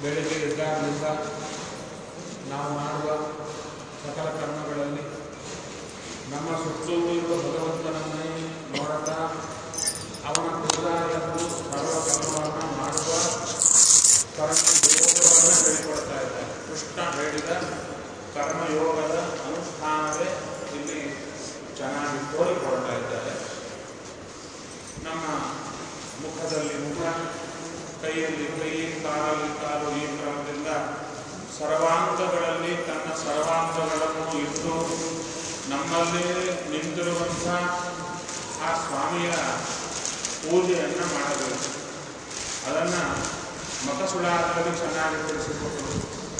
ಬೆಳಿಗ್ಗೆ ಎದ್ದಾಗಲಿಂದ ನಾವು ಮಾಡುವ ಸಕಲ ಕರ್ಮಗಳಲ್ಲಿ ನಮ್ಮ ಸುತ್ತಲೂ ಇರುವ ಭಗವಂತನನ್ನೇ ನೋಡುತ್ತಾ ಅವನ ಕುದುರಾಯನ್ನು ಸರ್ವ ಕರ್ಮವನ್ನು ಮಾಡುವ ಕರ್ಮಯೋಗವನ್ನು ಹೇಳಿಕೊಡ್ತಾ ಇದ್ದಾರೆ ಕೃಷ್ಣ ಹೇಳಿದ ಕರ್ಮಯೋಗದ ಅನುಷ್ಠಾನವೇ ಇಲ್ಲಿ ಚೆನ್ನಾಗಿ ತೋರಿಕೊಡ್ತಾ ಇದ್ದಾರೆ ನಮ್ಮ ಮುಖದಲ್ಲಿ ಮುಖ ಕೈಯಲ್ಲಿ ಕೈ ಕಾಲಲ್ಲಿ ಕಾಲು ಈ ಕ್ರಮದಿಂದ ಸರ್ವಾಂಗಗಳಲ್ಲಿ ತನ್ನ ಸರ್ವಾಂಗಗಳನ್ನು ಇಟ್ಟು ನಮ್ಮಲ್ಲೇ ನಿಂತಿರುವಂಥ ಆ ಸ್ವಾಮಿಯ ಪೂಜೆಯನ್ನು ಮಾಡಬೇಕು ಅದನ್ನು ಮಕಸುಳಾದಲ್ಲಿ ಚೆನ್ನಾಗಿ ತಿಳಿಸಿಕೊಟ್ಟರು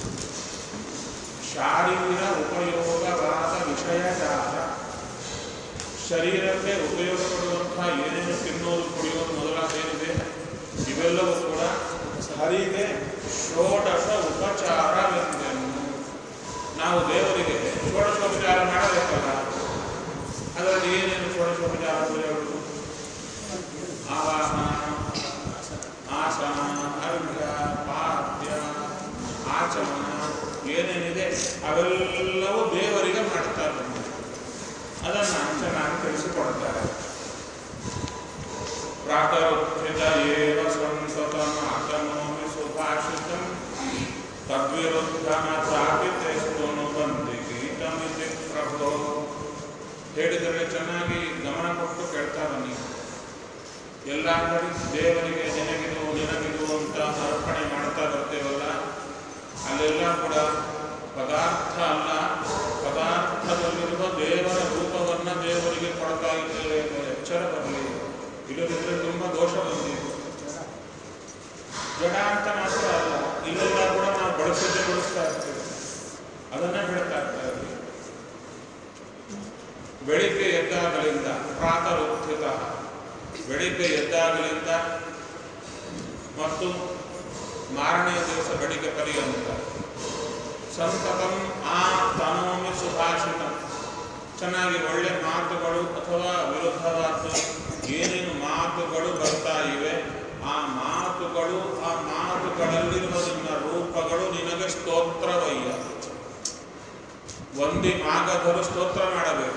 ಶಾರೀರ ಉಪಯೋಗವಾದ ವಿಷಯಜಾತ ಶರೀರಕ್ಕೆ ಉಪಯೋಗ ಪಡುವಂಥ ಏನೇನು ತಿನ್ನೋದು ಕುಡಿಯೋದು ಮೊದಲಾದೇನಿದೆ ಇವೆಲ್ಲವೂ ಕೂಡ ಹರಿಗೆ ಷೋಡಶ ಉಪಚಾರವೆಂದೆನು ನಾವು ದೇವರಿಗೆ ಷೋಡಶೋಪಚಾರ ಮಾಡಬೇಕಲ್ಲ ಅದರಲ್ಲಿ ಏನೇನು ಷೋಡಶೋಪಚಾರ ಪೂಜೆಗಳು ಆವಾಹನ ಆಸನ ಅರ್ಘ್ಯ ಪಾದ್ಯ ಆಚಮನ ಏನೇನಿದೆ ಅವೆಲ್ಲವೂ ದೇವರಿಗೆ ಮಾಡ್ತಾರೆ ಅದನ್ನು ಚೆನ್ನಾಗಿ ತಿಳಿಸಿಕೊಡ್ತಾರೆ ಪ್ರಾತರುತ್ಥಿತ ಏವ ಸಂಸತಂ ಆಚಮೋಮಿ ಸುಭಾಷಿತಂ ತದ್ವಿರುದ್ಧನ ಚಾಪಿತೆಸ್ತುನು ಬಂದಿ ಗೀತಮಿತಿ ಪ್ರಭೋ ಹೇಳಿದರೆ ಚೆನ್ನಾಗಿ ಗಮನ ಕೊಟ್ಟು ಕೇಳ್ತಾ ಬನ್ನಿ ಎಲ್ಲ ಕಡೆ ದೇವರಿಗೆ ನಿನಗಿದು ನಿನಗಿದು ಅಂತ ಅರ್ಪಣೆ ಮಾಡ್ತಾ ಬರ್ತೇವಲ್ಲ ಅಲ್ಲೆಲ್ಲ ಕೂಡ ಪದಾರ್ಥ ಅಲ್ಲ ಪದಾರ್ಥದಲ್ಲಿರುವ ದೇವರ ರೂಪವನ್ನ ದೇವರಿಗೆ ಕೊಡ್ತಾ ಇದ್ದೇವೆ ಎಂಬ ಎಚ್ಚರ ಬರಲಿ ಇಲ್ಲದಿದ್ದರೆ ತುಂಬ ದೋಷ ಬಂದಿದೆ ಜಡ ಅಂತ ಮಾತ್ರ ಅಲ್ಲ ಇಲ್ಲೆಲ್ಲ ಕೂಡ ನಾವು ಬಳಸಿದ್ದೇ ಬಳಸ್ತಾ ಇರ್ತೇವೆ ಅದನ್ನ ಹೇಳ್ತಾ ಇರ್ತಾ ಇದ್ದೀವಿ ಬೆಳಿಗ್ಗೆ ಎದ್ದಾಗಲಿಂದ ಪ್ರಾತರುತ್ಥಿತ ಬೆಳಿಗ್ಗೆ ಎದ್ದಾಗಲಿಂದ ಮತ್ತು ಮಾರನೆಯ ದಿವಸ ಬೆಳಿಗ್ಗೆ ಪರ್ಯಂತ ಸಂತತಂ ಆ ತನೋಮಿ ಸುಭಾಷಿತ ಚೆನ್ನಾಗಿ ಒಳ್ಳೆ ಮಾತುಗಳು ಅಥವಾ ವಿರುದ್ಧವಾದ ಏನೇನು ಮಾತುಗಳು ಬರ್ತಾ ಇವೆ ಆ ಮಾತುಗಳು ಆ ಮಾತುಗಳಲ್ಲಿರುವ ನಿನ್ನ ರೂಪಗಳು ನಿನಗೆ ಸ್ತೋತ್ರವಯ್ಯ ಒಂದಿ ಮಾಗಧರು ಸ್ತೋತ್ರ ಮಾಡಬೇಕು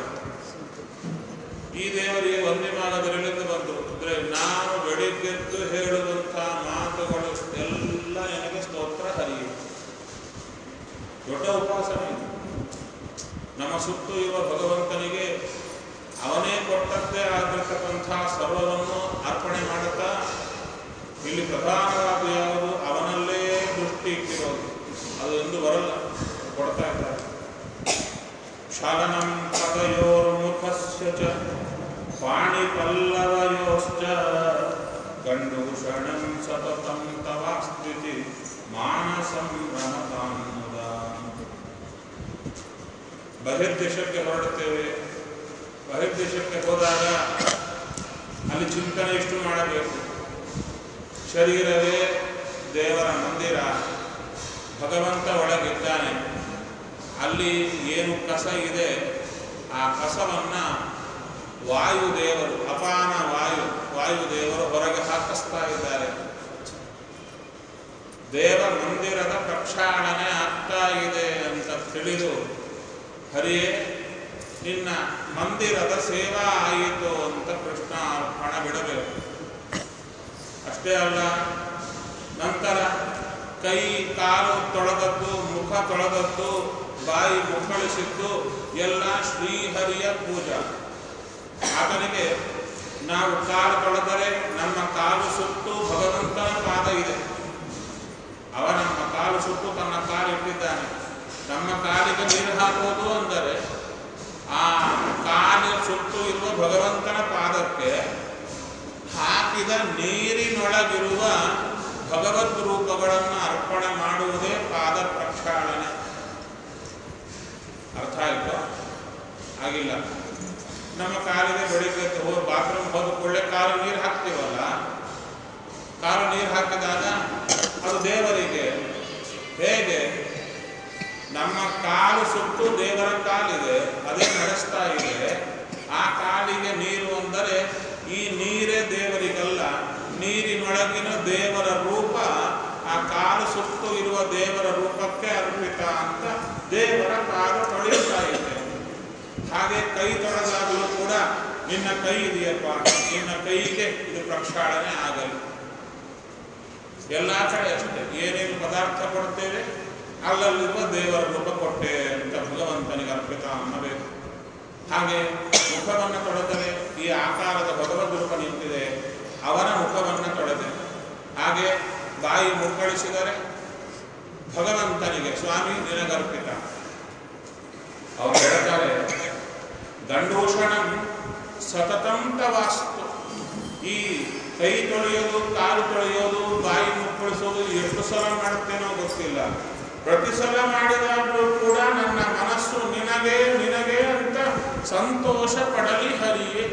ಈ ದೇವರಿಗೆ ಒಂದೇ ಮಾಗದರಲ್ಲಿಂದ ಬಂತು ಅಂದ್ರೆ ನಾನು ಬೆಳಿಗ್ಗೆದ್ದು ಹೇಳುವಂಥ ಮಾತುಗಳು ಎಲ್ಲ ನನಗೆ ಸ್ತೋತ್ರ ಹರಿಯು ದೊಡ್ಡ ಉಪಾಸನೆ ಇದು. ನಮ್ಮ ಸುತ್ತು ಇರುವ ಭಗವಂತನಿಗೆ ಅವನೇ ಕೊಟ್ಟದ್ದೇ ಆಗಿರ್ತಕ್ಕಂಥ ಸರ್ವವನ್ನು ಅರ್ಪಣೆ ಮಾಡುತ್ತಾ ಇಲ್ಲಿ ಪ್ರಧಾನವಾದ ಯಾವುದು ಅವನಲ್ಲೇ ದೃಷ್ಟಿ ಇಟ್ಟಿರೋದು ಅದು ಎಂದು ಬರಲ್ಲ ಕೊಡ್ತಾ ಇದ್ದಾರೆ ಶಾಲನಂ ಪದಯೋರ್ಮುಖಸ್ಯ ಚ ಪಾಣಿಪಲ್ಲವಯೋಶ್ಚ ಗಂಡೂಷಣಂ ಸತತಂ ತವಾಸ್ತಿತಿ ಮಾನಸಂ ರಮತಾನ್ಮುದ ಬಹಿರ್ದೇಶಕ್ಕೆ ಹೊರಡುತ್ತೇವೆ ಬಹಿರ್ದೇಶಕ್ಕೆ ಹೋದಾಗ ಅಲ್ಲಿ ಚಿಂತನೆ ಎಷ್ಟು ಮಾಡಬೇಕು ಶರೀರವೇ ದೇವರ ಮಂದಿರ ಭಗವಂತ ಒಳಗಿದ್ದಾನೆ ಅಲ್ಲಿ ಏನು ಕಸ ಇದೆ ಆ ಕಸವನ್ನ ವಾಯುದೇವರು ಅಪಾನ ವಾಯು ವಾಯುದೇವರು ಹೊರಗೆ ಹಾಕಿಸ್ತಾ ಇದ್ದಾರೆ ದೇವ ಮಂದಿರದ ಪ್ರಕ್ಷಾಳನೆ ಆಗ್ತಾ ಇದೆ ಅಂತ ತಿಳಿದು ಹರಿಯೇ ನಿನ್ನ ಮಂದಿರದ ಸೇವಾ ಆಯಿತು ಅಂತ ಕೃಷ್ಣ ಹಣ ಬಿಡಬೇಕು ಅಷ್ಟೇ ಅಲ್ಲ ನಂತರ ಕೈ ಕಾಲು ತೊಳೆದದ್ದು ಮುಖ ತೊಳೆದದ್ದು ಬಾಯಿ ಮುಕ್ಕಳಿಸಿದ್ದು ಎಲ್ಲ ಶ್ರೀಹರಿಯ ಪೂಜಾ ಆತನಿಗೆ ನಾವು ಕಾಲು ತೊಳೆದರೆ ನಮ್ಮ ಕಾಲು ಸುತ್ತು ಭಗವಂತನ ಪಾದ ಇದೆ ಅವ ನಮ್ಮ ಕಾಲು ಸುತ್ತು ತನ್ನ ಕಾಲಿಟ್ಟಿದ್ದಾನೆ ನಮ್ಮ ಕಾಲಿಗೆ ನೀರು ಹಾಕುವುದು ಅಂದರೆ ಆ ಕಾಲಿನ ಸುತ್ತು ಇರುವ ಭಗವಂತನ ಪಾದಕ್ಕೆ ಹಾಕಿದ ನೀರಿನೊಳಗಿರುವ ಭಗವದ್ ರೂಪಗಳನ್ನು ಅರ್ಪಣೆ ಮಾಡುವುದೇ ಪಾದ ಪ್ರಕ್ಷಾಳನೆ ಅರ್ಥ ಆಯ್ತು ಆಗಿಲ್ಲ ನಮ್ಮ ಕಾಲಿಗೆ ಬೆಳಿಗ್ಗೆ ಹೋಗಿ ಬಾತ್ರೂಮ್ ಹೋದ ಕೂಡಲೇ ಕಾಲು ನೀರು ಹಾಕ್ತೀವಲ್ಲ ಕಾಲು ನೀರು ಹಾಕಿದಾಗ ಅದು ದೇವರಿಗೆ ಹೇಗೆ ನಮ್ಮ ಕಾಲು ಸುತ್ತು ದೇವರ ಕಾಲಿದೆ ಅದೇ ನಡೆಸ್ತಾ ಇದೆ ಆ ಕಾಲಿಗೆ ನೀರು ಅಂದರೆ ಈ ನೀರೇ ದೇವರಿಗಲ್ಲ ನೀರಿನೊಳಗಿನ ದೇವರ ರೂಪ ಆ ಕಾಲು ಸುತ್ತು ಅರ್ಪಿತ ಅಂತ ದೇವರ ಕಾಲು ತೊಳೆಯುತ್ತಾ ಇದೆ ಹಾಗೆ ಕೈ ತೊಳೆದಾಗಲೂ ಕೂಡ ನಿನ್ನ ಕೈ ಇದೆಯಪ್ಪ ನಿನ್ನ ಕೈಗೆ ಇದು ಪ್ರಕ್ಷಾಳನೆ ಆಗಲಿ ಎಲ್ಲ ಕಡೆ ಅಷ್ಟೇ ಏನೇನು ಪದಾರ್ಥ ಕೊಡ್ತೇವೆ ಅಲ್ಲಲ್ಲಿರುವ ದೇವರ ರೂಪ ಕೊಟ್ಟೆ ಅಂತ ಭಗವಂತನಿಗೆ ಅರ್ಪಿತ ಅನ್ನಬೇಕು ಹಾಗೆ ಮುಖವನ್ನು ತೊಳೆದರೆ ಈ ಆಕಾರದ ಭಗವದ್ ರೂಪ ನಿಂತಿದೆ ಅವನ ಮುಖವನ್ನು ತೊಳೆದೆ ಹಾಗೆ ಬಾಯಿ ಮುಕ್ಕಳಿಸಿದರೆ ಭಗವಂತನಿಗೆ ಸ್ವಾಮಿ ನಿನಗರ್ಪಿತ ಅವ್ರು ಹೇಳ್ತಾರೆ ದಂಡೂಷಣಂ ಸತತಂತ ವಾಸ್ತು ಈ ಕೈ ತೊಳೆಯೋದು ಕಾಲು ತೊಳೆಯೋದು ಬಾಯಿ ಮುಕ್ಕಳಿಸೋದು ಎಷ್ಟು ಸಲ ಮಾಡುತ್ತೇನೋ ಗೊತ್ತಿಲ್ಲ ಪ್ರತಿ ಸಲ ಮಾಡಿದಾಗಲೂ ಕೂಡ ನನ್ನ ಮನಸ್ಸು ನಿನಗೆ ನಿನಗೆ ಅಂತ ಸಂತೋಷ ಪಡಲಿ ಹರಿಯೇ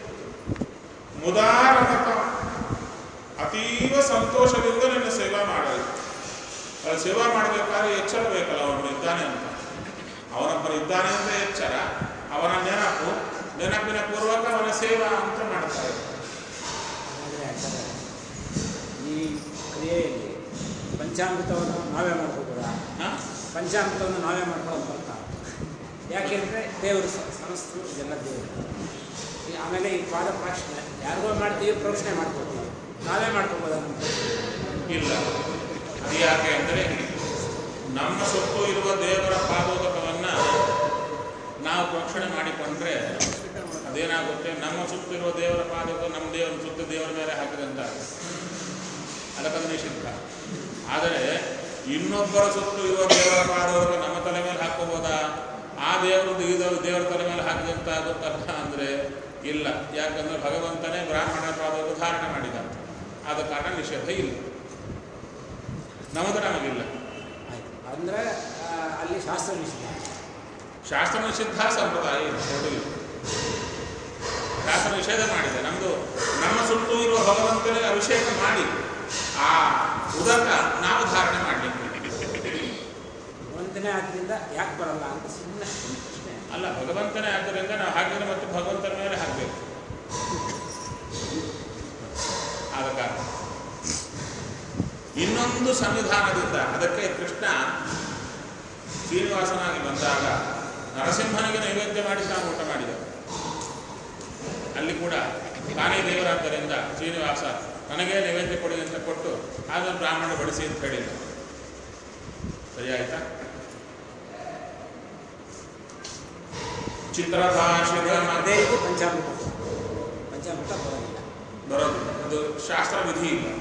ಮುದಾರಮತ ಅತೀವ ಸಂತೋಷದಿಂದ ನಿನ್ನ ಸೇವಾ ಮಾಡಲಿ ಅಲ್ಲಿ ಸೇವಾ ಮಾಡಬೇಕಾದ್ರೆ ಎಚ್ಚರ ಬೇಕಲ್ಲ ಅವನು ಇದ್ದಾನೆ ಅಂತ ಅವನೊಬ್ಬನು ಇದ್ದಾನೆ ಅಂತ ಎಚ್ಚರ ಅವನ ನೆನಪು ನೆನಪಿನ ಪೂರ್ವಕ ಅವನ ಸೇವಾ ಅಂತ ಮಾಡ್ತಾರೆ ಹಾಗಾದರೆ ಆಚಾರ್ಯ ಈ ಕ್ರಿಯೆಯಲ್ಲಿ ಪಂಚಾಮೃತವನ್ನು ನಾವೇ ಮಾಡ್ಕೋಬೋದಾ ಹ? ಪಂಚಾಮೃತವನ್ನು ನಾವೇ ಮಾಡ್ಕೊಳ್ಳೋದು ಬರ್ತಾ ಯಾಕೆಂದರೆ ದೇವರು ಸ- ಸಮಸ್ತ ಎಲ್ಲ ದೇವರು ಈ ಆಮೇಲೆ ಈ ಪಾದ ಪ್ರಾಕ್ಷಣೆ ಯಾರಿಗೋ ಮಾಡ್ತೀವಿ ಪ್ರೋಕ್ಷಣೆ ಮಾಡ್ಕೋಬೋದು ನಾವೇ ಮಾಡ್ಕೋಬೋದಾ ನಮ್ಮ ಇಲ್ಲ ಅದು ಯಾಕೆ ಅಂದರೆ ನಮ್ಮ ಸುತ್ತು ಇರುವ ದೇವರ ಪಾದೋದಕವನ್ನ ನಾವು ಪ್ರೋಕ್ಷಣೆ ಮಾಡಿಕೊಂಡ್ರೆ ಅದೇನಾಗುತ್ತೆ ನಮ್ಮ ಸುತ್ತಿರುವ ದೇವರ ಪಾದಕ ನಮ್ಮ ದೇವರ ಸುತ್ತ ದೇವರ ಮೇಲೆ ಹಾಕಿದಂತ ಅದಕ್ಕದು ನಿಷಿದ್ಧ ಆದರೆ ಇನ್ನೊಬ್ಬರ ಸುತ್ತು ಇರುವ ದೇವರ ಪಾದೋದಕ ನಮ್ಮ ತಲೆ ಮೇಲೆ ಹಾಕೋಬೋದಾ ಆ ದೇವರದ್ದು ಈ ದೇವ್ರ ದೇವರ ತಲೆ ಮೇಲೆ ಹಾಕಿದಂತ ಆಗುತ್ತಲ್ಲ ಅಂದರೆ ಇಲ್ಲ ಯಾಕಂದ್ರೆ ಭಗವಂತನೇ ಬ್ರಾಹ್ಮಣ ಪಾದೋದಕ ಧಾರಣೆ ಮಾಡಿದ ಆದ ಕಾರಣ ನಿಷೇಧ ಇಲ್ಲ ನಮ್ಮದು ನಮಗಿಲ್ಲ ಆಯ್ತು ಅಂದರೆ ಅಲ್ಲಿ ಶಾಸ್ತ್ರ ನಿಷಿದ್ಧ ಶಾಸ್ತ್ರ ನಿಷಿದ್ಧ ಸಂಪ್ರದಾಯ ಇಲ್ಲ ಎರಡೂ ಇಲ್ಲ ಶಾಸ್ತ್ರ ನಿಷೇಧ ಮಾಡಿದೆ ನಮ್ಮದು ನಮ್ಮ ಸುತ್ತು ಇರುವ ಭಗವಂತನಿಗೆ ಅಭಿಷೇಕ ಮಾಡಿ ಆ ಉದಕ ನಾವು ಧಾರಣೆ ಮಾಡಲಿಕ್ಕೆ ಒಂದನೇ ಆದ್ದರಿಂದ ಯಾಕೆ ಬರಲ್ಲ ಅಂತ ಸುಮ್ಮನೆ ಒಂದು ಪ್ರಶ್ನೆ ಅಲ್ಲ ಭಗವಂತನೇ ಆದ್ದರಿಂದ ನಾವು ಹಾಕಿದ್ರೆ ಮತ್ತೆ ಭಗವಂತನ ಮೇಲೆ ಹಾಕಬೇಕು ಆದ ಕಾರಣ ಇನ್ನೊಂದು ಸಂವಿಧಾನದಿಂದ ಅದಕ್ಕೆ ಕೃಷ್ಣ ಶ್ರೀನಿವಾಸನಾಗಿ ಬಂದಾಗ ನರಸಿಂಹನಿಗೆ ನೈವೇದ್ಯ ಮಾಡಿ ತಾನು ಊಟ ಮಾಡಿದ ಅಲ್ಲಿ ಕೂಡ ತಾನೇ ದೇವರಾದ್ದರಿಂದ ಶ್ರೀನಿವಾಸ ನನಗೆ ನೈವೇದ್ಯ ಕೊಡಿ ಅಂತ ಕೊಟ್ಟು ಆಮೇಲೆ ಬ್ರಾಹ್ಮಣ ಬಡಿಸಿ ಅಂತ ಹೇಳಿದ ಸರಿ ಆಯ್ತಾ ಚಿತ್ರಭಾಷೆಗಳ ಅದೇ ಮಧ್ಯೆ ರೀತಿ ಪಂಚಾಮೃತ ಪಂಚಾಮೃತ ಬರೋದಿಲ್ಲ ಬರೋದು ಅದು ಶಾಸ್ತ್ರ ವಿಧಿ ಇಲ್ಲ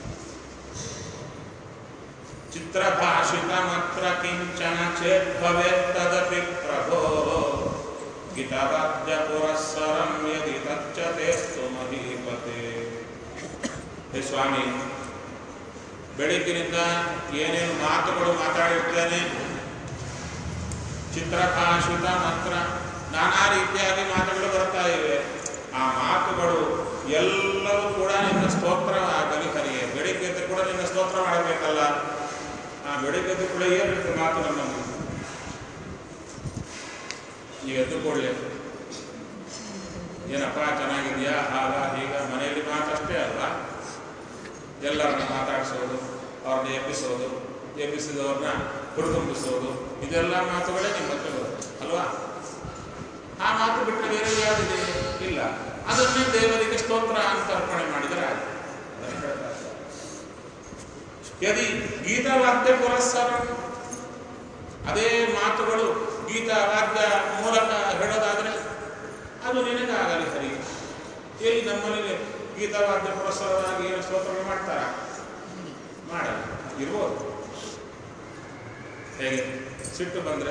ಚಿತ್ರಭಾಷಿತ ಮಾತ್ರ ಕಿಂಚನ ಚೇತ್ ಭವೇತ್ ತದಪಿ ಪ್ರಭೋ ಗೀತವಾದ್ಯ ಪುರಸ್ಸರಂ ಯದಿ ತಚ್ಚತೇಸ್ತು ಮಹೀಪತೆ ಹೇ ಸ್ವಾಮಿ ಬೆಳಗ್ಗಿನಿಂದ ಏನೇನು ಮಾತುಗಳು ಮಾತಾಡಿರ್ತೇನೆ ಚಿತ್ರಭಾಷಿತ ಮಾತ್ರ ನಾನಾ ರೀತಿಯಾಗಿ ಮಾತುಗಳು ಬರ್ತಾ ಇವೆ ಆ ಮಾತುಗಳು ಎಲ್ಲವೂ ಕೂಡ ನಿನ್ನ ಸ್ತೋತ್ರವಾಗಲಿ ಹರಿಯೇ ಬೆಳಿಗ್ಗೆ ಎದ್ದು ಕೂಡ ನಿನ್ನ ಸ್ತೋತ್ರ ಮಾಡಬೇಕಲ್ಲ ಆ ಬೆಳಿಗ್ಗೆ ಎದ್ದು ಕೂಡ ಏನಿರುತ್ತೆ ಮಾತು ನಮ್ಮನ್ನು ನೀವು ಎದ್ದು ಕೂಡಲೇ ಏನಪ್ಪ ಚೆನ್ನಾಗಿದೆಯಾ ಹಾಗ ಹೀಗ ಮನೆಯಲ್ಲಿ ಮಾತಷ್ಟೇ ಅಲ್ವಾ ಎಲ್ಲರನ್ನ ಮಾತಾಡಿಸೋದು ಅವ್ರನ್ನ ಎಬ್ಬಿಸೋದು ಎಬ್ಬಿಸಿದವ್ರನ್ನ ಹುಡುಕಂಬಿಸೋದು ಇದೆಲ್ಲ ಮಾತುಗಳೇ ನಿಮ್ಮ ಹತ್ರ ಬರುತ್ತೆ ಅಲ್ವಾ ಆ ಮಾತು ಬಿಟ್ಟರೆ ಬೇರೆ ಯಾವುದಿದೆ ಇಲ್ಲ ಅದನ್ನೇ ದೇವರಿಗೆ ಸ್ತೋತ್ರ ಅಂತ ಅರ್ಪಣೆ ಮಾಡಿದರೆ ಆಯ್ತು ಅದನ್ನ ಹೇಳ್ತಾ ಇದ್ದಾರೆ. ಯದಿ ಗೀತವಾದ್ಯ ಪುರಸ್ಸರ ಅದೇ ಮಾತುಗಳು ಗೀತವಾದ್ಯ ಮೂಲಕ ಹೇಳೋದಾದರೆ ಅದು ನಿನಗಾಗಲಿ ಹರಿ ಎಲ್ಲಿ ನಮ್ಮಲ್ಲಿ ಗೀತವಾದ್ಯ ಪುರಸ್ಸರವಾಗಿ ಏನು ಸ್ತೋತ್ರ ಮಾಡ್ತಾರ ಮಾಡಲ್ಲ ಇರ್ಬೋದು ಹೇಗೆ ಸಿಟ್ಟು ಬಂದರೆ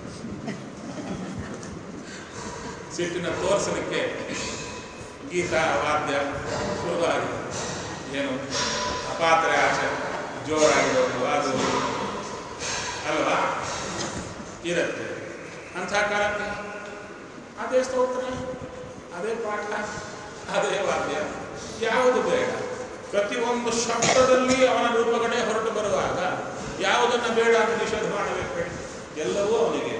ಸಿಟ್ಟಿನ ತೋರಿಸಲಿಕ್ಕೆ ಗೀತ ವಾದ್ಯ ಶುರುವಾಗಿ ಏನು ಅಪಾತ್ರೆ ಆಸೆ ಜೋರಾಗಿರೋದು ಅದು ಅಲ್ವಾ ಇರುತ್ತೆ ಅಂಥ ಕಾಲಕ್ಕೆ ಅದೇ ಸ್ತೋತ್ರ ಅದೇ ಪಾಠ ಅದೇ ವಾದ್ಯ ಯಾವುದು ಬೇಡ ಪ್ರತಿಯೊಂದು ಶಬ್ದದಲ್ಲಿ ಅವನ ರೂಪಗಳೇ ಹೊರಟು ಬರುವಾಗ ಯಾವುದನ್ನು ಬೇಡ ಅಂತ ನಿಷೇಧ ಮಾಡಬೇಕು ಹೇಳಿ ಎಲ್ಲವೂ ಅವನಿಗೆ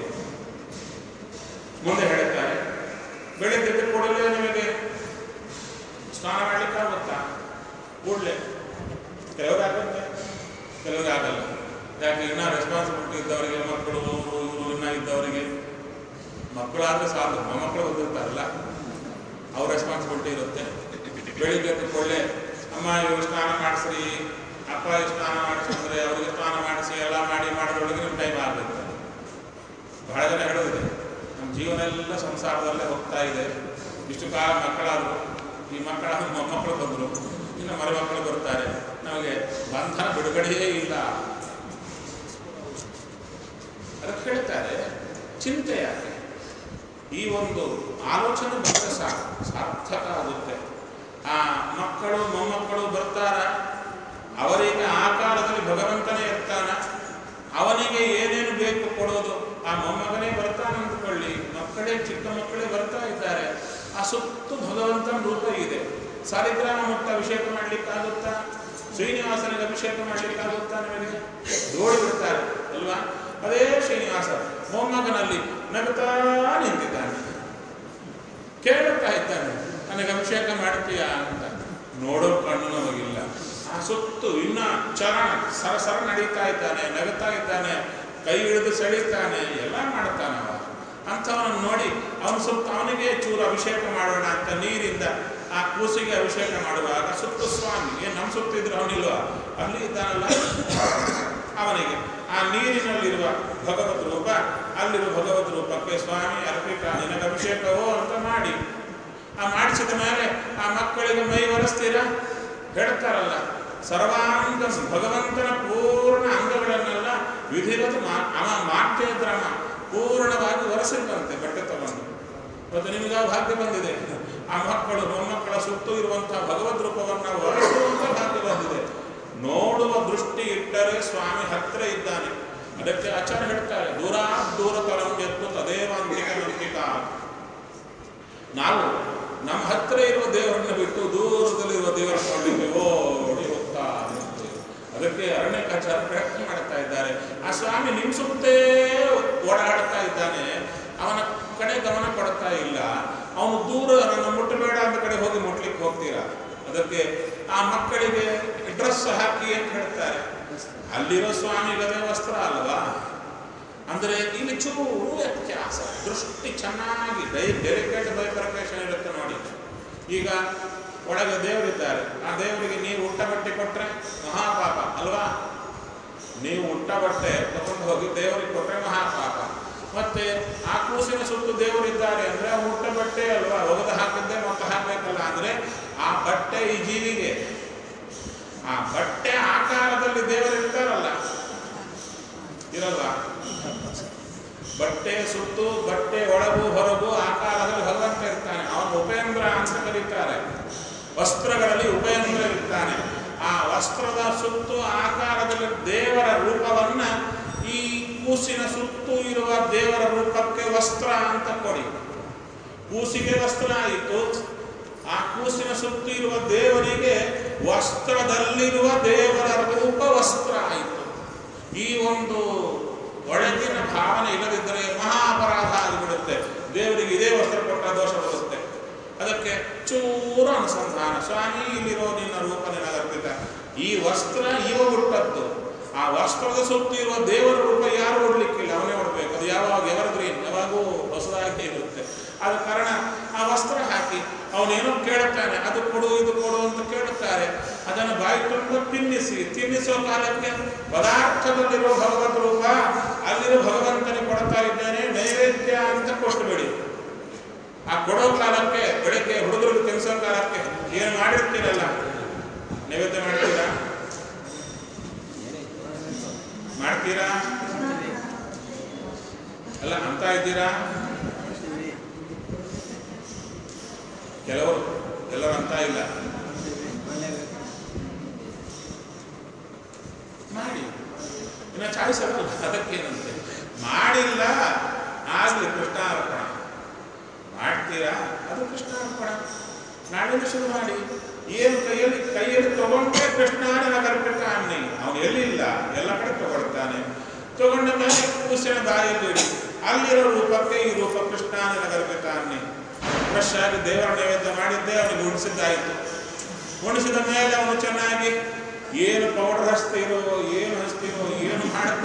ಮುಂದೆ ಹೇಳ್ತಾರೆ ಬೆಳಿಗ್ಗೆ ಎದ್ದ ಕೂಡಲೇ ನಿಮಗೆ ಸ್ನಾನ ಮಾಡ್ಲಿಕ್ಕೆ ಆಗುತ್ತಾ ಕೂಡಲೇ ಕೆಲವರಾಗುತ್ತೆ ಕೆಲವರಾಗಲ್ಲ ಯಾಕೆ ಇನ್ನೂ ರೆಸ್ಪಾನ್ಸಿಬಿಲಿಟಿ ಇದ್ದವರಿಗೆ ಮಕ್ಕಳು ಅವರು ಇವರು ಇನ್ನೂ ಇದ್ದವರಿಗೆ ಮಕ್ಕಳಾದ್ರೆ ಸಾಕು ಮೊಮ್ಮಕ್ಕಳು ಬಂದಿರ್ತಾರಲ್ಲ ಅವ್ರ ರೆಸ್ಪಾನ್ಸಿಬಿಲಿಟಿ ಇರುತ್ತೆ ಬೆಳಿಗ್ಗೆ ಕೊಳ್ಳೆ ಅಮ್ಮ ಇವ್ರು ಸ್ನಾನ ಮಾಡಿಸ್ರಿ ಅಪ್ಪ ಇವ್ರು ಸ್ನಾನ ಮಾಡಿಸಿದ್ರೆ ಅವ್ರಿಗೆ ಸ್ನಾನ ಮಾಡಿಸಿ ಎಲ್ಲ ಮಾಡಿ ಮಾಡೋದ್ರೊಳಗೆ ನಿಮ್ಮ ಟೈಮ್ ಆಗುತ್ತೆ ಬಹಳ ಜನ ಹೇಳೋದಿದೆ ನಮ್ಮ ಜೀವನ ಎಲ್ಲ ಸಂಸಾರದಲ್ಲೇ ಹೋಗ್ತಾ ಇದೆ ಇಷ್ಟು ಕಾಲ ಮಕ್ಕಳಾದರು ಈ ಮಕ್ಕಳ ಮೊಮ್ಮಕ್ಕಳು ಬಂದರು ಇನ್ನು ಮರಿಮಕ್ಕಳು ಬರ್ತಾರೆ ನಮಗೆ ಬಂಧನ ಬಿಡುಗಡೆಯೇ ಇಲ್ಲ ಅದಕ್ಕೆ ಹೇಳ್ತಾರೆ ಚಿಂತೆ ಯಾಕೆ ಈ ಒಂದು ಆಲೋಚನೆ ಬಂದರೆ ಸಾಕು ಸಾರ್ಥಕ ಆಗುತ್ತೆ ಆ ಮಕ್ಕಳು ಮೊಮ್ಮಕ್ಕಳು ಬರ್ತಾರ ಅವರಿಗೆ ಆಕಾರದಲ್ಲಿ ಭಗವಂತನೇ ಇರ್ತಾನ ಅವನಿಗೆ ಏನೇನು ಬೇಕು ಕೊಡೋದು ಆ ಮೊಮ್ಮಗನೇ ಬರ್ತಾನೆ ಅಂದ್ಕೊಳ್ಳಿ ಮಕ್ಕಳೇ ಚಿಕ್ಕ ಮಕ್ಕಳೇ ಬರ್ತಾ ಇದ್ದಾರೆ ಆ ಸುತ್ತು ಭಗವಂತನ ರೂಪ ಇದೆ ಸಾಲಿಗ್ರಾಮ ಮುಟ್ಟ ಅಭಿಷೇಕ ಮಾಡ್ಲಿಕ್ಕಾಗುತ್ತಾ ಶ್ರೀನಿವಾಸನಿಗೆ ಅಭಿಷೇಕ ಮಾಡ್ಲಿಕ್ಕಾಗುತ್ತಾ ನಿಮಗೆ ನೋಡಿ ಬಿಡ್ತಾರೆ ಅಲ್ವಾ ಅದೇ ಶ್ರೀನಿವಾಸ ಮೊಮ್ಮಗನಲ್ಲಿ ನಗುತ್ತಾ ನಿಂತಿದ್ದಾನೆ ಕೇಳುತ್ತಾ ಇದ್ದಾನೆ ನನಗೆ ಅಭಿಷೇಕ ಮಾಡ್ತೀಯಾ ಅಂತ ನೋಡೋ ಕಣ್ಣು ನಮಗಿಲ್ಲ ಆ ಸುತ್ತು ಇನ್ನ ಚರಣ ಸರಸರ ನಡೀತಾ ಇದ್ದಾನೆ ನಗುತ್ತಾ ಇದ್ದಾನೆ ಕೈ ಹಿಡಿದು ಸೆಳೀತಾನೆ ಎಲ್ಲ ಮಾಡ್ತಾನೆ ಅವ ಅಂಥವನನ್ನು ನೋಡಿ ಅವನು ಸುತ್ತ ಅವನಿಗೆ ಚೂರು ಅಭಿಷೇಕ ಮಾಡೋಣ ಅಂತ ನೀರಿಂದ ಆ ಕೂಸಿಗೆ ಅಭಿಷೇಕ ಮಾಡುವಾಗ ಸುತ್ತು ಸ್ವಾಮಿ ಏನು ನಮ್ಮ ಸುತ್ತಿದ್ರೆ ಅವನಿಲ್ವ ಅಲ್ಲಿ ಇದ್ದಾನಲ್ಲ ಅವನಿಗೆ ಆ ನೀರಿನಲ್ಲಿರುವ ಭಗವತ್ ರೂಪ ಅಲ್ಲಿರುವ ಭಗವತ್ ರೂಪಕ್ಕೆ ಸ್ವಾಮಿ ಅರ್ಪಿತ ನಿನಗೆ ಅಭಿಷೇಕವೋ ಅಂತ ಮಾಡಿ ಆ ಮಾಡಿಸಿದ ಮೇಲೆ ಆ ಮಕ್ಕಳಿಗೆ ಮೈ ಒರೆಸ್ತೀರಾ ಹೇಳ್ತಾರಲ್ಲ ಸರ್ವಾಂಗ ಭಗವಂತನ ಪೂರ್ಣ ಅಂಗಗಳನ್ನೆಲ್ಲ ವಿಧಿವತ್ ಮಾ ಅವ ಮಾತ್ಯದ್ರಮ ಪೂರ್ಣವಾಗಿ ಒರೆಸಿದಂತೆ ಬಟ್ಟೆ ತಗೊಂಡು ಮತ್ತು ನಿಮಗೆ ಆ ಭಾಗ್ಯ ಬಂದಿದೆ ಆ ಮಕ್ಕಳು ಮೊಮ್ಮಕ್ಕಳ ಸುತ್ತು ಇರುವಂತಹ ಭಗವದ್ ರೂಪವನ್ನು ಒರೆಸುವಂತ ಭಾಗ್ಯ ಬಂದಿದೆ ನೋಡುವ ದೃಷ್ಟಿ ಇಟ್ಟರೆ ಸ್ವಾಮಿ ಹತ್ರ ಇದ್ದಾನೆ ಅದಕ್ಕೆ ಆಚಾರ್ಯ ಹೇಳ್ತಾರೆ ದೂರ ದೂರ ತರಂ ಎತ್ತು ತದೇವಾಂತಿಕ ನಂಬಿಕ ನಾವು ನಮ್ಮ ಹತ್ರ ಇರುವ ದೇವರನ್ನ ಬಿಟ್ಟು ದೂರದಲ್ಲಿರುವ ದೇವರ ನೋಡಲಿಕ್ಕೆ ಓಡಿ ಹೋಗ್ತಾ ಇರ್ತೇವೆ ಅದಕ್ಕೆ ಅರಣ್ಯಕಾಚಾರ ಪ್ರಯತ್ನ ಮಾಡ್ತಾ ಇದ್ದಾರೆ ಆ ಸ್ವಾಮಿ ನಿಮ್ಮ ಸುತ್ತೇ ಓಡಾಡ್ತಾ ಇದ್ದಾನೆ ಅವನ ಕಡೆ ಗಮನ ಕೊಡ್ತಾ ಇಲ್ಲ ಅವನು ದೂರ ನನ್ನ ಮುಟ್ಟಬೇಡ ಅಂತ ಕಡೆ ಹೋಗಿ ಮುಟ್ಲಿಕ್ಕೆ ಹೋಗ್ತೀರಾ ಅದಕ್ಕೆ ಆ ಮಕ್ಕಳಿಗೆ ಡ್ರೆಸ್ ಹಾಕಿ ಅಂತ ಹೇಳ್ತಾರೆ ಅಲ್ಲಿರೋ ಸ್ವಾಮಿಗದೇ ವಸ್ತ್ರ ಅಲ್ವಾ ಅಂದರೆ ಇಲ್ಲಿ ಚೂರು ವ್ಯತ್ಯಾಸ ದೃಷ್ಟಿ ಚೆನ್ನಾಗಿ ಡೈ ಡೆಲಿಕೇಟ್ ಬೈಪರ್ಕೇಶನ್ ಇರುತ್ತೆ ನೋಡಿ ಈಗ ಒಳಗೆ ದೇವರಿದ್ದಾರೆ ಆ ದೇವರಿಗೆ ನೀವು ಉಟ್ಟ ಬಟ್ಟೆ ಕೊಟ್ಟರೆ ಮಹಾಪಾಪ ಅಲ್ವಾ ನೀವು ಉಟ್ಟ ಬಟ್ಟೆ ತಗೊಂಡು ಹೋಗಿ ದೇವರಿಗೆ ಕೊಟ್ಟರೆ ಮಹಾಪಾಪ ಮತ್ತೆ ಆ ಕೂಸಿನ ಸುತ್ತು ದೇವರಿದ್ದಾರೆ ಅಂದ್ರೆ ಆ ಉಟ್ಟ ಬಟ್ಟೆ ಅಲ್ವಾ ಒಗೆದು ಹಾಕಿದ್ದೆ ಮತ್ತೆ ಹಾಕ್ಬೇಕಲ್ಲ ಅಂದ್ರೆ ಆ ಬಟ್ಟೆ ಈ ಜೀವಿಗೆ ಆ ಬಟ್ಟೆ ಆಕಾರದಲ್ಲಿ ದೇವರಿರ್ತಾರಲ್ಲ ಇರಲ್ವಾ ಬಟ್ಟೆ ಸುತ್ತು ಬಟ್ಟೆ ಒಳಗು ಹೊರಗು ಆಕಾರದಲ್ಲಿ ಭಗವಂತ ಇರ್ತಾನೆ ಅವನು ಉಪೇಂದ್ರ ಅಂತ ಕರೀತಾರೆ ವಸ್ತ್ರಗಳಲ್ಲಿ ಉಪೇಂದ್ರ ಇರ್ತಾನೆ ಆ ವಸ್ತ್ರದ ಸುತ್ತು ಆಕಾರದಲ್ಲಿ ದೇವರ ರೂಪವನ್ನ ಈ ಕೂಸಿನ ಸುತ್ತು ಇರುವ ದೇವರ ರೂಪಕ್ಕೆ ವಸ್ತ್ರ ಅಂತ ಕೊಡಿ ಕೂಸಿಗೆ ವಸ್ತ್ರ ಆಯಿತು ಆ ಕೂಸಿನ ಸುತ್ತು ಇರುವ ದೇವರಿಗೆ ವಸ್ತ್ರದಲ್ಲಿರುವ ದೇವರ ರೂಪ ವಸ್ತ್ರ ಆಯಿತು ಈ ಒಂದು ಒಳಗಿನ ಭಾವನೆ ಇಲ್ಲದಿದ್ದರೆ ಮಹಾ ಅಪರಾಧ ಆಗಿಬಿಡುತ್ತೆ ದೇವರಿಗೆ ಇದೇ ವಸ್ತ್ರ ಕೊಟ್ಟ ದೋಷ ಬರುತ್ತೆ ಅದಕ್ಕೆ ಚೂರು ಅನುಸಂಧಾನ ಸ್ವಾಮಿ ಇಲ್ಲಿರೋ ನಿನ್ನ ರೂಪ ನಿನಗರ್ಪಿತ ಈ ವಸ್ತ್ರ ಇವ ಹುಟ್ಟದ್ದು ಆ ವಸ್ತ್ರದ ಸುತ್ತ ಇರುವ ದೇವರ ರೂಪ ಯಾರು ಉಡ್ಲಿಕ್ಕಿಲ್ಲ ಅವನೇ ಉಡ್ಬೇಕು ಅದು ಯಾವಾಗ ಎವರ್ಗ್ರೀನ್ ಯಾವಾಗೂ ಹೊಸದಾಗಿ ಇರುತ್ತೆ ಆದ ಕಾರಣ ಆ ವಸ್ತ್ರ ಹಾಕಿ ಅವನೇನೋ ಕೇಳುತ್ತಾನೆ ಅದು ಕೊಡು ಇದು ಕೊಡು ಅಂತ ಕೇಳುತ್ತಾರೆ ಅದನ್ನು ಬಾಯಿ ತುಂಬ ತಿನ್ನಿಸಿ ತಿನ್ನಿಸುವ ಕಾಲಕ್ಕೆ ಪದಾರ್ಥದಲ್ಲಿರುವ ಭಗವತ್ ರೂಪ ಅಲ್ಲಿರೋ ಭಗವಂತನಿಗೆ ಕೊಡ್ತಾ ಇದ್ದೇನೆ ನೈವೇದ್ಯ ಅಂತ ಕೊಟ್ಟುಬಿಡಿ ಆ ಕೊಡೋ ಕಾಲಕ್ಕೆ ಬೆಳಗ್ಗೆ ಹುಡುಗರಿಗೆ ತಿನ್ನಿಸೋ ಕಾಲಕ್ಕೆ ಏನು ಮಾಡಿರ್ತೀರಲ್ಲ ನೈವೇದ್ಯ ಮಾಡ್ತೀರಾ ಮಾಡ್ತೀರಾ ಅಲ್ಲ ಅಂತ ಇದ್ದೀರಾ ಕೆಲವರು ಎಲ್ಲರೂ ಅಂತ ಇಲ್ಲ ಮಾಡಿ ಇನ್ನು ಚಾಯ್ಸ್ ಅಲ್ಲ ಅದಕ್ಕೇನಂತೆ ಮಾಡಿಲ್ಲ ಆಗಲಿ ಕೃಷ್ಣಾರ್ಪಣ ಮಾಡ್ತೀರಾ ಅದು ಕೃಷ್ಣಾರ್ಪಣ ನಾಳೆಯಿಂದ ಶುರು ಮಾಡಿ ಏನು ಕೈಯಲ್ಲಿ ಕೈಯಲ್ಲಿ ತಗೊಂಡ್ರೆ ಕೃಷ್ಣ ನನಗರ್ಪಿತ ಅನ್ನಿ ಅವನು ಎಲ್ಲಿಲ್ಲ ಎಲ್ಲ ಕಡೆ ತಗೊಳ್ತಾನೆ ತಗೊಂಡ ಮೇಲೆ ಕೂಸಿನ ಬಾಯಲ್ಲಿ ಇಡಿ ಅಲ್ಲಿರೋ ರೂಪಕ್ಕೆ ಈ ರೂಪ ಕೃಷ್ಣ ನನಗರ್ಪಿತ ಅನ್ನಿ ಫ್ರೆಶ್ ಆಗಿ ದೇವರ ನೈವೇದ್ಯ ಮಾಡಿದ್ದೆ ಅವನಿಗೆ ಉಣಿಸಿದ್ದಾಯಿತು ಉಣಿಸಿದ ಮೇಲೆ ಅವನು ಚೆನ್ನಾಗಿ ಏನು ಪೌಡರ್ ಹಚ್ತೀರೋ ಏನು ಹಚ್ತೀರೋ ಏನು ಮಾಡ್ತೀರೋ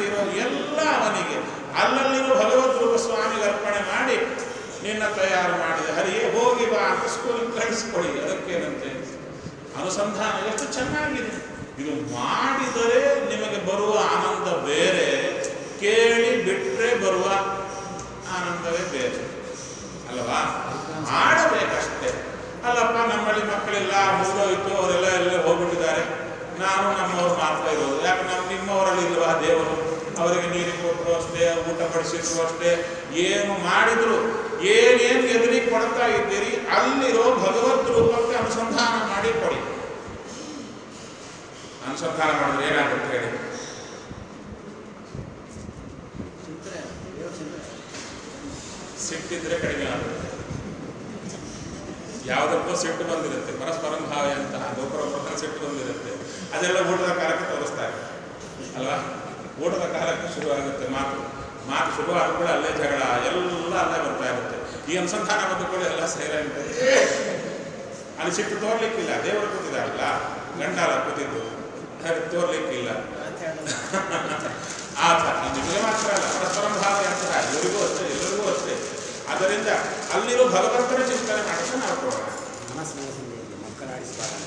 ಅಲ್ಲಲ್ಲಿರೋ ಭಗವದ್ ರೂಪ ಸ್ವಾಮಿಗೆ ಅರ್ಪಣೆ ಮಾಡಿ ನಿನ್ನ ತಯಾರು ಮಾಡಿದೆ ಹರಿಯೇ ಹೋಗಿ ಬಾ ಅಂತ ಸ್ಕೂಲಿಗೆ ಕಳಿಸ್ಕೊಡಿ ಅದಕ್ಕೇನಂತೆ ಅನುಸಂಧಾನ ಎಷ್ಟು ಚೆನ್ನಾಗಿದೆ ಇದು ಮಾಡಿದರೆ ನಿಮಗೆ ಬರುವ ಆನಂದ ಬೇರೆ ಕೇಳಿ ಬಿಟ್ಟರೆ ಬರುವ ಆನಂದವೇ ಬೇರೆ ಅಲ್ವಾ ಮಾಡಬೇಕಷ್ಟೇ ಅಲ್ಲಪ್ಪ ನಮ್ಮಲ್ಲಿ ಮಕ್ಕಳೆಲ್ಲ ಮುಗಿದೋಯ್ತು ಅವರೆಲ್ಲ ಎಲ್ಲ ಹೋಗ್ಬಿಟ್ಟಿದ್ದಾರೆ ನಾನು ನಮ್ಮವ್ರು ಮಾತ್ರ ಇರೋದು ಯಾಕೆ ನಮ್ಮ ನಿಮ್ಮವರಲ್ಲಿ ಇಲ್ವಾ ದೇವರು ಅವರಿಗೆ ನೀರು ಕೊಟ್ಟರು ಅಷ್ಟೇ ಊಟ ಬಡಿಸಿದ್ರು ಅಷ್ಟೇ ಏನು ಮಾಡಿದ್ರು ಏನೇನು ಎದುರಿಗೆ ಕೊಡ್ತಾ ಇದ್ದೀರಿ ಅಲ್ಲಿರೋ ಭಗವದ್ ರೂಪಕ್ಕೆ ಅನುಸಂಧಾನ ಮಾಡಿ ಕೊಡಿ ಅನುಸಂಧಾನ ಮಾಡಿದ್ರೆ ಏನಾಗುತ್ತೆ ಹೇಳಿ ಚಿಂತನೆ ದೇವ್ರ ಚಿಂತನೆ ಸಿಟ್ಟಿದ್ರೆ ಕಡಿಮೆ ಆಗುತ್ತೆ ಯಾವುದಕ್ಕೂ ಸಿಟ್ಟು ಬಂದಿರುತ್ತೆ ಪರಸ್ಪರ ಭಾವ ಅಂತ ಒಬ್ಬರೊಬ್ಬರ ಸಿಟ್ಟು ಬಂದಿರುತ್ತೆ ಅದೆಲ್ಲ ಊಟದ ಕಾಲಕ್ಕೆ ತೋರಿಸ್ತಾರೆ ಅಲ್ವಾ ಊಟದ ಕಾಲಕ್ಕೆ ಶುರು ಆಗುತ್ತೆ ಮಾತು ಮಾತು ಶುರು ಆದ ಕೂಡ ಅಲ್ಲೇ ಜಗಳ ಎಲ್ಲ ಅಲ್ಲೇ ಬರ್ತಾ ಇರುತ್ತೆ ಈ ಅನುಸಂಧಾನ ಬಂದ ಕೂಡ ಎಲ್ಲ ಸೈಲೆಂಟ್ ಅಲ್ಲಿ ಸಿಟ್ಟು ತೋರ್ಲಿಕ್ಕಿಲ್ಲ ದೇವರು ಕೂತಿದಾರಲ್ಲ ಗಂಡಾಲ ಕೂತಿದ್ದು ಹಾಗೆ ತೋರ್ಲಿಕ್ಕಿಲ್ಲ ಅಂತ ಹೇಳೋದು ಆ ಥರ ನಿಮಗೆ ಮಾತ್ರ ಅಲ್ಲ ಪರಸ್ಪರ ಭಾವ ಅಂತ ಇವರಿಗೂ ಅಷ್ಟೇ ಎಲ್ಲರಿಗೂ ಅಷ್ಟೇ ಆದ್ದರಿಂದ ಅಲ್ಲಿರೋ ಭಗವಂತನ ಚಿಂತನೆ ಮಾಡೋಕೆ ನಾವು ಕೊಡೋಣ ಮನಸ್ಸು ಮನಸ್ಸಿಂದ ಇದೆ ಮಕ್ಕಳ ಆಡಿಸಬಾರದು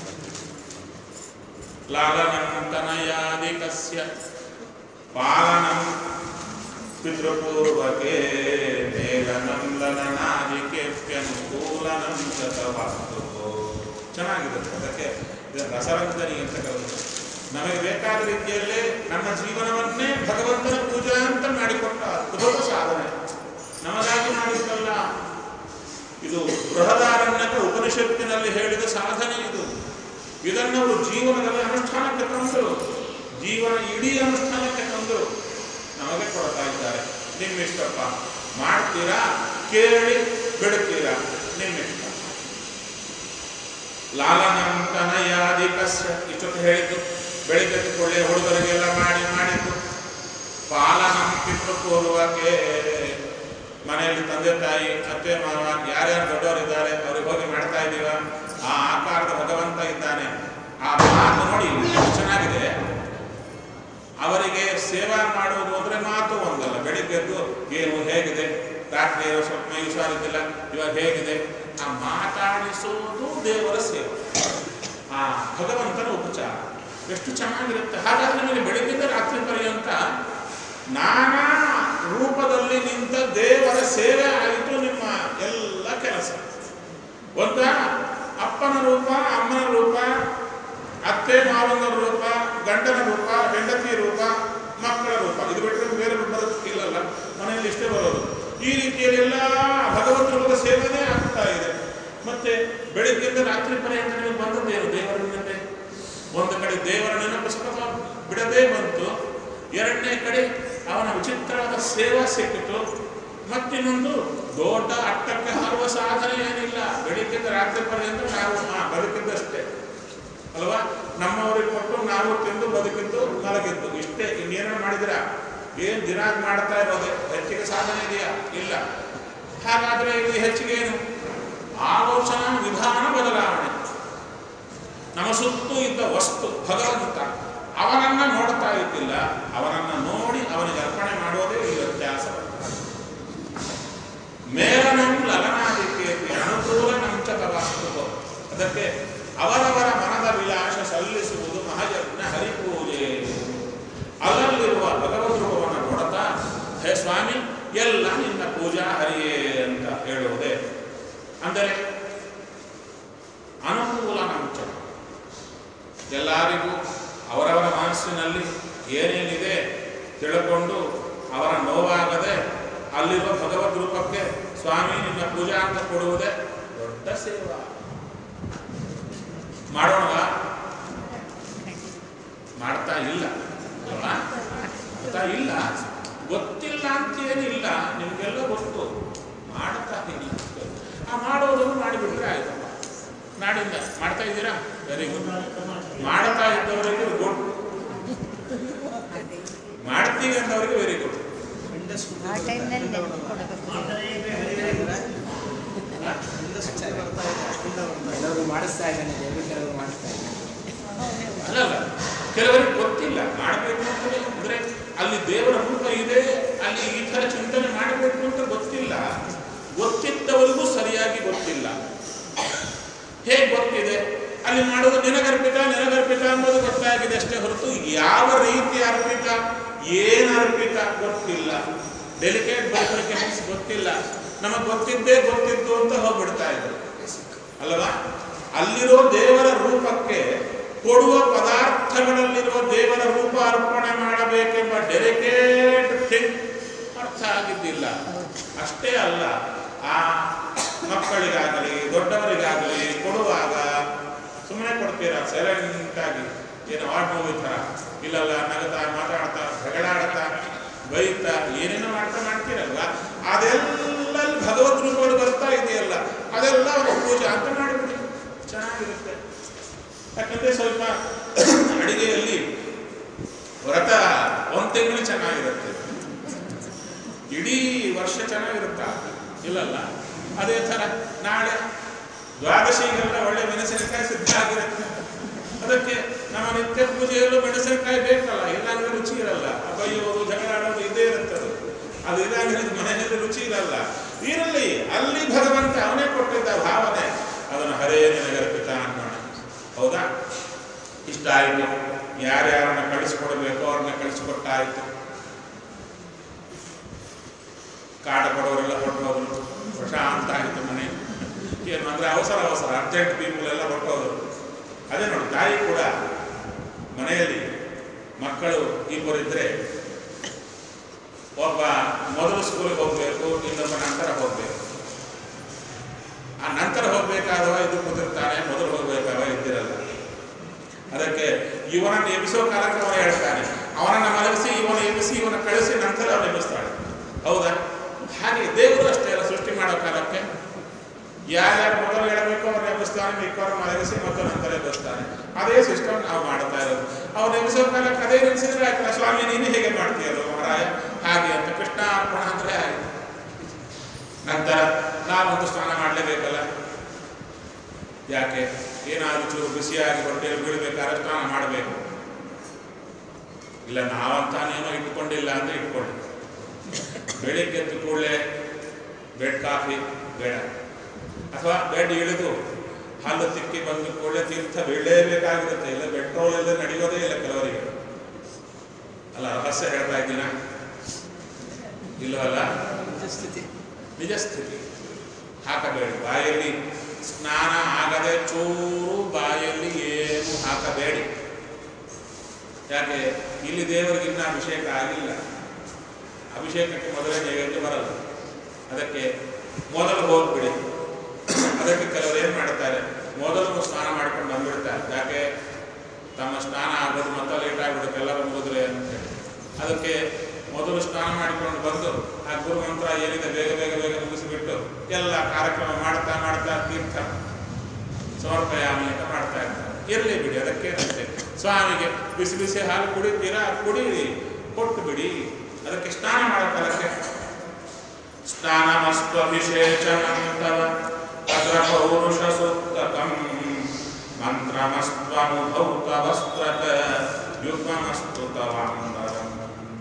ಲಾಲನಂತನಯಾದಿಕಸ್ಯ ಪಾಲನಂ ಪಿತೃಪೂರ್ವಕೆ ಮೇಲನಂದನಾದಿಕೆಪ್ಯನುಕೂಲನಂ ಗತವಾಸ್ತು ಚೆನ್ನಾಗಿದೆ ಅದಕ್ಕೆ ಇದು ರಸರಂಜನಿ ಅಂತ ಕರೆದು ನಮಗೆ ಬೇಕಾದ ರೀತಿಯಲ್ಲೇ ನಮ್ಮ ಜೀವನವನ್ನೇ ಭಗವಂತನ ಪೂಜಾ ಅಂತ ಮಾಡಿಕೊಟ್ಟ ಅದ್ಭುತ ಸಾಧನೆ ನಮಗಾಗಿ ಮಾಡಿದ್ದಲ್ಲ ಇದು ಬೃಹದಾರಣ್ಯಕ ಉಪನಿಷತ್ತಿನಲ್ಲಿ ಹೇಳಿದ ಸಾಧನೆ ಇದು ಇದನ್ನು ಅವರು ಜೀವನದಲ್ಲಿ ಅನುಷ್ಠಾನಕ್ಕೆ ತಂದರು ಜೀವನ ಇಡೀ ಅನುಷ್ಠಾನಕ್ಕೆ ತಂದರು ನಮಗೆ ಕೊಡ್ತಾ ಇದ್ದಾರೆ ನಿಮ್ಮಿಷ್ಟಪ್ಪ ಮಾಡ್ತೀರಾ ಕೇಳಿ ಬಿಡುತ್ತೀರಾ ನಿಮ್ಮಿಷ್ಟ ಲಾಲನಂತನಯಾದಿಕಸ್ಯ ಇಷ್ಟೊತ್ತು ಹೇಳಿದ್ದು ಬೆಳಿಗ್ಗೆ ಕೊಳ್ಳೆ ಹುಡುಗರಿಗೆಲ್ಲ ಮಾಡಿ ಮಾಡಿದ್ದು ಪಾಲನಂ ಪಿತೃಪೂರ್ವಕ್ಕೆ ಮನೆಯಲ್ಲಿ ತಂದೆ ತಾಯಿ ಅತ್ತೆ ಮಾವ ಯಾರ್ಯಾರು ದೊಡ್ಡವರಿದ್ದಾರೆ ಅವ್ರಿಗೆ ಹೋಗಿ ಮಾಡ್ತಾ ಇದ್ದೀವ ಆ ಆಕಾರದ ಭಗವಂತ ಇದ್ದಾನೆ ಆ ಮಾತು ನೋಡಿ ಎಷ್ಟು ಚೆನ್ನಾಗಿದೆ ಅವರಿಗೆ ಸೇವಾ ಮಾಡುವುದು ಅಂದ್ರೆ ಮಾತು ಒಂದಲ್ಲ ಬೆಳಿಗ್ಗೆದ್ದು ಏನು ಹೇಗಿದೆ ರಾತ್ರಿ ಏನೋ ಸ್ವಲ್ಪ ಮೈ ಹುಷಾರಿದ್ದಿಲ್ಲ ಇವಾಗ ಹೇಗಿದೆ ಆ ಮಾತಾಡಿಸುವುದು ದೇವರ ಸೇವೆ ಆ ಭಗವಂತನ ಉಪಚಾರ ಎಷ್ಟು ಚೆನ್ನಾಗಿರುತ್ತೆ ಹಾಗಾದ್ರೆ ನಿಮಗೆ ಬೆಳಿಗ್ಗೆಯಿಂದ ರಾತ್ರಿ ಪರ್ಯಂತ ನಾನಾ ರೂಪದಲ್ಲಿ ನಿಂತ ದೇವರ ಸೇವೆ ಆಯಿತು ನಿಮ್ಮ ಎಲ್ಲ ಕೆಲಸ ಒಂದ ಅಪ್ಪನ ರೂಪ ಅಮ್ಮನ ರೂಪ ಅತ್ತೆ ಮಾವನ ರೂಪ ಗಂಡನ ರೂಪ ಹೆಂಡತಿ ರೂಪ ಮಕ್ಕಳ ರೂಪ ಇದು ಬಿಟ್ಟರೆ ಬೇರೆ ರೂಪ ಇಲ್ಲಲ್ಲ ಮನೆಯಲ್ಲಿ ಇಷ್ಟೇ ಬರೋದು ಈ ರೀತಿಯಲ್ಲೆಲ್ಲ ಭಗವತ್ ರೂಪದ ಸೇವೆನೇ ಆಗ್ತಾ ಇದೆ ಮತ್ತೆ ಬೆಳಿಗ್ಗೆಯಿಂದ ರಾತ್ರಿ ಪರ್ಯಂತ ನಿಮಗೆ ಬಂದದ್ದೇನು ದೇವರ ನೆನಪೆ ಒಂದು ಕಡೆ ದೇವರ ನೆನಪು ಸತತ ಬಿಡದೇ ಬಂತು ಎರಡನೇ ಕಡೆ ಅವನ ವಿಚಿತ್ರವಾದ ಸೇವಾ ಸಿಕ್ಕಿತು ಮತ್ತಿನ್ನೊಂದು ದೊಡ್ಡ ಅಟ್ಟಕ್ಕೆ ಹಾರುವ ಸಾಧನೆ ಏನಿಲ್ಲ ಬೆಳಿಗ್ಗೆಯಿಂದ ರಾತ್ರಿ ಪರ್ಯಂತ ನಾವು ಹಾ, ಬದುಕಿದ್ದಷ್ಟೇ ಅಲ್ವಾ ನಮ್ಮವರಿಗೆ ಕೊಟ್ಟು ನಾವು ತಿಂದು ಬದುಕಿದ್ದು ಮಲಗಿದ್ದು ಇಷ್ಟೇ ಇನ್ನೇನೋ ಮಾಡಿದಿರ ಏನು ದಿನ ಮಾಡ್ತಾ ಇರೋದೆ ಹೆಚ್ಚಿಗೆ ಸಾಧನೆ ಇದೆಯಾ ಇಲ್ಲ ಹಾಗಾದ್ರೆ ಇದು ಹೆಚ್ಚಿಗೆ ಏನು ಆಲೋಚನಾ ವಿಧಾನ ಬದಲಾವಣೆ ನಮ್ಮ ಸುತ್ತು ಇದ್ದ ವಸ್ತು ಭಗವಂತ ಅವನನ್ನ ನೋಡ್ತಾ ಇದ್ದಿಲ್ಲ ಅವನನ್ನ ನೋಡಿ ಅವನಿಗೆ ಅರ್ಪಣೆ ಮಾಡೋದೇ ಈ ವ್ಯತ್ಯಾಸ ಮೇಲನಂ ಲಲನಾದಿತ್ಯಕ್ಕೆ ಅನುಕೂಲ ನಂಚಕ ವಾಸ್ತು ಅದಕ್ಕೆ ಅವರವರ ಮನದ ವಿಲಾಸ ಸಲ್ಲಿಸುವುದು ಮಹಾಯಜ್ಞ ಹರಿಪೂಜೆ ಅಲ್ಲಲ್ಲಿರುವ ಭಗವದ್ ರೂಪವನ್ನು ನೋಡುತ್ತಾ ಹೇ ಸ್ವಾಮಿ ಎಲ್ಲ ನಿನ್ನ ಪೂಜಾ ಹರಿಯೇ ಅಂತ ಹೇಳುವುದೇ ಅಂದರೆ ಅನುಕೂಲ ನಂಚ ಎಲ್ಲರಿಗೂ ಅವರವರ ಮನಸ್ಸಿನಲ್ಲಿ ಏನೇನಿದೆ ತಿಳ್ಕೊಂಡು ಅವರ ನೋವಾಗದೆ ಅಲ್ಲಿರುವ ಭಗವದ್ ರೂಪಕ್ಕೆ ಸ್ವಾಮಿ ನಿನ್ನ ಪೂಜಾ ಅಂತ ಕೊಡುವುದೇ ದೊಡ್ಡ ಸೇವಾ ಮಾಡೋಣ ಮಾಡ್ತಾ ಇಲ್ಲ ಅಲ್ವಾ? ಮಾಡ್ತಾ ಇಲ್ಲ ಗೊತ್ತಿಲ್ಲ ಅಂತೇನಿಲ್ಲ ನಿಮಗೆಲ್ಲ ಗೊತ್ತು ಮಾಡ್ತಾ ಇಲ್ಲ ಆ ಮಾಡೋದನ್ನು ಮಾಡಿಬಿಟ್ರೆ ಆಯ್ತಪ್ಪ ನಾಡಿಂದ ಮಾಡ್ತಾ ಇದ್ದೀರಾ ವೆರಿ ಗುಡ್ ಮಾಡ್ತಾ ಇದ್ದವರಿಗೆ ಗುಡ್ ಮಾಡ್ತೀವಿ ಅಂದವರಿಗೆ ವೆರಿ ಗುಡ್ ಆ ಟೈಮ್ನಲ್ಲಿ ನೆನಪು ಕೊಡಬೇಕು ಕೆಲವರು ಮಾಡಿಸ್ತಾ ಇದ್ದಾನೆ ದೇವರು ಕೆಲವರು ಮಾಡಿಸ್ತಾ ಇದ್ದಾನೆ ಅಲ್ಲಲ್ಲ ಕೆಲವರಿಗೆ ಗೊತ್ತಿಲ್ಲ ಮಾಡಬೇಕು ಅಂತಲೇ ಅಂದ್ರೆ ಅಲ್ಲಿ ದೇವರ ರೂಪ ಇದೆ ಅಲ್ಲಿ ಈ ಥರ ಇದೆ ಅಷ್ಟೇ ಹೊರತು ಯಾವ ರೀತಿ ಅರ್ಪಿತ ಏನು ಅರ್ಪಿತ ಗೊತ್ತಿಲ್ಲ ಡೆಲಿಕೇಟ್ ಬೈಫಿಕೇಶನ್ಸ್ ಗೊತ್ತಿಲ್ಲ ನಮಗೆ ಗೊತ್ತಿದ್ದೇ ಗೊತ್ತಿದ್ದು ಅಂತ ಹೋಗ್ಬಿಡ್ತಾ ಇದ್ರು ಅಲ್ವಾ ಅಲ್ಲಿರೋ ದೇವರ ರೂಪಕ್ಕೆ ಕೊಡುವ ಪದಾರ್ಥಗಳಲ್ಲಿರುವ ದೇವರ ರೂಪ ಅರ್ಪಣೆ ಮಾಡಬೇಕೆಂಬ ಡೆಲಿಕೇಟ್ ಥಿಂಗ್ ಅರ್ಥ ಆಗಿದ್ದಿಲ್ಲ ಅಷ್ಟೇ ಅಲ್ಲ ಆ ಮಕ್ಕಳಿಗಾಗಲಿ ದೊಡ್ಡವರಿಗಾಗಲಿ ಕೊಡುವಾಗ ಸುಮ್ಮನೆ ಕೊಡ್ತೀರಾ ಸೈಲೆಂಟ್ ಆಗಿ ಏನು ಆಡ್ ಮೂವಿ ಥರ ಇಲ್ಲಲ್ಲ ನಗತಾ ಮಾತಾಡ್ತಾ ಜಗಳಾಡ್ತಾ ಬೈತಾ ಏನೇನೋ ಮಾಡ್ತಾ ಮಾಡ್ತೀರಲ್ವ ಅದೆಲ್ಲ ಅಲ್ಲಿ ಭಗವದ್ ರೂಪಗಳು ಬರ್ತಾ ಇದೆಯಲ್ಲ ಅದೆಲ್ಲ ಅವರ ಪೂಜೆ ಅಂತ ಮಾಡಿಬಿಡಿ ಚೆನ್ನಾಗಿರುತ್ತೆ ಯಾಕಂದ್ರೆ ಸ್ವಲ್ಪ ಅಡಿಗೆಯಲ್ಲಿ ವ್ರತ ಒಂದು ತಿಂಗಳು ಚೆನ್ನಾಗಿರುತ್ತೆ ಇಡೀ ವರ್ಷ ಚೆನ್ನಾಗಿರುತ್ತಾ ಇಲ್ಲಲ್ಲ ಅದೇ ಥರ ನಾಳೆ ದ್ವಾದಶಿಗೆಲ್ಲ ಒಳ್ಳೆ ಮೆಣಸಿನಕಾಯಿ ಸಿದ್ಧ ಆಗಿರುತ್ತೆ ಅದಕ್ಕೆ ನಮ್ಮ ನಿತ್ಯ ಪೂಜೆಯಲ್ಲೂ ಮೆಣಸಿನಕಾಯಿ ಬೇಕಲ್ಲ ಇಲ್ಲಾಂದ್ರೆ ರುಚಿ ಇರಲ್ಲ ಬೈಯೋದು ಜಗಳ ಆಡೋದು ಇದೇ ಇರುತ್ತೆ ಅದು ಅದು ಇಲ್ಲಾಂದ್ರೆ ಇದು ಮನೆಯಲ್ಲಿ ರುಚಿ ಇರಲ್ಲ ಇರಲಿ ಅಲ್ಲಿ ಭಗವಂತ ಅವನೇ ಕೊಟ್ಟಿದ್ದ ಭಾವನೆ ಅದನ್ನು ಹರೇ ನಿನಗರ್ಪಿತ ಅನ್ನೋಣ ಹೌದಾ ಇಷ್ಟ ಆಯಿತು ಯಾರ್ಯಾರನ್ನ ಕಳಿಸ್ಕೊಡ್ಬೇಕು ಅವ್ರನ್ನ ಕಳಿಸ್ಕೊಟ್ಟಾಯ್ತು ಕಾಡ ಕೊಡೋರೆಲ್ಲ ಹೊರಟೋದ್ರು ಪ್ರಶಾಂತ ಆಯಿತು ಮನೆ ಏನು ಅಂದರೆ ಅವಸರ ಅವಸರ ಅರ್ಜೆಂಟ್ ಪೀಪಲ್ ಎಲ್ಲ ಹೊರಟೋದ್ರು ಅದೇ ನೋಡಿ ತಾಯಿ ಕೂಡ ಮನೆಯಲ್ಲಿ ಮಕ್ಕಳು ಇಬ್ಬರಿದ್ರೆ ಒಬ್ಬ ಮೊದಲು ಸ್ಕೂಲಿಗೆ ಹೋಗಬೇಕು ಇನ್ನೊಬ್ಬ ನಂತರ ಹೋಗಬೇಕು ಆ ನಂತರ ಹೋಗ್ಬೇಕಾದವ ಇದು ಕುದುರ್ತಾನೆ ಮೊದಲು ಹೋಗ್ಬೇಕಾದವ ಇದ್ದಿರಲ್ಲ ಅದಕ್ಕೆ ಇವನನ್ನು ಎಬ್ಬಿಸೋ ಕಾಲಕ್ಕೆ ಅವನು ಹೇಳ್ತಾನೆ ಅವನನ್ನು ಮಲಗಿಸಿ ಇವನು ಎಬ್ಬಿಸಿ ಇವನ ಕಳಿಸಿ ನಂತರ ಅವನು ಎಬ್ಬಿಸ್ತಾನೆ ಹೌದಾ ಹಾಗೆ ದೇವರು ಅಷ್ಟೇ ಅಲ್ಲ ಸೃಷ್ಟಿ ಮಾಡೋ ಕಾಲಕ್ಕೆ ಯಾರ್ಯಾರು ಮೊದಲು ಹೇಳಬೇಕು ಅವ್ರನ್ನ ಎಬ್ಬಿಸ್ತಾನೆ ಮಿಕ್ಕವ್ರ ಮಲಗಿಸಿ ಮತ್ತು ನಂತರ ಎಬ್ಬಿಸ್ತಾನೆ ಅದೇ ಸಿಸ್ಟಮ್ ನಾವು ಮಾಡ್ತಾ ಇರೋದು ಅವ್ರು ಎಬ್ಬಿಸೋ ಕಾಲಕ್ಕೆ ಅದೇ ನೆನೆಸಿದ್ರೆ ಆಯ್ತಲ್ಲ ಸ್ವಾಮಿ ನೀನು ಹೇಗೆ ಮಾಡ್ತೀಯಲ್ಲ ಮಹಾರಾಯ ಹಾಗೆ ಅಂತ ಕೃಷ್ಣ ಅರ್ಪಣ ಅಂದ್ರೆ ಆಯ್ತು ನಂತರ ನಾವೊಂದು ಸ್ನಾನ ಮಾಡಲೇಬೇಕಲ್ಲ ಯಾಕೆ ಏನಾದರೂ ಚೂರು ಬಿಸಿಯಾಗಿ ಹೊಟ್ಟೆಯಲ್ಲಿ ಬೀಳಬೇಕಾದ್ರೆ ಸ್ನಾನ ಮಾಡಬೇಕು ಇಲ್ಲ ನಾವಂತಾನೇನೋ ಇಟ್ಕೊಂಡಿಲ್ಲ ಅಂದ್ರೆ ಇಟ್ಕೊಳ್ಳಿ ಬೆಳಿಗ್ಗೆ ಎದ್ದು ಕೂಡಲೇ ಬೆಡ್ ಕಾಫಿ ಬೇಡ ಅಥವಾ ಬೆಡ್ ಇಳಿದು ಹಲ್ಲು ತಿಕ್ಕಿ ಬಂದ ಕೂಡಲೇ ತೀರ್ಥ ಬೀಳಲೇಬೇಕಾಗಿರುತ್ತೆ ಇಲ್ಲ ಪೆಟ್ರೋಲ್ ಇಲ್ಲದೆ ನಡೆಯೋದೇ ಇಲ್ಲ ಕೆಲವರಿಗೆ ಅಲ್ಲ ರಹಸ್ಯ ಹೇಳ್ತಾ ಇದ್ದೀನ ಇಲ್ಲವಲ್ಲ ಸ್ಥಿತಿ ನಿಜ ಸ್ಥಿತಿ ಹಾಕಬೇಡಿ ಬಾಯಲ್ಲಿ ಸ್ನಾನ ಆಗದೆ ಚೂರು ಬಾಯಲ್ಲಿ ಏನು ಹಾಕಬೇಡಿ ಯಾಕೆ ಇಲ್ಲಿ ದೇವರಿಗೆ ಇನ್ನೂ ಅಭಿಷೇಕ ಆಗಿಲ್ಲ ಅಭಿಷೇಕಕ್ಕೆ ಮೊದಲೇ ನೈವೇದ್ಯ ಬರಲ್ಲ ಅದಕ್ಕೆ ಮೊದಲು ಹೋಗ್ಬಿಡಿ ಅದಕ್ಕೆ ಕೆಲವರು ಏನು ಮಾಡ್ತಾರೆ ಮೊದಲು ಸ್ನಾನ ಮಾಡ್ಕೊಂಡು ಬಂದ್ಬಿಡ್ತಾರೆ ಯಾಕೆ ತಮ್ಮ ಸ್ನಾನ ಆಗೋದು ಮತ್ತೆ ಲೇಟ್ ಆಗಿಬಿಡುತ್ತೆ ಎಲ್ಲರೂ ಮುಗಿದ್ರೆ ಅಂತೇಳಿ ಅದಕ್ಕೆ ಮೊದಲು ಸ್ನಾನ ಮಾಡಿಕೊಂಡು ಬಂದು ಆ ಗುರು ಮಂತ್ರ ಏನಿದೆ ಬೇಗ ಬೇಗ ಬೇಗ ಮುಗಿಸಿಬಿಟ್ಟು ಎಲ್ಲ ಕಾರ್ಯಕ್ರಮ ಮಾಡ್ತಾ ಮಾಡ್ತಾ ತೀರ್ಥ ಸಮರ್ಪಯಾಮಿ ಅಂತ ಮಾಡ್ತಾ ಇರ್ತಾರೆ ಇರಲಿ ಬಿಡಿ ಅದಕ್ಕೇನಂತೆ ಸ್ವಾಮಿಗೆ ಬಿಸಿ ಬಿಸಿ ಹಾಲು ಕುಡಿತೀರಾ ಕುಡೀರಿ ಕೊಟ್ಟು ಬಿಡಿ ಅದಕ್ಕೆ ಸ್ನಾನ ಮಾಡೋ ಕಾಲಕ್ಕೆ ಸ್ನಾನಮಸ್ತ್ವಭಿಷೇಚನಂತವ ಅದ್ರ ಪೌರುಷ ಸೂಕ್ತಕಂ ಮಂತ್ರಮಸ್ತ್ವನುಭೌತ ವಸ್ತ್ರಕ ಯುಗ್ಮಮಸ್ತು ತವಾಂಬರಂ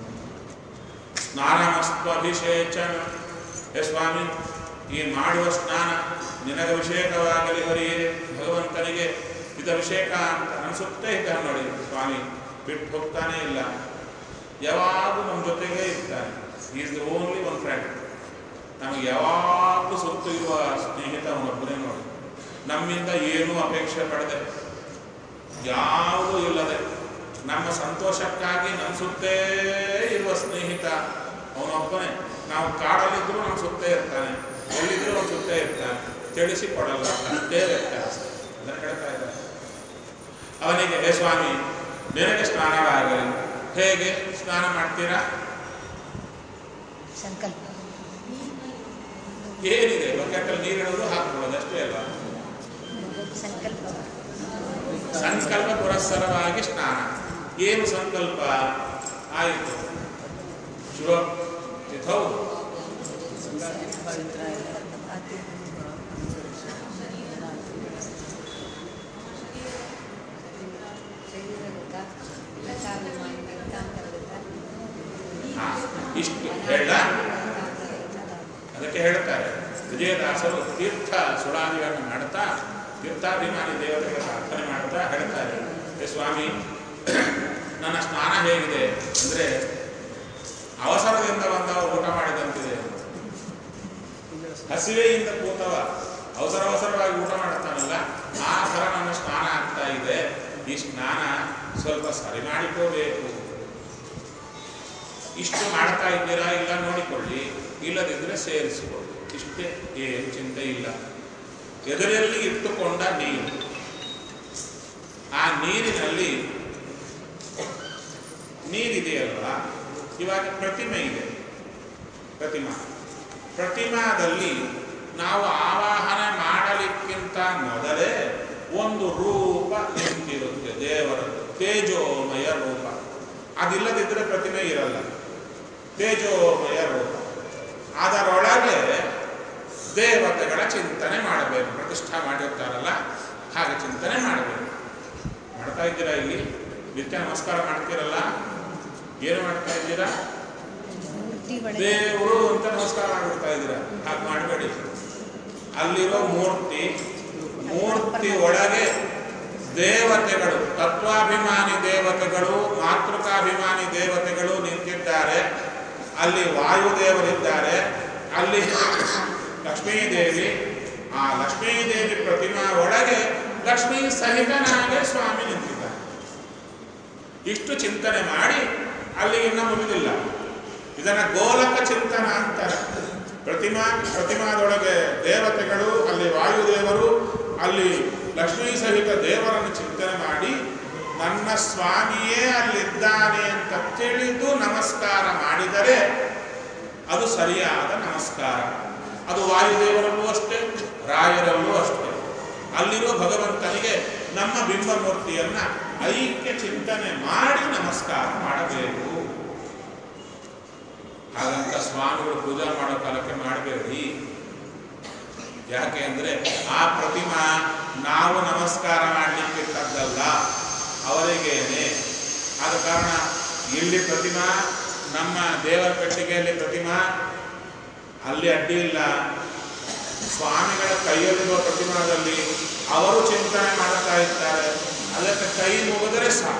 ಸ್ನಾನಮಸ್ತ್ವಭಿಷೇಚನ ಹೇ ಸ್ವಾಮಿ ಈ ಮಾಡುವ ಸ್ನಾನ ನಿನಗೆ ಅಭಿಷೇಕವಾಗಲಿ ಹರಿಯೇ ಭಗವಂತನಿಗೆ ಇದು ಅಭಿಷೇಕ ಅಂತ ಅನಿಸುತ್ತೇ ಇದ್ದಾನೆ ನೋಡಿ ಸ್ವಾಮಿ ಬಿಟ್ಟು ಹೋಗ್ತಾನೇ ಇಲ್ಲ ಯಾವಾಗಲೂ ನಮ್ಮ ಜೊತೆಗೇ ಇರ್ತಾನೆ is the only one friend ನಮಗೆ ಯಾವಾಗಲೂ ಸುತ್ತು ಇರುವ ಸ್ನೇಹಿತ ಅವನೊಬ್ಬನೇ ನೋಡಿ ನಮ್ಮಿಂದ ಏನೂ ಅಪೇಕ್ಷೆ ಪಡೆದೆ ಯಾವುದೂ ಇಲ್ಲದೆ ನಮ್ಮ ಸಂತೋಷಕ್ಕಾಗಿ ನಮ್ಮ ಸುತ್ತೇ ಇರುವ ಸ್ನೇಹಿತ ಅವನೊಬ್ಬನೇ ನಾವು ಕಾಡಲ್ಲಿದ್ದರೂ ನಮ್ಮ ಸುತ್ತೇ ಇರ್ತಾನೆ ಎಲ್ಲಿದ್ರೂ ನಮ್ಮ ಸುತ್ತೇ ಇರ್ತಾನೆ ತಿಳಿಸಿ ಕೊಡಲ್ಲ ಅಷ್ಟೇ ವ್ಯತ್ಯಾಸ ಅದನ್ನು ಹೇಳ್ತಾ ಇದ್ದಾರೆ ಅವನಿಗೆ ಹೇ ಸ್ವಾಮಿ ನಿನಗೆ ಸ್ನಾನವಾಗಲಿ ಹೇಗೆ ಸ್ನಾನ ಮಾಡ್ತೀರಾ ಸಂಕಲ್ಪ ಏನಿದೆ ಬಕೆಟಲ್ಲಿ ನೀರು ಇಡೋದು ಹಾಕ್ಬಿಡೋದು ಅಷ್ಟೇ ಅಲ್ಲ ಸಂಕಲ್ಪ ಸಂಕಲ್ಪ ಪುರಸ್ಸರವಾಗಿ ಸ್ನಾನ ಏನು ಸಂಕಲ್ಪ ಆಯಿತು ಶುಭ ತಿಥೌ ಹಾ, ಇಷ್ಟು ಹೇಳ ಅದಕ್ಕೆ ಹೇಳ್ತಾರೆ ವಿಜಯದಾಸರು ತೀರ್ಥ ಸುಳಾದಿಗಳನ್ನು ಮಾಡ್ತಾ ತೀರ್ಥಾಭಿಮಾನಿ ದೇವತೆಗೆ ಪ್ರಾರ್ಥನೆ ಮಾಡ್ತಾ ಹೇಳ್ತಾರೆ ಹೇ ಸ್ವಾಮಿ ನನ್ನ ಸ್ನಾನ ಹೇಗಿದೆ ಅಂದರೆ ಅವಸರದಿಂದ ಬಂದವ ಊಟ ಮಾಡಿದಂತಿದೆ ಹಸಿವೆಯಿಂದ ಕೂತವ ಅವಸರ ಅವಸರವಾಗಿ ಊಟ ಮಾಡ್ತಾನಲ್ಲ ಆ ಥರ ನನ್ನ ಸ್ನಾನ ಆಗ್ತಾ ಇದೆ ಈ ಸ್ನಾನ ಸ್ವಲ್ಪ ಸರಿ ಮಾಡಿಕೋಬೇಕು ಇಷ್ಟು ಮಾಡ್ತಾ ಇದ್ದೀರಾ ಇಲ್ಲ ನೋಡಿಕೊಳ್ಳಿ ಇಲ್ಲದಿದ್ದರೆ ಸೇರಿಸಿಕೊಳ್ಳಿ ಇಷ್ಟೇ ಏನು ಚಿಂತೆ ಇಲ್ಲ ಎದುರಲ್ಲಿ ಇಟ್ಟುಕೊಂಡ ನೀರು ಆ ನೀರಿನಲ್ಲಿ ನೀರಿದೆಯಲ್ವಾ ಇವಾಗ ಪ್ರತಿಮೆ ಇದೆ ಪ್ರತಿಮಾ ಪ್ರತಿಮಾದಲ್ಲಿ ನಾವು ಆವಾಹನೆ ಮಾಡಲಿಕ್ಕಿಂತ ಮೊದಲೇ ಒಂದು ರೂಪ ನಿಂತಿರುತ್ತೆ ದೇವರದ್ದು ತೇಜೋಮಯ ರೂಪ ಅದಿಲ್ಲದಿದ್ದರೆ ಪ್ರತಿಮೆ ಇರಲ್ಲ ತೇಜೋಮಯ ರೂಪ ಅದರೊಳಗೆ ದೇವತೆಗಳ ಚಿಂತನೆ ಮಾಡಬೇಕು ಪ್ರತಿಷ್ಠಾ ಮಾಡಿರ್ತಾರಲ್ಲ ಹಾಗೆ ಚಿಂತನೆ ಮಾಡಬೇಕು ಮಾಡ್ತಾ ಇದ್ದೀರಾ ಇಲ್ಲಿ ನಿತ್ಯ ನಮಸ್ಕಾರ ಮಾಡ್ತೀರಲ್ಲ ಏನು ಮಾಡ್ತಾ ಇದ್ದೀರಾ ಮೂರ್ತಿ ಒಳಗೆ ದೇವರು ಅಂತ ನಮಸ್ಕಾರ ಮಾಡ್ಬಿಡ್ತಾ ಇದ್ದೀರಾ ಹಾಗೆ ಮಾಡಬೇಡಿ ಅಲ್ಲಿರೋ ಮೂರ್ತಿ ಮೂರ್ತಿ ಒಳಗೆ ದೇವತೆಗಳು ತತ್ವಾಭಿಮಾನಿ ದೇವತೆಗಳು ಮಾತೃಕಾಭಿಮಾನಿ ದೇವತೆಗಳು ನಿಂತಿದ್ದಾರೆ ಅಲ್ಲಿ ವಾಯುದೇವರಿದ್ದಾರೆ ಅಲ್ಲಿ ಲಕ್ಷ್ಮೀದೇವಿ ಆ ಲಕ್ಷ್ಮೀದೇವಿ ಪ್ರತಿಮಾ ಒಳಗೆ ಲಕ್ಷ್ಮೀ ಸಹಿತನಾಗೆ ಸ್ವಾಮಿ ನಿಂತಿದ್ದಾರೆ ಇಷ್ಟು ಚಿಂತನೆ ಮಾಡಿ ಅಲ್ಲಿ ಇನ್ನ ಮುಗಿದಿಲ್ಲ ಇದನ್ನ ಗೋಲಕ ಚಿಂತನ ಅಂತಾರೆ ಪ್ರತಿಮಾ ಪ್ರತಿಮಾದೊಳಗೆ ದೇವತೆಗಳು ಅಲ್ಲಿ ವಾಯುದೇವರು ಅಲ್ಲಿ ಲಕ್ಷ್ಮೀ ಸಹಿತ ದೇವರನ್ನು ಚಿಂತನೆ ಮಾಡಿ ನನ್ನ ಸ್ವಾಮಿಯೇ ಅಲ್ಲಿದ್ದಾನೆ ಅಂತ ತಿಳಿದು ನಮಸ್ಕಾರ ಮಾಡಿದರೆ ಅದು ಸರಿಯಾದ ನಮಸ್ಕಾರ ಅದು ವಾಯುದೇವರಲ್ಲೂ ಅಷ್ಟೇ ರಾಯರಲ್ಲೂ ಅಷ್ಟೇ ಅಲ್ಲಿರೋ ಭಗವಂತನಿಗೆ ನಮ್ಮ ಬಿಂಬಮೂರ್ತಿಯನ್ನ ಐಕ್ಯ ಚಿಂತನೆ ಮಾಡಿ ನಮಸ್ಕಾರ ಮಾಡಬೇಕು ಹಾಗಂತ ಸ್ವಾಮಿಗಳು ಪೂಜೆ ಮಾಡೋ ಕಾಲಕ್ಕೆ ಮಾಡಬೇಡಿ ಯಾಕೆ ಅಂದ್ರೆ ಆ ಪ್ರತಿಮಾ ನಾವು ನಮಸ್ಕಾರ ಮಾಡಲಿಕ್ಕಿರ್ತದ್ದಲ್ಲ ಅವರಿಗೇನೆ ಆದ ಕಾರಣ ಇಲ್ಲಿ ಪ್ರತಿಮಾ ನಮ್ಮ ದೇವರ ಪೆಟ್ಟಿಗೆಯಲ್ಲಿ ಪ್ರತಿಮಾ ಅಲ್ಲಿ ಅಡ್ಡಿ ಇಲ್ಲ ಸ್ವಾಮಿಗಳ ಕೈಯಲ್ಲಿರುವ ಪ್ರತಿಮಾದಲ್ಲಿ ಅವರು ಚಿಂತನೆ ಮಾಡುತ್ತಾ ಇರ್ತಾರೆ ಅದಕ್ಕೆ ಕೈ ಮುಗಿದರೆ ಸಾಕು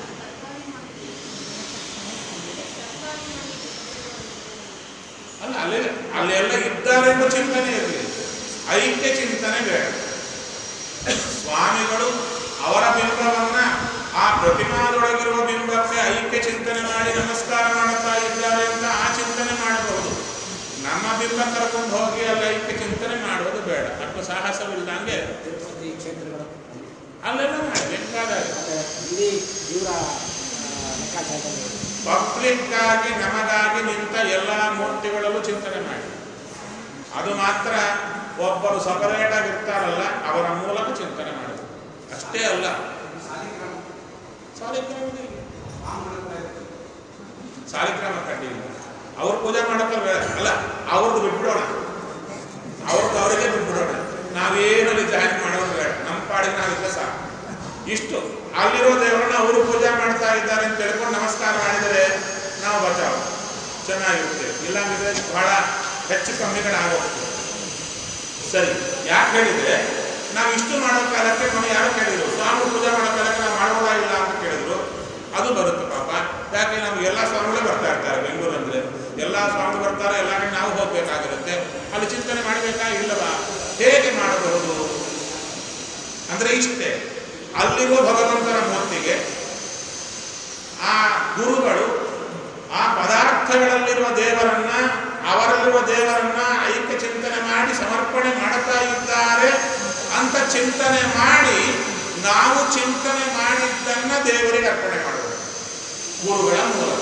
ಅಲ್ಲ ಅಲ್ಲಿ ಅಲ್ಲೆಲ್ಲ ಇದ್ದಾರೆ ಎಂಬ ಚಿಂತನೆ ಇರಲಿ ಐಕ್ಯ ಚಿಂತನೆ ಬೇಡ ಸ್ವಾಮಿಗಳು ಅವರ ಬಿಂಬವನ್ನ ಆ ಪ್ರತಿಮಾದೊಳಗಿರುವ ಬಿಂಬಕ್ಕೆ ಐಕ್ಯ ಚಿಂತನೆ ಮಾಡಿ ನಮಸ್ಕಾರ ಮಾಡುತ್ತಾ ಇದ್ದಾರೆ ಅಂತ ಆ ಚಿಂತನೆ ಮಾಡಬಹುದು ನಮ್ಮ ಬಿಂಬ ಕರ್ಕೊಂಡು ಹೋಗಿ ಅಲ್ಲಿ ಐಕ್ಯ ಚಿಂತನೆ ಮಾಡೋದು ಬೇಡ ಅಷ್ಟು ಸಾಹಸವಿಲ್ಲದಂಗೆ ತಿರುಪತಿ ಕ್ಷೇತ್ರಗಳು ಅಲ್ಲೆಲ್ಲ ಮಾಡಿ ಬೇಕಾದಾಗ ಮತ್ತೆ ಇಡೀ ಇವರ ಲೆಕ್ಕಾಚಾರದಲ್ಲಿ ಪಬ್ಲಿಕ್ಕಾಗಿ ನಮಗಾಗಿ ನಿಂತ ಎಲ್ಲ ಮೂರ್ತಿಗಳಲ್ಲೂ ಚಿಂತನೆ ಮಾಡಿ ಅದು ಮಾತ್ರ ಒಬ್ಬರು ಸಪರೇಟ್ ಆಗಿ ಇರ್ತಾರಲ್ಲ ಅವರ ಮೂಲಕ ಚಿಂತನೆ ಮಾಡಿ ಅಷ್ಟೇ ಅಲ್ಲ ಸಾಲಿಗ್ರಾಮದಲ್ಲಿ ಸಾಲಿಗ್ರಾಮ ಕಡ್ಡಿಲ್ಲ ಅವ್ರು ಪೂಜೆ ಮಾಡೋಕೆ ಬೇಡ ಅಲ್ಲ ಅವ್ರದ್ದು ಬಿಟ್ಬಿಡೋಣ ಅವ್ರದ್ದು ಅವರಿಗೆ ಬಿಟ್ಬಿಡೋಣ ನಾವೇನಲ್ಲಿ ಜಾಯಿನ್ ಮಾಡೋದು ಬೇಡ ನಮ್ಮ ಪಾಡಿಗೆ ನಾವಿಲ್ಲ ಸಾಕು ಇಷ್ಟು ಅಲ್ಲಿರೋ ದೇವರನ್ನ ಅವರು ಪೂಜೆ ಮಾಡ್ತಾ ಇದ್ದಾರೆ ಅಂತ ತಿಳ್ಕೊಂಡು ನಮಸ್ಕಾರ ಮಾಡಿದರೆ ನಾವು ಬಚಾವ್ ಚೆನ್ನಾಗಿರ್ತೇವೆ ಇಲ್ಲಾಂದ್ರೆ ಬಹಳ ಹೆಚ್ಚು ಕಮ್ಮಿಗಳಾಗೋಗ್ತದೆ ಸರಿ ಯಾಕೆ ಹೇಳಿದ್ರೆ ನಾವು ಇಷ್ಟು ಮಾಡೋ ಕಾಲಕ್ಕೆ ನಾವು ಯಾರು ಕೇಳಿದ್ರು ಸ್ವಾಮಿ ಪೂಜೆ ಮಾಡೋ ಕಾಲಕ್ಕೆ ನಾವು ಮಾಡೋದಾ ಇಲ್ಲ ಅಂತ ಕೇಳಿದ್ರು ಅದು ಬರುತ್ತೆ ಪಾಪ ಯಾಕೆ ನಾವು ಎಲ್ಲ ಸ್ವಾಮಿಗಳೇ ಬರ್ತಾ ಇರ್ತಾರೆ ಬೆಂಗಳೂರು ಅಂದ್ರೆ ಎಲ್ಲ ಸ್ವಾಮಿ ಬರ್ತಾರೆ ಎಲ್ಲ ಕಡೆ ನಾವು ಹೋಗ್ಬೇಕಾಗಿರುತ್ತೆ ಅಲ್ಲಿ ಚಿಂತನೆ ಮಾಡಬೇಕಾ ಇಲ್ಲವಾ ಹೇಗೆ ಮಾಡಬಹುದು ಅಂದ್ರೆ ಇಷ್ಟೇ ಅಲ್ಲಿರುವ ಭಗವಂತನ ಮೂರ್ತಿಗೆ ಆ ಗುರುಗಳು ಆ ಪದಾರ್ಥಗಳಲ್ಲಿರುವ ದೇವರನ್ನ ಅವರಲ್ಲಿರುವ ದೇವರನ್ನ ಐಕ್ಯ ಚಿಂತನೆ ಮಾಡಿ ಸಮರ್ಪಣೆ ಮಾಡುತ್ತಾ ಇದ್ದಾರೆ ಅಂತ ಚಿಂತನೆ ಮಾಡಿ ನಾವು ಚಿಂತನೆ ಮಾಡಿದ್ದನ್ನ ದೇವರಿಗೆ ಅರ್ಪಣೆ ಮಾಡಬೇಕು ಗುರುಗಳ ಮೂಲಕ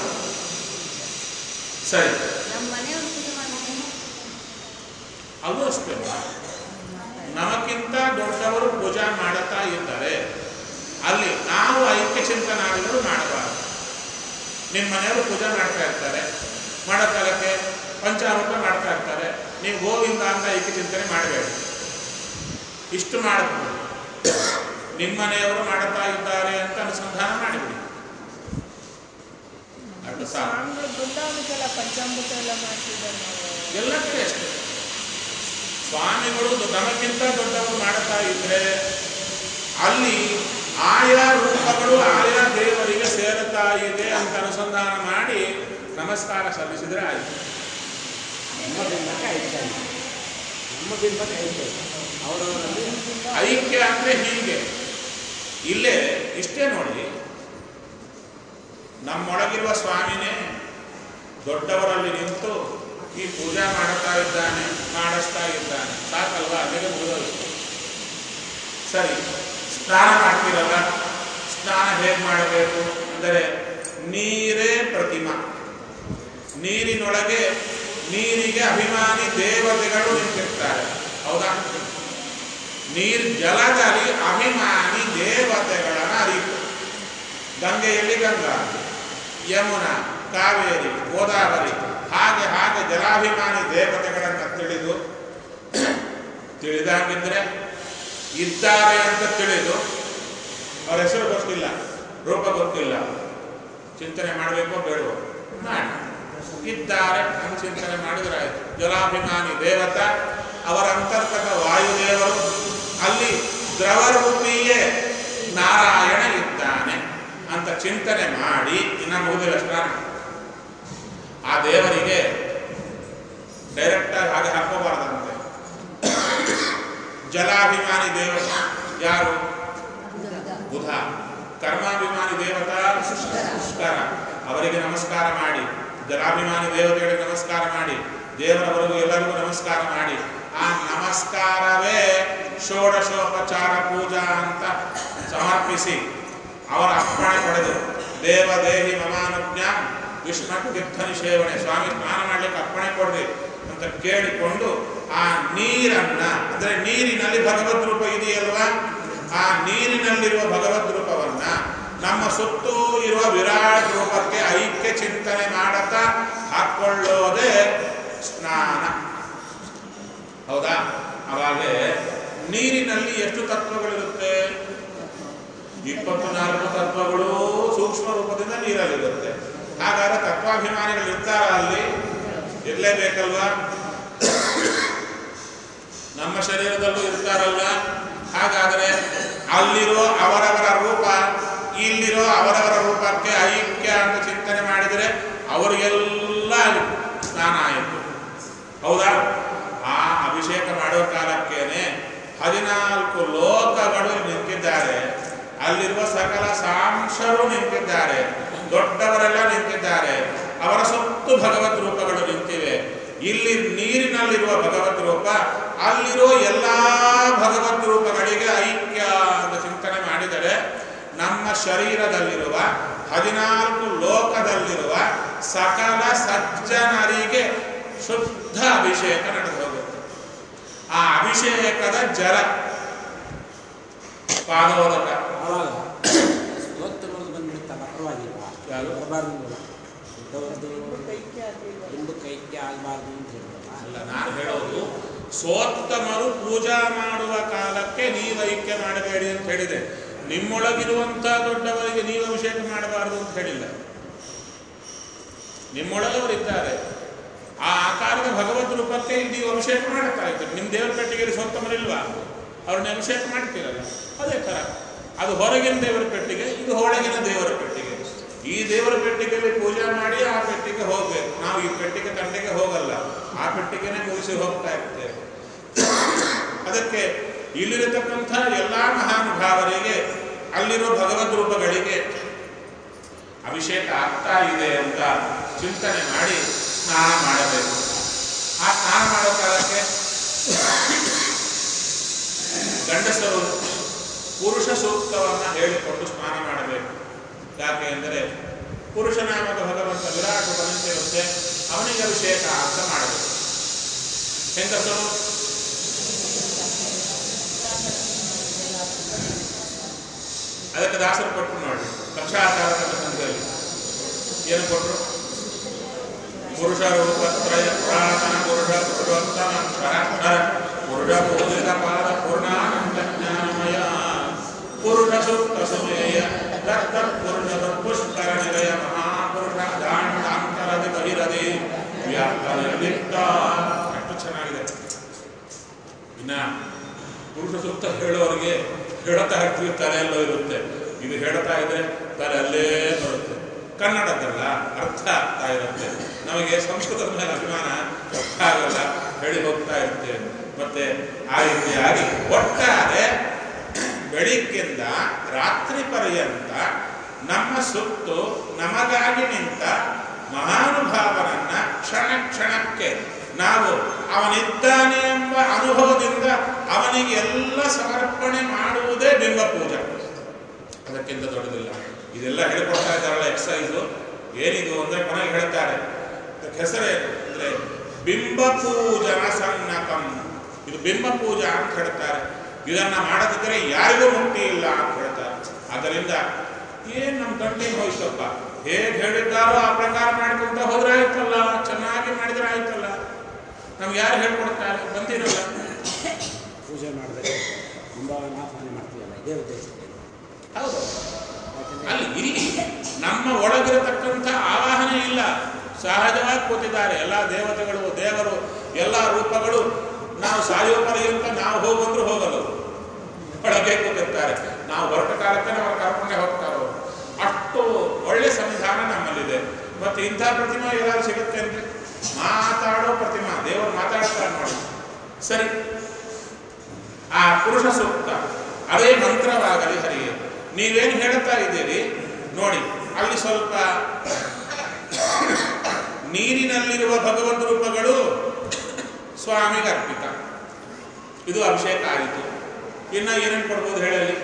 ಸರಿ ನಮ್ಮ ಮನೆಯವ್ರು ಪೂಜೆ ಮಾಡ್ತಾರೆ ಅದು ಅಷ್ಟೇ ನಮಗಿಂತ ದೊಡ್ಡವರು ಪೂಜಾ ಮಾಡುತ್ತಾ ಇದ್ದಾರೆ ಅಲ್ಲಿ ನಾವು ಐಕ್ಯ ಚಿಂತನಾದಿಗಳು ಮಾಡಬಾರದು ನಿಮ್ಮ ಮನೆಯವರು ಪೂಜೆ ಮಾಡ್ತಾ ಇರ್ತಾರೆ ಮಾಡೋ ಕಾಲಕ್ಕೆ ಪಂಚಾಮೃತ ಮಾಡ್ತಾ ಇರ್ತಾರೆ ನೀವು ಗೋವಿಂದ ಅಂತ ಐಕ್ಯ ಚಿಂತನೆ ಮಾಡಬೇಡಿ ಇಷ್ಟು ಮಾಡಬಹುದು ನಿಮ್ಮ ಮನೆಯವರು ಮಾಡುತ್ತಾ ಇದ್ದಾರೆ ಅಂತ ಅನುಸಂಧಾನ ಮಾಡಿಬಿಡಿ ಅಷ್ಟು ಸಾಕು ಸ್ವಾಮಿಗಳು ಬೃಂದಾವನಕ್ಕೆಲ್ಲ ಪಂಚಾಮೃತ ಎಲ್ಲ ಮಾಡ್ತಿದ್ದಾರೆ ನಾವು ಎಲ್ಲ ಕಡೆ ಅಷ್ಟೇ ಸ್ವಾಮಿಗಳು ದೊ- ನಮಗಿಂತ ದೊಡ್ಡವರು ಮಾಡುತ್ತಾ ಇದ್ರೆ ಅಲ್ಲಿ ಆಯಾ ರೂಪಗಳು ಆಯಾ ದೇವರಿಗೆ ಆಗ್ತಾ ಇದೆ ಅಂತ ಅನುಸಂಧಾನ ಮಾಡಿ ನಮಸ್ಕಾರ ಸಲ್ಲಿಸಿದ್ರೆ ಆಯಿತು ನಮ್ಮ ಬಿಂಬಕ್ಕೆ ಐಕ್ಯ ಇಲ್ಲ ನಮ್ಮ ಬಿಂಬಕ್ಕೆ ಐಕ್ಯ ಇಲ್ಲ ಅವರವರಲ್ಲಿ ಐಕ್ಯ ಅಂದ್ರೆ ಹೀಗೆ ಇಲ್ಲೇ ಇಷ್ಟೇ ನೋಡಿ ನಮ್ಮೊಳಗಿರುವ ಸ್ವಾಮಿನೇ ದೊಡ್ಡವರಲ್ಲಿ ನಿಂತು ಈ ಪೂಜಾ ಮಾಡುತ್ತಾ ಇದ್ದಾನೆ ಮಾಡಿಸ್ತಾ ಇದ್ದಾನೆ ಸಾಕಲ್ವಾ ಅಲ್ಲಿಗೆ ಮುಗಿದೋಯ್ತು ಸರಿ ಸ್ನಾನ ಮಾಡ್ತೀರಲ್ಲ ಸ್ನಾನ ಹೇಗೆ ಮಾಡಬೇಕು ಅಂದರೆ ನೀರೇ ಪ್ರತಿಮಾ ನೀರಿನೊಳಗೆ ನೀರಿಗೆ ಅಭಿಮಾನಿ ದೇವತೆಗಳು ನಿಂತಿರ್ತಾರೆ ಹೌದಾ ನೀರ್ ಜಲದಲ್ಲಿ ಅಭಿಮಾನಿ ದೇವತೆಗಳನ್ನ ಅರಿತು ಗಂಗೆಯಲ್ಲಿ ಗಂಗಾ ಯಮುನಾ ಕಾವೇರಿ ಗೋದಾವರಿ ಹಾಗೆ ಹಾಗೆ ಜಲಾಭಿಮಾನಿ ದೇವತೆಗಳನ್ನು ತಿಳಿದು ತಿಳಿದಾಗಿದ್ರೆ ಇದ್ದಾರೆ ಅಂತ ತಿಳಿದು ಅವ್ರ ಹೆಸರು ಗೊತ್ತಿಲ್ಲ ರೂಪ ಗೊತ್ತಿಲ್ಲ ಚಿಂತನೆ ಮಾಡಬೇಕೋ ಬೇಡವೋ ಮಾಡಿ ಇದ್ದಾರೆ ಅಂತ ಚಿಂತನೆ ಮಾಡಿದ್ರೆ ಆಯ್ತು ಜಲಾಭಿಮಾನಿ ದೇವತ ಅವರ ಅಂತರ್ಗತ ವಾಯುದೇವರು ಅಲ್ಲಿ ದ್ರವರೂಪಿಯೇ ನಾರಾಯಣ ಇದ್ದಾನೆ ಅಂತ ಚಿಂತನೆ ಮಾಡಿ ಇನ್ನ ಮುಗಿದಿಲ್ಲ ಸ್ನಾನ ಆ ದೇವರಿಗೆ ಡೈರೆಕ್ಟಾಗಿ ಹಾಗೆ ಹಾಕೋಬಾರ್ದಂತೆ ಜಲಾಭಿಮಾನಿ ದೇವತ ಯಾರು ಬುಧ ಕರ್ಮಾಭಿಮಾನಿ ದೇವತಾ ಪುಷ್ಕರ ಅವರಿಗೆ ನಮಸ್ಕಾರ ಮಾಡಿ ಜಲಾಭಿಮಾನಿ ದೇವತೆಗಳಿಗೆ ನಮಸ್ಕಾರ ಮಾಡಿ ದೇವರವರಿಗೂ ಎಲ್ಲರಿಗೂ ನಮಸ್ಕಾರ ಮಾಡಿ ಆ ನಮಸ್ಕಾರವೇ ಷೋಡಶೋಪಚಾರ ಪೂಜಾ ಅಂತ ಸಮರ್ಪಿಸಿ ಅವರ ಅರ್ಪಣೆ ಪಡೆದು ದೇವ ದೇಹಿ ಮಮಾನುಜ್ಞ ವಿಷ್ಣು ತೀರ್ಥ ನಿಷೇವಣೆ ಸ್ವಾಮಿ ಸ್ನಾನ ಮಾಡ್ಲಿಕ್ಕೆ ಅರ್ಪಣೆ ಕೊಡ್ರಿ ಅಂತ ಕೇಳಿಕೊಂಡು ಆ ನೀರನ್ನ ಅಂದ್ರೆ ನೀರಿನಲ್ಲಿ ಭಗವದ್ ರೂಪ ಇದೆಯಲ್ವಾ ಆ ನೀರಿನಲ್ಲಿರುವ ಭಗವದ್ ರೂಪವನ್ನ ನಮ್ಮ ಸುತ್ತೂ ಇರುವ ವಿರಾಟ್ ರೂಪಕ್ಕೆ ಐಕ್ಯ ಚಿಂತನೆ ಮಾಡತಾ ಹಾಕೊಳ್ಳೋದೇ ಸ್ನಾನ ಹೌದಾ ಅವಾಗೆ ನೀರಿನಲ್ಲಿ ಎಷ್ಟು ತತ್ವಗಳಿರುತ್ತೆ ಇಪ್ಪತ್ತು ನಾಲ್ಕು ತತ್ವಗಳು ಸೂಕ್ಷ್ಮ ರೂಪದಿಂದ ನೀರಲ್ಲಿರುತ್ತೆ ಹಾಗಾದ್ರೆ ತತ್ವಾಭಿಮಾನಿಗಳು ಇರ್ತಾರ ಅಲ್ಲಿ ಇರಲೇಬೇಕಲ್ವಾ ನಮ್ಮ ಶರೀರದಲ್ಲೂ ಇರ್ತಾರಲ್ಲ ಹಾಗಾದರೆ ಅಲ್ಲಿರೋ ಅವರವರ ರೂಪ ಇಲ್ಲಿರೋ ಅವರವರ ರೂಪಕ್ಕೆ ಐಕ್ಯ ಅಂತ ಚಿಂತನೆ ಮಾಡಿದರೆ ಅವರಿಗೆಲ್ಲ ಸ್ನಾನ ಆಯಿತು ಹೌದಾ ಆ ಅಭಿಷೇಕ ಮಾಡೋ ಕಾಲಕ್ಕೇನೆ ಹದಿನಾಲ್ಕು ಲೋಕಗಳು ನಿಂತಿದ್ದಾರೆ ಅಲ್ಲಿರುವ ಸಕಲ ಸಾಂಶರು ನಿಂತಿದ್ದಾರೆ ದೊಡ್ಡವರೆಲ್ಲ ನಿಂತಿದ್ದಾರೆ ಅವರ ಸುತ್ತು ಭಗವತ್ ರೂಪಗಳು ನಿಂತಿವೆ ಇಲ್ಲಿ ನೀರಿನಲ್ಲಿರುವ ಭಗವತ್ ರೂಪ ಅಲ್ಲಿರೋ ಎಲ್ಲಾ ಭಗವತ್ ರೂಪಗಳಿಗೆ ಐಕ್ಯ ಅಂತ ಚಿಂತನೆ ಮಾಡಿದರೆ ನಮ್ಮ ಶರೀರದಲ್ಲಿರುವ ಹದಿನಾಲ್ಕು ಲೋಕದಲ್ಲಿರುವ ಸಕಲ ಸಜ್ಜನರಿಗೆ ಶುದ್ಧ ಅಭಿಷೇಕ ನಡೆದು ಹೋಗುತ್ತೆ ಆ ಅಭಿಷೇಕದ ಜಲ ಪಾದೋದಕ ಆವಾಗ ಸ್ತೋತ್ರಗಳು ಬಂದ್ಬಿಡ್ತಲ್ಲ ಪರವಾಗಿಲ್ಲ ಯಾವುದು? ಬರಬಾರ್ದು ದೊಡ್ಡವರದು ಐಕ್ಯ ಆಗಿಲ್ವಾ? ಒಂದು ಕೈಕ್ಯ ಆಗಬಾರ್ದು ಅಂತ ಹೇಳ್ತಲ್ಲ ಅಲ್ಲ ನಾನು ಹೇಳೋದು ಸೋತ್ತಮರು ಪೂಜಾ ಮಾಡುವ ಕಾಲಕ್ಕೆ ನೀವು ಐಕ್ಯ ಮಾಡಬೇಡಿ ಅಂತ ಹೇಳಿದೆ ನಿಮ್ಮೊಳಗಿರುವಂಥ ದೊಡ್ಡವರಿಗೆ ನೀವು ಅಭಿಷೇಕ ಮಾಡಬಾರದು ಅಂತ ಹೇಳಿಲ್ಲ ನಿಮ್ಮೊಳಗವರಿದ್ದಾರೆ ಆ ಆಕಾರದ ಭಗವದ್ ರೂಪಕ್ಕೆ ನೀವು ಅಭಿಷೇಕ ಮಾಡ್ತಾ ಇದ್ದೀರಿ ನಿಮ್ಮ ದೇವರ ಪೆಟ್ಟಿಗೆಯಲ್ಲಿ ಸೋತ್ತಮರಿಲ್ವಾ ಅವ್ರನ್ನ ಅಭಿಷೇಕ ಮಾಡ್ತೀರಲ್ಲ ಅದೇ ಥರ ಅದು ಹೊರಗಿನ ದೇವರ ಪೆಟ್ಟಿಗೆ ಇದು ಒಳಗಿನ ದೇವರ ಪೆಟ್ಟಿಗೆ ಈ ದೇವರ ಪೆಟ್ಟಿಗೆಯಲ್ಲಿ ಪೂಜೆ ಮಾಡಿ ಆ ಪೆಟ್ಟಿಗೆ ಹೋಗ್ಬೇಕು ನಾವು ಈ ಪೆಟ್ಟಿಗೆ ತಂಡೆಗೆ ಹೋಗಲ್ಲ ಆ ಪೆಟ್ಟಿಗೆನೆ ಮುಗಿಸಿ ಹೋಗ್ತಾ ಇರ್ತೇವೆ ಅದಕ್ಕೆ ಇಲ್ಲಿರತಕ್ಕಂಥ ಎಲ್ಲ ಮಹಾನುಭಾವರಿಗೆ ಅಲ್ಲಿರೋ ಭಗವದ್ ರೂಪಗಳಿಗೆ ಅಭಿಷೇಕ ಆಗ್ತಾ ಇದೆ ಅಂತ ಚಿಂತನೆ ಮಾಡಿ ಸ್ನಾನ ಮಾಡಬೇಕು ಆ ಸ್ನಾನ ಮಾಡೋ ಕಾಲಕ್ಕೆ ಗಂಡಸರು ಪುರುಷ ಸೂಕ್ತವನ್ನು ಹೇಳಿಕೊಂಡು ಸ್ನಾನ ಮಾಡಬೇಕು ಯಾಕೆ ಎಂದರೆ ಪುರುಷನಾಮಕ ಭಗವಂತ ವಿರಾಟ್ ನಿಂತಿರುತ್ತೆ ಅವನಿಗೆ ಅಭಿಷೇಕ ಅಂತ ಮಾಡಬೇಕು ಹೆಂಗಸರು ಅದಕ್ಕೆ ದಾಸರು ಕೊಟ್ಟರು ನೋಡಿ ಕಕ್ಷಾಚಾರಕ ಸಂಘದಲ್ಲಿ ಏನು ಕೊಟ್ಟರು ಪುರುಷ ರೂಪತ್ರಯ ಪುರಾತನ ಪುರುಷ ಪುರುಷೋತ್ತಮ ಕ್ಷರಾಕ್ಷರ ಪುರುಷ ಪೂಜಿತ ಪಾದ ಪೂರ್ಣಾನಂದ ಜ್ಞಾನಮಯ ಪುರುಷ ಸೂಕ್ತ ಸುಮೇಯ ದತ್ತ ಪುರುಷ ಪುಷ್ಕರ ನಿಲಯ ಮಹಾಪುರುಷ ದಾಂಡಾಂತರದಿ ಬಹಿರದಿ ವ್ಯಾಪ್ತ ನಿರ್ಲಿಪ್ತ ಎಷ್ಟು ಚೆನ್ನಾಗಿದೆ ಇನ್ನ ಪುರುಷ ಸೂಕ್ತ ಹೇಳೋರಿಗೆ ಹೇಳ್ತಾ ಇರ್ತೀವಿ ತಲೆಯಲ್ಲೋ ಇರುತ್ತೆ ಇದು ಹೇಳ್ತಾ ಇದ್ರೆ ತಲೆ ಅಲ್ಲೇ ಬರುತ್ತೆ ಕನ್ನಡದ್ದಲ್ಲ ಅರ್ಥ ಆಗ್ತಾ ಇರುತ್ತೆ ನಮಗೆ ಸಂಸ್ಕೃತದ ಮೇಲೆ ಅಭಿಮಾನ ಅರ್ಥ ಆಗಲ್ಲ ಹೇಳಿ ಹೋಗ್ತಾ ಇರ್ತೇವೆ ಮತ್ತೆ ಆ ರೀತಿಯಾಗಿ ಒಟ್ಟಾರೆ ಬೆಳಿಗ್ಗಿಂದ ರಾತ್ರಿ ಪರ್ಯಂತ ನಮ್ಮ ಸುತ್ತು ನಮಗಾಗಿ ನಿಂತ ಮಹಾನುಭಾವನನ್ನ ಕ್ಷಣ ಕ್ಷಣಕ್ಕೆ ನಾವು ಅವನಿದ್ದಾನೆ ಎಂಬ ಅನುಭವದಿಂದ ಅವನಿಗೆ ಎಲ್ಲ ಸಮರ್ಪಣೆ ಮಾಡುವುದೇ ಬಿಂಬ ಪೂಜೆ ಅದಕ್ಕಿಂತ ದೊಡ್ಡದಿಲ್ಲ ಇದೆಲ್ಲ ಹೇಳ್ಕೊಡ್ತಾ ಇದ್ದಾರಲ್ಲ ಎಕ್ಸಸೈಸು ಏನಿದು ಅಂದ್ರೆ ಕೊನೆಗೆ ಹೇಳ್ತಾರೆ ಅದಕ್ಕೆ ಹೆಸರೇನು ಅಂದ್ರೆ ಬಿಂಬ ಪೂಜನ ಸನ್ನಕಂ ಇದು ಬಿಂಬ ಪೂಜಾ ಅಂತ ಹೇಳ್ತಾರೆ ಇದನ್ನ ಮಾಡದಿದ್ದರೆ ಯಾರಿಗೂ ಮುಕ್ತಿ ಇಲ್ಲ ಅಂತ ಹೇಳ್ತಾರೆ ಆದ್ದರಿಂದ ಏನ್ ನಮ್ಮ ಗಂಟೆಗೆ ಹೋಯ್ತಪ್ಪ ಹೇಗೆ ಹೇಳಿದ್ದಾರೋ ಆ ಪ್ರಕಾರ ಮಾಡ್ಕೊಂತ ಹೋದ್ರೆ ಆಯ್ತಲ್ಲ ಚೆನ್ನಾಗಿ ಮಾಡಿದ್ರೆ ಆಯ್ತಲ್ಲ ನಮ್ಗೆ ಯಾರು ಹೇಳ್ಕೊಡ್ತಾರೆ ಬಂದಿರಲ್ಲ ಪೂಜೆ ಮಾಡಿದ್ರೆ ತುಂಬ ನಾಪಾನೆ ಮಾಡ್ತೀವಲ್ಲ ಇದೇ ಉದ್ದೇಶ ಹೌದು ಯಾಕಂದ್ರೆ ಅಲ್ಲಿ ಇಲ್ಲಿ ನಮ್ಮ ಒಳಗಿರತಕ್ಕಂಥ ಆವಾಹನೆ ಇಲ್ಲ ಸಹಜವಾಗಿ ಕೂತಿದ್ದಾರೆ ಎಲ್ಲ ದೇವತೆಗಳು ದೇವರು ಎಲ್ಲ ರೂಪಗಳು ನಾವು ಸಾಯೋ ಪರ್ಯಂತ ನಾವು ಹೋಗಂದ್ರೂ ಹೋಗಲ್ಲ ಒಳಗೆ ಕೂತಿರ್ತಾರೆ ನಾವು ಹೊರಟ ಕಾಲಕ್ಕೆ ನಾವು ಕರ್ಕೊಂಡೇ ಹೋಗ್ತಾರೋ ಅಷ್ಟು ಒಳ್ಳೆ ಸಂವಿಧಾನ ನಮ್ಮಲ್ಲಿದೆ ಮತ್ತೆ ಇಂಥ ಪ್ರತಿಮಾ ಎಲ್ಲಾರು ಸಿಗುತ್ತೆ ಅಂದ್ರೆ ಮಾತಾಡೋ ಪ್ರತಿಮಾ ದೇವರು ಮಾತಾಡ್ತಾರೆ ನೋಡಿ ಸರಿ ಆ ಪುರುಷ ಸೂಕ್ತ ಅದೇ ಮಂತ್ರವಾಗಲಿ ಹರಿಗೆ ನೀವೇನು ಹೇಳ್ತಾ ಇದ್ದೀರಿ ನೋಡಿ ಅಲ್ಲಿ ಸ್ವಲ್ಪ ನೀರಿನಲ್ಲಿರುವ ಭಗವದ್ ರೂಪಗಳು ಸ್ವಾಮಿಗೆ ಅರ್ಪಿತ ಇದು ಅಭಿಷೇಕ ಆಯಿತು ಇನ್ನ ಏನೇನು ಕೊಡ್ಬೋದು ಹೇಳಲಿ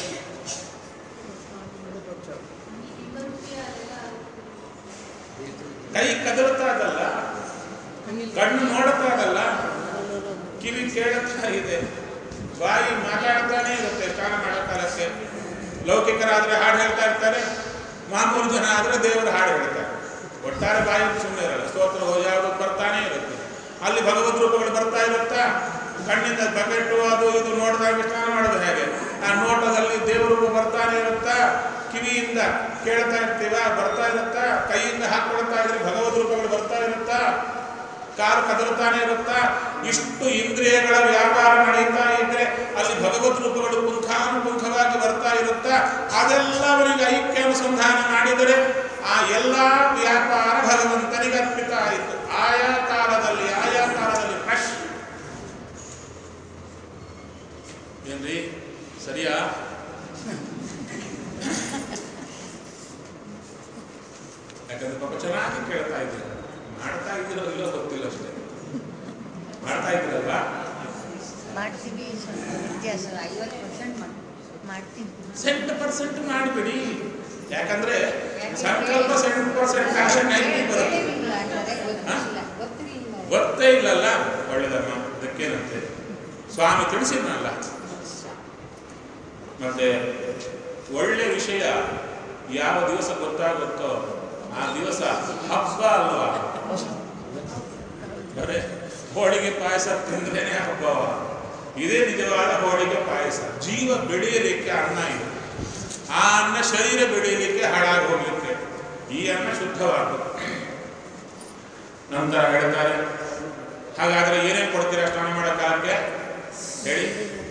ಕೈ ಕದಲ್ತಾ ಇದಲ್ಲ ಕಣ್ಣು ನೋಡುತ್ತಾ ಇದಲ್ಲ ಕಿವಿ ಕೇಳುತ್ತಾ ಇದೆ ಬಾಯಿ ಮಾತಾಡ್ತಾನೆ ಇರುತ್ತೆ ಸ್ನಾನ ಮಾಡೋ ಕಾಲಕ್ಕೆ ಲೌಕಿಕರಾದ್ರೆ ಹಾಡು ಹೇಳ್ತಾ ಇರ್ತಾರೆ ಮಾಮೂಲು ಜನ ಆದ್ರೆ ದೇವರ ಹಾಡು ಹೇಳ್ತಾರೆ ಒಟ್ಟಾರೆ ಬಾಯಿ ಸುಮ್ಮನೆ ಇರಲ್ಲ ಸ್ತೋತ್ರ ಯಾವುದು ಬರ್ತಾನೆ ಇರುತ್ತೆ ಅಲ್ಲಿ ಭಗವದ್ ರೂಪಗಳು ಬರ್ತಾ ಇರುತ್ತಾ ಕಣ್ಣಿಂದ ಬಕೆಟ್ಟು ಅದು ಇದು ನೋಡಿದಾಗ ಸ್ನಾನ ಮಾಡೋದು ಹೇಗೆ ಆ ನೋಟದಲ್ಲಿ ದೇವರ ರೂಪ ಬರ್ತಾನೆ ಇರುತ್ತಾ ಕಿವಿಯಿಂದ ಕೇಳ್ತಾ ಇರ್ತೀವ ಬರ್ತಾ ಇರುತ್ತಾ ಕೈಯಿಂದ ಹಾಕೊಳ್ತಾ ಇದ್ರೆ ಭಗವದ್ ರೂಪಗಳು ಬರ್ತಾ ಇರುತ್ತಾ ಕಾಲು ಕದಲ್ತಾನೆ ಇರುತ್ತಾ ಇಷ್ಟು ಇಂದ್ರಿಯಗಳ ವ್ಯಾಪಾರ ನಡೀತಾ ಇದ್ರೆ ಅಲ್ಲಿ ಭಗವದ್ ರೂಪಗಳು ಪುಂಖಾನುಪುಂಖವಾಗಿ ಬರ್ತಾ ಇರುತ್ತಾ ಅದೆಲ್ಲವನಿಗೆ ಐಕ್ಯ ಅನುಸಂಧಾನ ಮಾಡಿದರೆ ಆ ಎಲ್ಲ ವ್ಯಾಪಾರ ಭಗವಂತನಿಗೆ ಅರ್ಪಿತ ಆಯಿತು ಆಯಾ ಕಾಲದಲ್ಲಿ ಆಯಾ ಕಾಲದಲ್ಲಿ ಫ್ರೆಶ್ ಏನ್ರಿ ಸರಿಯಾ ಯಾಕಂದ್ರೆ ಪಾಪ ಚೆನ್ನಾಗಿ ಕೇಳ್ತಾ ಇದ್ದೀರ ಮಾಡ್ತಾ ಇದ್ದೀರೋ ಇಲ್ಲೋ ಗೊತ್ತಿಲ್ಲ ಅಷ್ಟೇ ಮಾಡ್ತಾ ಇದ್ದೀರಲ್ವಾ ಮಾಡ್ತೀವಿ ಸ್ವಲ್ಪ ವ್ಯತ್ಯಾಸ ಐವತ್ತು ಪರ್ಸೆಂಟ್ ಮಾಡ್ತೀನಿ ಸೆಂಟ್ ಪರ್ಸೆಂಟ್ ಮಾಡಿಬಿಡಿ ಯಾಕಂದ್ರೆ ಸಂಕಲ್ಪ ಸೆಂಟ್ ಪರ್ಸೆಂಟ್ ಆದ್ರೆ ನೈಂಟಿ ಬರುತ್ತೆ ಗೊತ್ತಿಲ್ಲ ಅಂತಾರೆ ಗೊತ್ತಿಲ್ಲ ಗೊತ್ತಿರಲಿಲ್ಲ ಗೊತ್ತೇ ಇಲ್ಲಲ್ಲ ಒಳ್ಳೇದಮ್ಮ ಅದಕ್ಕೇನಂತೆ ಸ್ವಾಮಿ ತಿಳಿಸಿದ್ನಲ್ಲ ಮತ್ತೆ ಒಳ್ಳೆ ವಿಷಯ ಯಾವ ದಿವಸ ಗೊತ್ತಾಗುತ್ತೋ ಆ ದಿವಸ ಹಬ್ಬ ಅಲ್ವಾ ಬರೇ ಹೋಳಿಗೆ ಪಾಯಸ ತಿಂದ್ರೇನೆ ಹಬ್ಬವ ಇದೇ ನಿಜವಾದ ಹೋಳಿಗೆ ಪಾಯಸ ಜೀವ ಬೆಳೆಯಲಿಕ್ಕೆ ಅನ್ನ ಇದು ಆ ಅನ್ನ ಶರೀರ ಬೆಳೆಯಲಿಕ್ಕೆ ಹಾಳಾಗಿ ಹೋಗ್ಲಿಕ್ಕೆ ಈ ಅನ್ನ ಶುದ್ಧವಾದ ನಂತರ ಹೇಳ್ತಾರೆ ಹಾಗಾದ್ರೆ ಏನೇನು ಕೊಡ್ತೀರಾ ಸ್ನಾನ ಮಾಡೋ ಕಾಲಕ್ಕೆ ಹೇಳಿ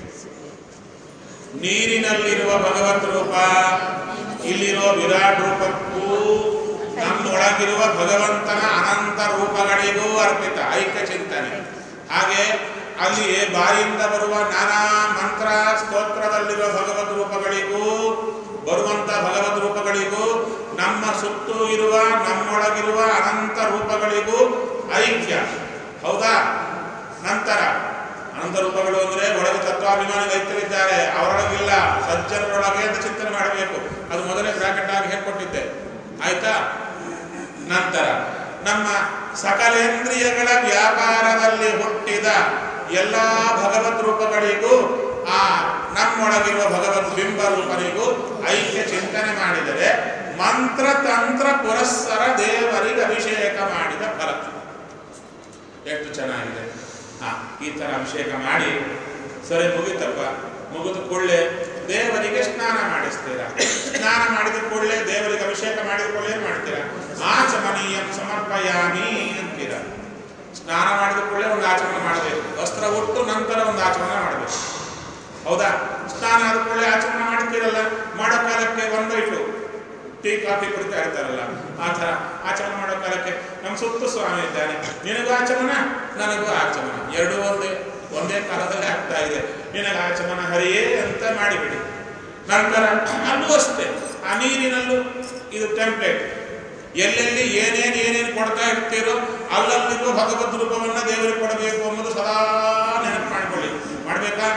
ನೀರಿನಲ್ಲಿರುವ ಭಗವತ್ ರೂಪ ಇಲ್ಲಿರುವ ವಿರಾಟ್ ರೂಪಕ್ಕೂ ನಮ್ಮೊಳಗಿರುವ ಭಗವಂತನ ಅನಂತ ರೂಪಗಳಿಗೂ ಅರ್ಪಿತ ಐಕ್ಯ ಚಿಂತನೆ ಹಾಗೆ ಅಲ್ಲಿ ಬಾಯಿಂದ ಬರುವ ನಾನಾ ಮಂತ್ರ ಸ್ತೋತ್ರದಲ್ಲಿರುವ ಭಗವದ್ ರೂಪಗಳಿಗೂ ಬರುವಂತ ಭಗವದ್ ರೂಪಗಳಿಗೂ ನಮ್ಮ ಸುತ್ತು ಇರುವ ನಮ್ಮೊಳಗಿರುವ ಅನಂತ ರೂಪಗಳಿಗೂ ಐಕ್ಯ ಹೌದಾ ನಂತರ ಅನಂತ ರೂಪಗಳು ಅಂದ್ರೆ ಒಳಗೆ ತತ್ವಾಭಿಮಾನಿ ರೈತರಿದ್ದಾರೆ ಅವರೊಳಗಿಲ್ಲ ಸಜ್ಜನರೊಳಗೆ ಅಂತ ಚಿಂತನೆ ಮಾಡಬೇಕು ಅದು ಮೊದಲೇ ಬ್ರಾಕೆಟ್ ಆಗಿ ಹೇಳ್ಕೊಟ್ಟಿದ್ದೆ ಆಯ್ತಾ ನಂತರ ನಮ್ಮ ಸಕಲೇಂದ್ರಿಯಗಳ ವ್ಯಾಪಾರದಲ್ಲಿ ಹುಟ್ಟಿದ ಎಲ್ಲ ಭಗವದ್ ರೂಪಗಳಿಗೂ ಆ ನಮ್ಮೊಳಗಿರುವ ಭಗವದ್ ಬಿಂಬ ರೂಪನಿಗೂ ಐಕ್ಯ ಚಿಂತನೆ ಮಾಡಿದರೆ ಮಂತ್ರ ತಂತ್ರ ಪುರಸ್ಸರ ದೇವರಿಗೆ ಅಭಿಷೇಕ ಮಾಡಿದ ಫಲ ಎಷ್ಟು ಚೆನ್ನಾಗಿದೆ ಹಾ ಈ ತರ ಅಭಿಷೇಕ ಮಾಡಿ ಸರಿ ಮುಗಿತಪ್ಪ ಮುಗಿದ ಕೂಡಲೇ ದೇವರಿಗೆ ಸ್ನಾನ ಮಾಡಿಸ್ತೀರಾ ಸ್ನಾನ ಮಾಡಿದ ಕೂಡಲೇ ದೇವರಿಗೆ ಅಭಿಷೇಕ ಮಾಡಿದ ಕೂಡಲೇ ಏನ್ ಮಾಡ್ತೀರಾ ಆಚಮನೀಯಂ ಸಮರ್ಪಯಾಮಿ ಅಂತೀರಾ ಸ್ನಾನ ಮಾಡಿದ ಕೂಡಲೇ ಒಂದು ಆಚಮನ ಮಾಡಬೇಕು ವಸ್ತ್ರ ಉಟ್ಟು ನಂತರ ಒಂದು ಆಚಮನ ಮಾಡಬೇಕು ಹೌದಾ ಸ್ನಾನ ಆದ ಕೂಡಲೇ ಆಚಮನ ಮಾಡ್ತೀರಲ್ಲ ಮಾಡೋ ಕಾಲಕ್ಕೆ ಒಂದು ಇಟ್ಟು ಟೀ ಕಾಫಿ ಕುಡಿತಾ ಇರ್ತಾರಲ್ಲ ಆ ಥರ ಆಚಮನ ಮಾಡೋ ಕಾಲಕ್ಕೆ ನಮ್ಮ ಸುತ್ತ ಸ್ವಾಮಿ ಇದ್ದಾನೆ ನಿನಗೂ ಆಚಮನ ನನಗೂ ಆಚಮನ ಎರಡೂ ಒಂದೇ ಒಂದೇ ಕಾಲದಲ್ಲಿ ಆಗ್ತಾ ಇದೆ ನಿನಗೆ ಆಚಮನ ಹರಿಯೇ ಅಂತ ಮಾಡಿಬಿಡಿ ನಂತರ ಅಲ್ಲೂ ಅಷ್ಟೇ ಆ ನೀರಿನಲ್ಲೂ ಇದು ಟೆಂಪ್ಲೇಟ್ ಎಲ್ಲೆಲ್ಲಿ ಏನೇನು ಏನೇನು ಕೊಡ್ತಾ ಇರ್ತೀರೋ ಅಲ್ಲಲ್ಲಿರುವ ಭಗವದ್ ರೂಪವನ್ನ ದೇವರಿಗೆ ಕೊಡಬೇಕು ಅನ್ನೋದು ಸದಾ ನೆನಪು ಮಾಡ್ಕೊಳ್ಳಿ ಮಾಡ್ಬೇಕಾ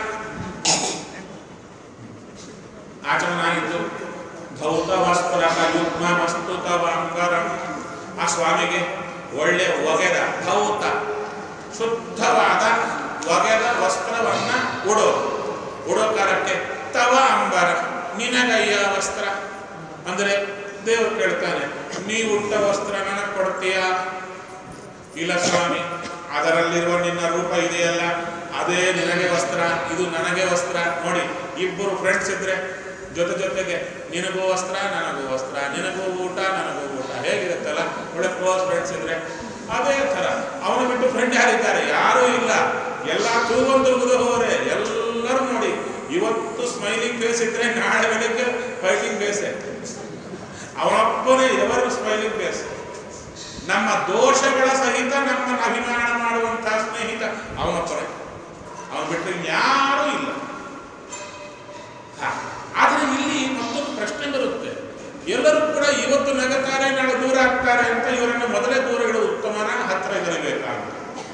ಆಚಮನ ಆಯಿತು ಧೌತ ವಸ್ತ್ರ ಯುಗ್ಮ ವಸ್ತು ಅಂಗರಂ ಆ ಸ್ವಾಮಿಗೆ ಒಳ್ಳೆ ಒಗೆದ ಧೌತ ಶುದ್ಧವಾದ ಒಗೆದ ವಸ್ತ್ರವನ್ನ ಉಡೋ ಉಡೋ ಕಾಲಕ್ಕೆ ತವ ಅಂಬರ ನಿನಗಯ್ಯ ವಸ್ತ್ರ ಅಂದ್ರೆ ದೇವರು ಕೇಳ್ತಾನೆ ನೀ ಉಟ್ಟ ವಸ್ತ್ರ ನನಗೆ ಕೊಡ್ತೀಯಾ ಇಲ್ಲ ಸ್ವಾಮಿ ಅದರಲ್ಲಿರುವ ನಿನ್ನ ರೂಪ ಇದೆಯಲ್ಲ ಅದೇ ನಿನಗೆ ವಸ್ತ್ರ ಇದು ನನಗೆ ವಸ್ತ್ರ ನೋಡಿ ಇಬ್ಬರು ಫ್ರೆಂಡ್ಸ್ ಇದ್ರೆ ಜೊತೆ ಜೊತೆಗೆ ನಿನಗೂ ವಸ್ತ್ರ ನನಗೂ ವಸ್ತ್ರ ನಿನಗೂ ಊಟ ನನಗೂ ಊಟ ಹೇಗಿರುತ್ತಲ್ಲ ಒಳ್ಳೆ ಕ್ಲೋಸ್ ಫ್ರೆಂಡ್ಸ್ ಇದ್ರೆ ಅದೇ ತರ ಅವನು ಬಿಟ್ಟು ಫ್ರೆಂಡ್ ಯಾರಿದ್ದಾರೆ ಯಾರೂ ಇಲ್ಲ ಎಲ್ಲ ತೂಗೊಂದು ಹೋರೆ ಎಲ್ಲರೂ ನೋಡಿ ಇವತ್ತು ಸ್ಮೈಲಿಂಗ್ ಫೇಸ್ ಇದ್ರೆ ನಾಳೆ ಬೆಳಿಗ್ಗೆ ಫೈಟಿಂಗ್ ಫೇಸೇ ಅವನೊಬ್ಬನೇ ಎವರು ಸ್ಮೈಲಿಂಗ್ ಫೇಸ್ ನಮ್ಮ ದೋಷಗಳ ಸಹಿತ ನಮ್ಮನ್ನು ಅಭಿಮಾನ ಮಾಡುವಂತಹ ಸ್ನೇಹಿತ ಅವನೊಬ್ಬನೇ ಅವನು ಬಿಟ್ಟರೆ ಯಾರೂ ಇಲ್ಲ ಹಾ. ಆದ್ರೆ ಇಲ್ಲಿ ಮತ್ತೊಂದು ಪ್ರಶ್ನೆ ಬರುತ್ತೆ ಎಲ್ಲರೂ ಕೂಡ ಇವತ್ತು ನಗತಾರೆ ನಾಳೆ ದೂರ ಆಗ್ತಾರೆ ಅಂತ ಇವರನ್ನು ಮೊದಲೇ ದೂರ ಇಡೋದು ಉತ್ತಮನ ಹತ್ರ ಇರಬೇಕಾಗುತ್ತೆ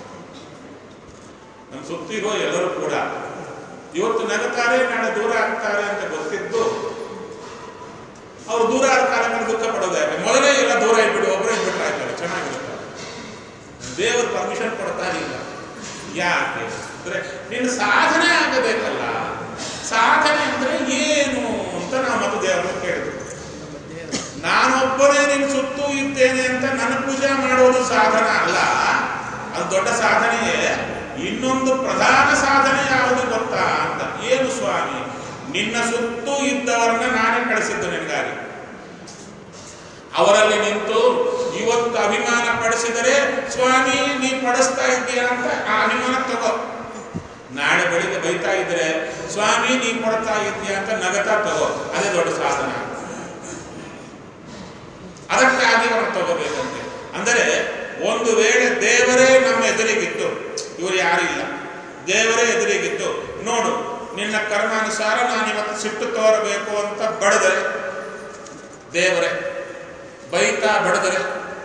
ನಮ್ಮ ಸುತ್ತಿಗೋ ಎಲ್ಲರೂ ಕೂಡ ಇವತ್ತು ನಗುತ್ತಾರೆ ನಾಳೆ ದೂರ ಆಗ್ತಾರೆ ಅಂತ ಗೊತ್ತಿದ್ದು ಅವ್ರು ದೂರ ಆದ ಕಾಲಕ್ಕೆ ದುಃಖ ಪಡೋದು ಯಾಕೆ ಮೊದಲೇ ಎಲ್ಲ ದೂರ ಇಟ್ಬಿಡು ಒಬ್ಬರೇ ಇಟ್ಬಿಟ್ರೆ ಆಯ್ತಲ್ಲ ಚೆನ್ನಾಗಿರುತ್ತೆ ದೇವರು ಪರ್ಮಿಷನ್ ಕೊಡ್ತಾ ಇಲ್ಲ ಯಾಕೆ ಅಂದ್ರೆ ನಿನ್ನ ಸಾಧನೆ ಆಗಬೇಕಲ್ಲ ಸಾಧನೆ ಅಂದ್ರೆ ಏನು ಅಂತ ನಾವು ಮತ್ತು ದೇವರನ್ನು ಕೇಳಿದ್ವಿ ನಾನೊಬ್ಬನೇ ನಿನ್ ಸುತ್ತೂ ಇದ್ದೇನೆ ಅಂತ ನನ್ನ ಪೂಜೆ ಮಾಡೋದು ಸಾಧನ ಅಲ್ಲ ಅದು ದೊಡ್ಡ ಸಾಧನೆಯೇ ಇನ್ನೊಂದು ಪ್ರಧಾನ ಸಾಧನೆ ಯಾವುದು ಗೊತ್ತಾ ಅಂತ ಏನು ಸ್ವಾಮಿ ನಿನ್ನ ಸುತ್ತೂ ಇದ್ದವರನ್ನ ನಾನೇ ಕಳಿಸಿದ್ದು ನಿನಗಾಗಿ ಅವರಲ್ಲಿ ನಿಂತು ಇವತ್ತು ಅಭಿಮಾನ ಪಡಿಸಿದರೆ ಸ್ವಾಮಿ ನೀ ಪಡಿಸ್ತಾ ಇದ್ದೀಯ ಅಂತ ಆ ಅಭಿಮಾನ ತಗೋ ನಾಳೆ ಬೆಳಿಗ್ಗೆ ಬೈತಾ ಇದ್ರೆ ಸ್ವಾಮಿ ನೀ ಕೊಡ್ತಾ ಇದ್ದೀಯ ಅಂತ ನಗತಾ ತಗೋ ಅದೇ ದೊಡ್ಡ ಸಾಧನೆ ಅದಕ್ಕಾಗಿ ಅವನು ತಗೋಬೇಕಂತೆ ಅಂದರೆ ಒಂದು ವೇಳೆ ದೇವರೇ ನಮ್ಮ ಎದುರಿಗಿತ್ತು ಇವರು ಯಾರಿಲ್ಲ ದೇವರೇ ಎದುರಿಗಿತ್ತು ನೋಡು ನಿನ್ನ ಕರ್ಮಾನುಸಾರ ನಾನು ಇವತ್ತು ಸಿಟ್ಟು ತೋರಬೇಕು ಅಂತ ಬಡದರೆ ದೇವರೇ ಬೈತಾ ಬಡದರೆ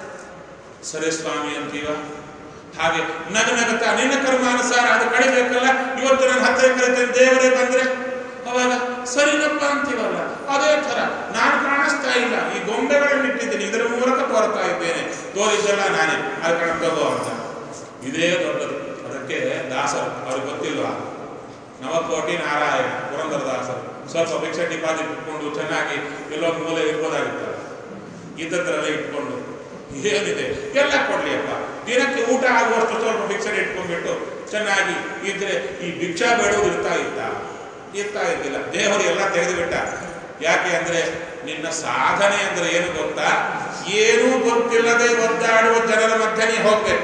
ಸರಿ ಸ್ವಾಮಿ ಅಂತೀವ ಹಾಗೆ ನಗ ನಗತ ನಿನ್ನ ಕರ್ಮಾನುಸಾರ ಅದು ಕಳಿಬೇಕಲ್ಲ ಇವತ್ತು ನನ್ನ ಹತ್ತಿರ ಕರಿತೇನೆ ದೇವರೇ ಬಂದ್ರೆ ಅವಾಗ ಸರಿನಪ್ಪ ಅಂತೀವಲ್ಲ ಅದೇ ತರ ನಾನು ಕಾಣಿಸ್ತಾ ಇಲ್ಲ ಈ ಗೊಂಬೆಗಳನ್ನು ಇಟ್ಟಿದ್ದೀನಿ ಇದರ ಮೂಲಕ ತೋರ್ತಾ ಇದ್ದೇನೆ ತೋರಿದ್ದಲ್ಲ ನಾನೇ ಅದು ಕಣ ತಗೋ ಅಂತ ಇದೇ ದೊಡ್ಡದು ಅದಕ್ಕೆ ದಾಸರು ಅವ್ರಿಗೆ ಗೊತ್ತಿಲ್ವಾ ನವಕೋಟಿ ನಾರಾಯಣ ಪುರಂದರದಾಸರು ಸ್ವಲ್ಪ ಭಿಕ್ಷೆ ಡಿಪಾಸಿಟ್ ಇಟ್ಕೊಂಡು ಚೆನ್ನಾಗಿ ಎಲ್ಲೊಂದು ಮೂಲೆ ಇರ್ಬೋದಾಗಿತ್ತಲ್ಲ ಇದ್ದದ್ರಲ್ಲೇ ಇಟ್ಕೊಂಡು ಏನಿದೆ ಎಲ್ಲ ಕೊಡ್ಲಿ ಅಪ್ಪ ದಿನಕ್ಕೆ ಊಟ ಆಗುವಷ್ಟು ಸ್ವಲ್ಪ ಭಿಕ್ಷೆ ಇಟ್ಕೊಂಡ್ಬಿಟ್ಟು ಚೆನ್ನಾಗಿ ಇದ್ರೆ ಈ ಭಿಕ್ಷಾ ಬೇಡೋದು ಇರ್ತಾ ಇತ್ತ ಇರ್ತಾ ಇದ್ದಿಲ್ಲ ದೇವರು ಎಲ್ಲ ತೆಗೆದು ಬಿಟ್ಟ ಯಾಕೆ ಅಂದ್ರೆ ನಿನ್ನ ಸಾಧನೆ ಅಂದ್ರೆ ಏನು ಗೊತ್ತಾ ಏನೂ ಗೊತ್ತಿಲ್ಲದೆ ಒದ್ದಾಡುವ ಜನರ ಮಧ್ಯೆ ನೀ ಹೋಗ್ಬೇಕು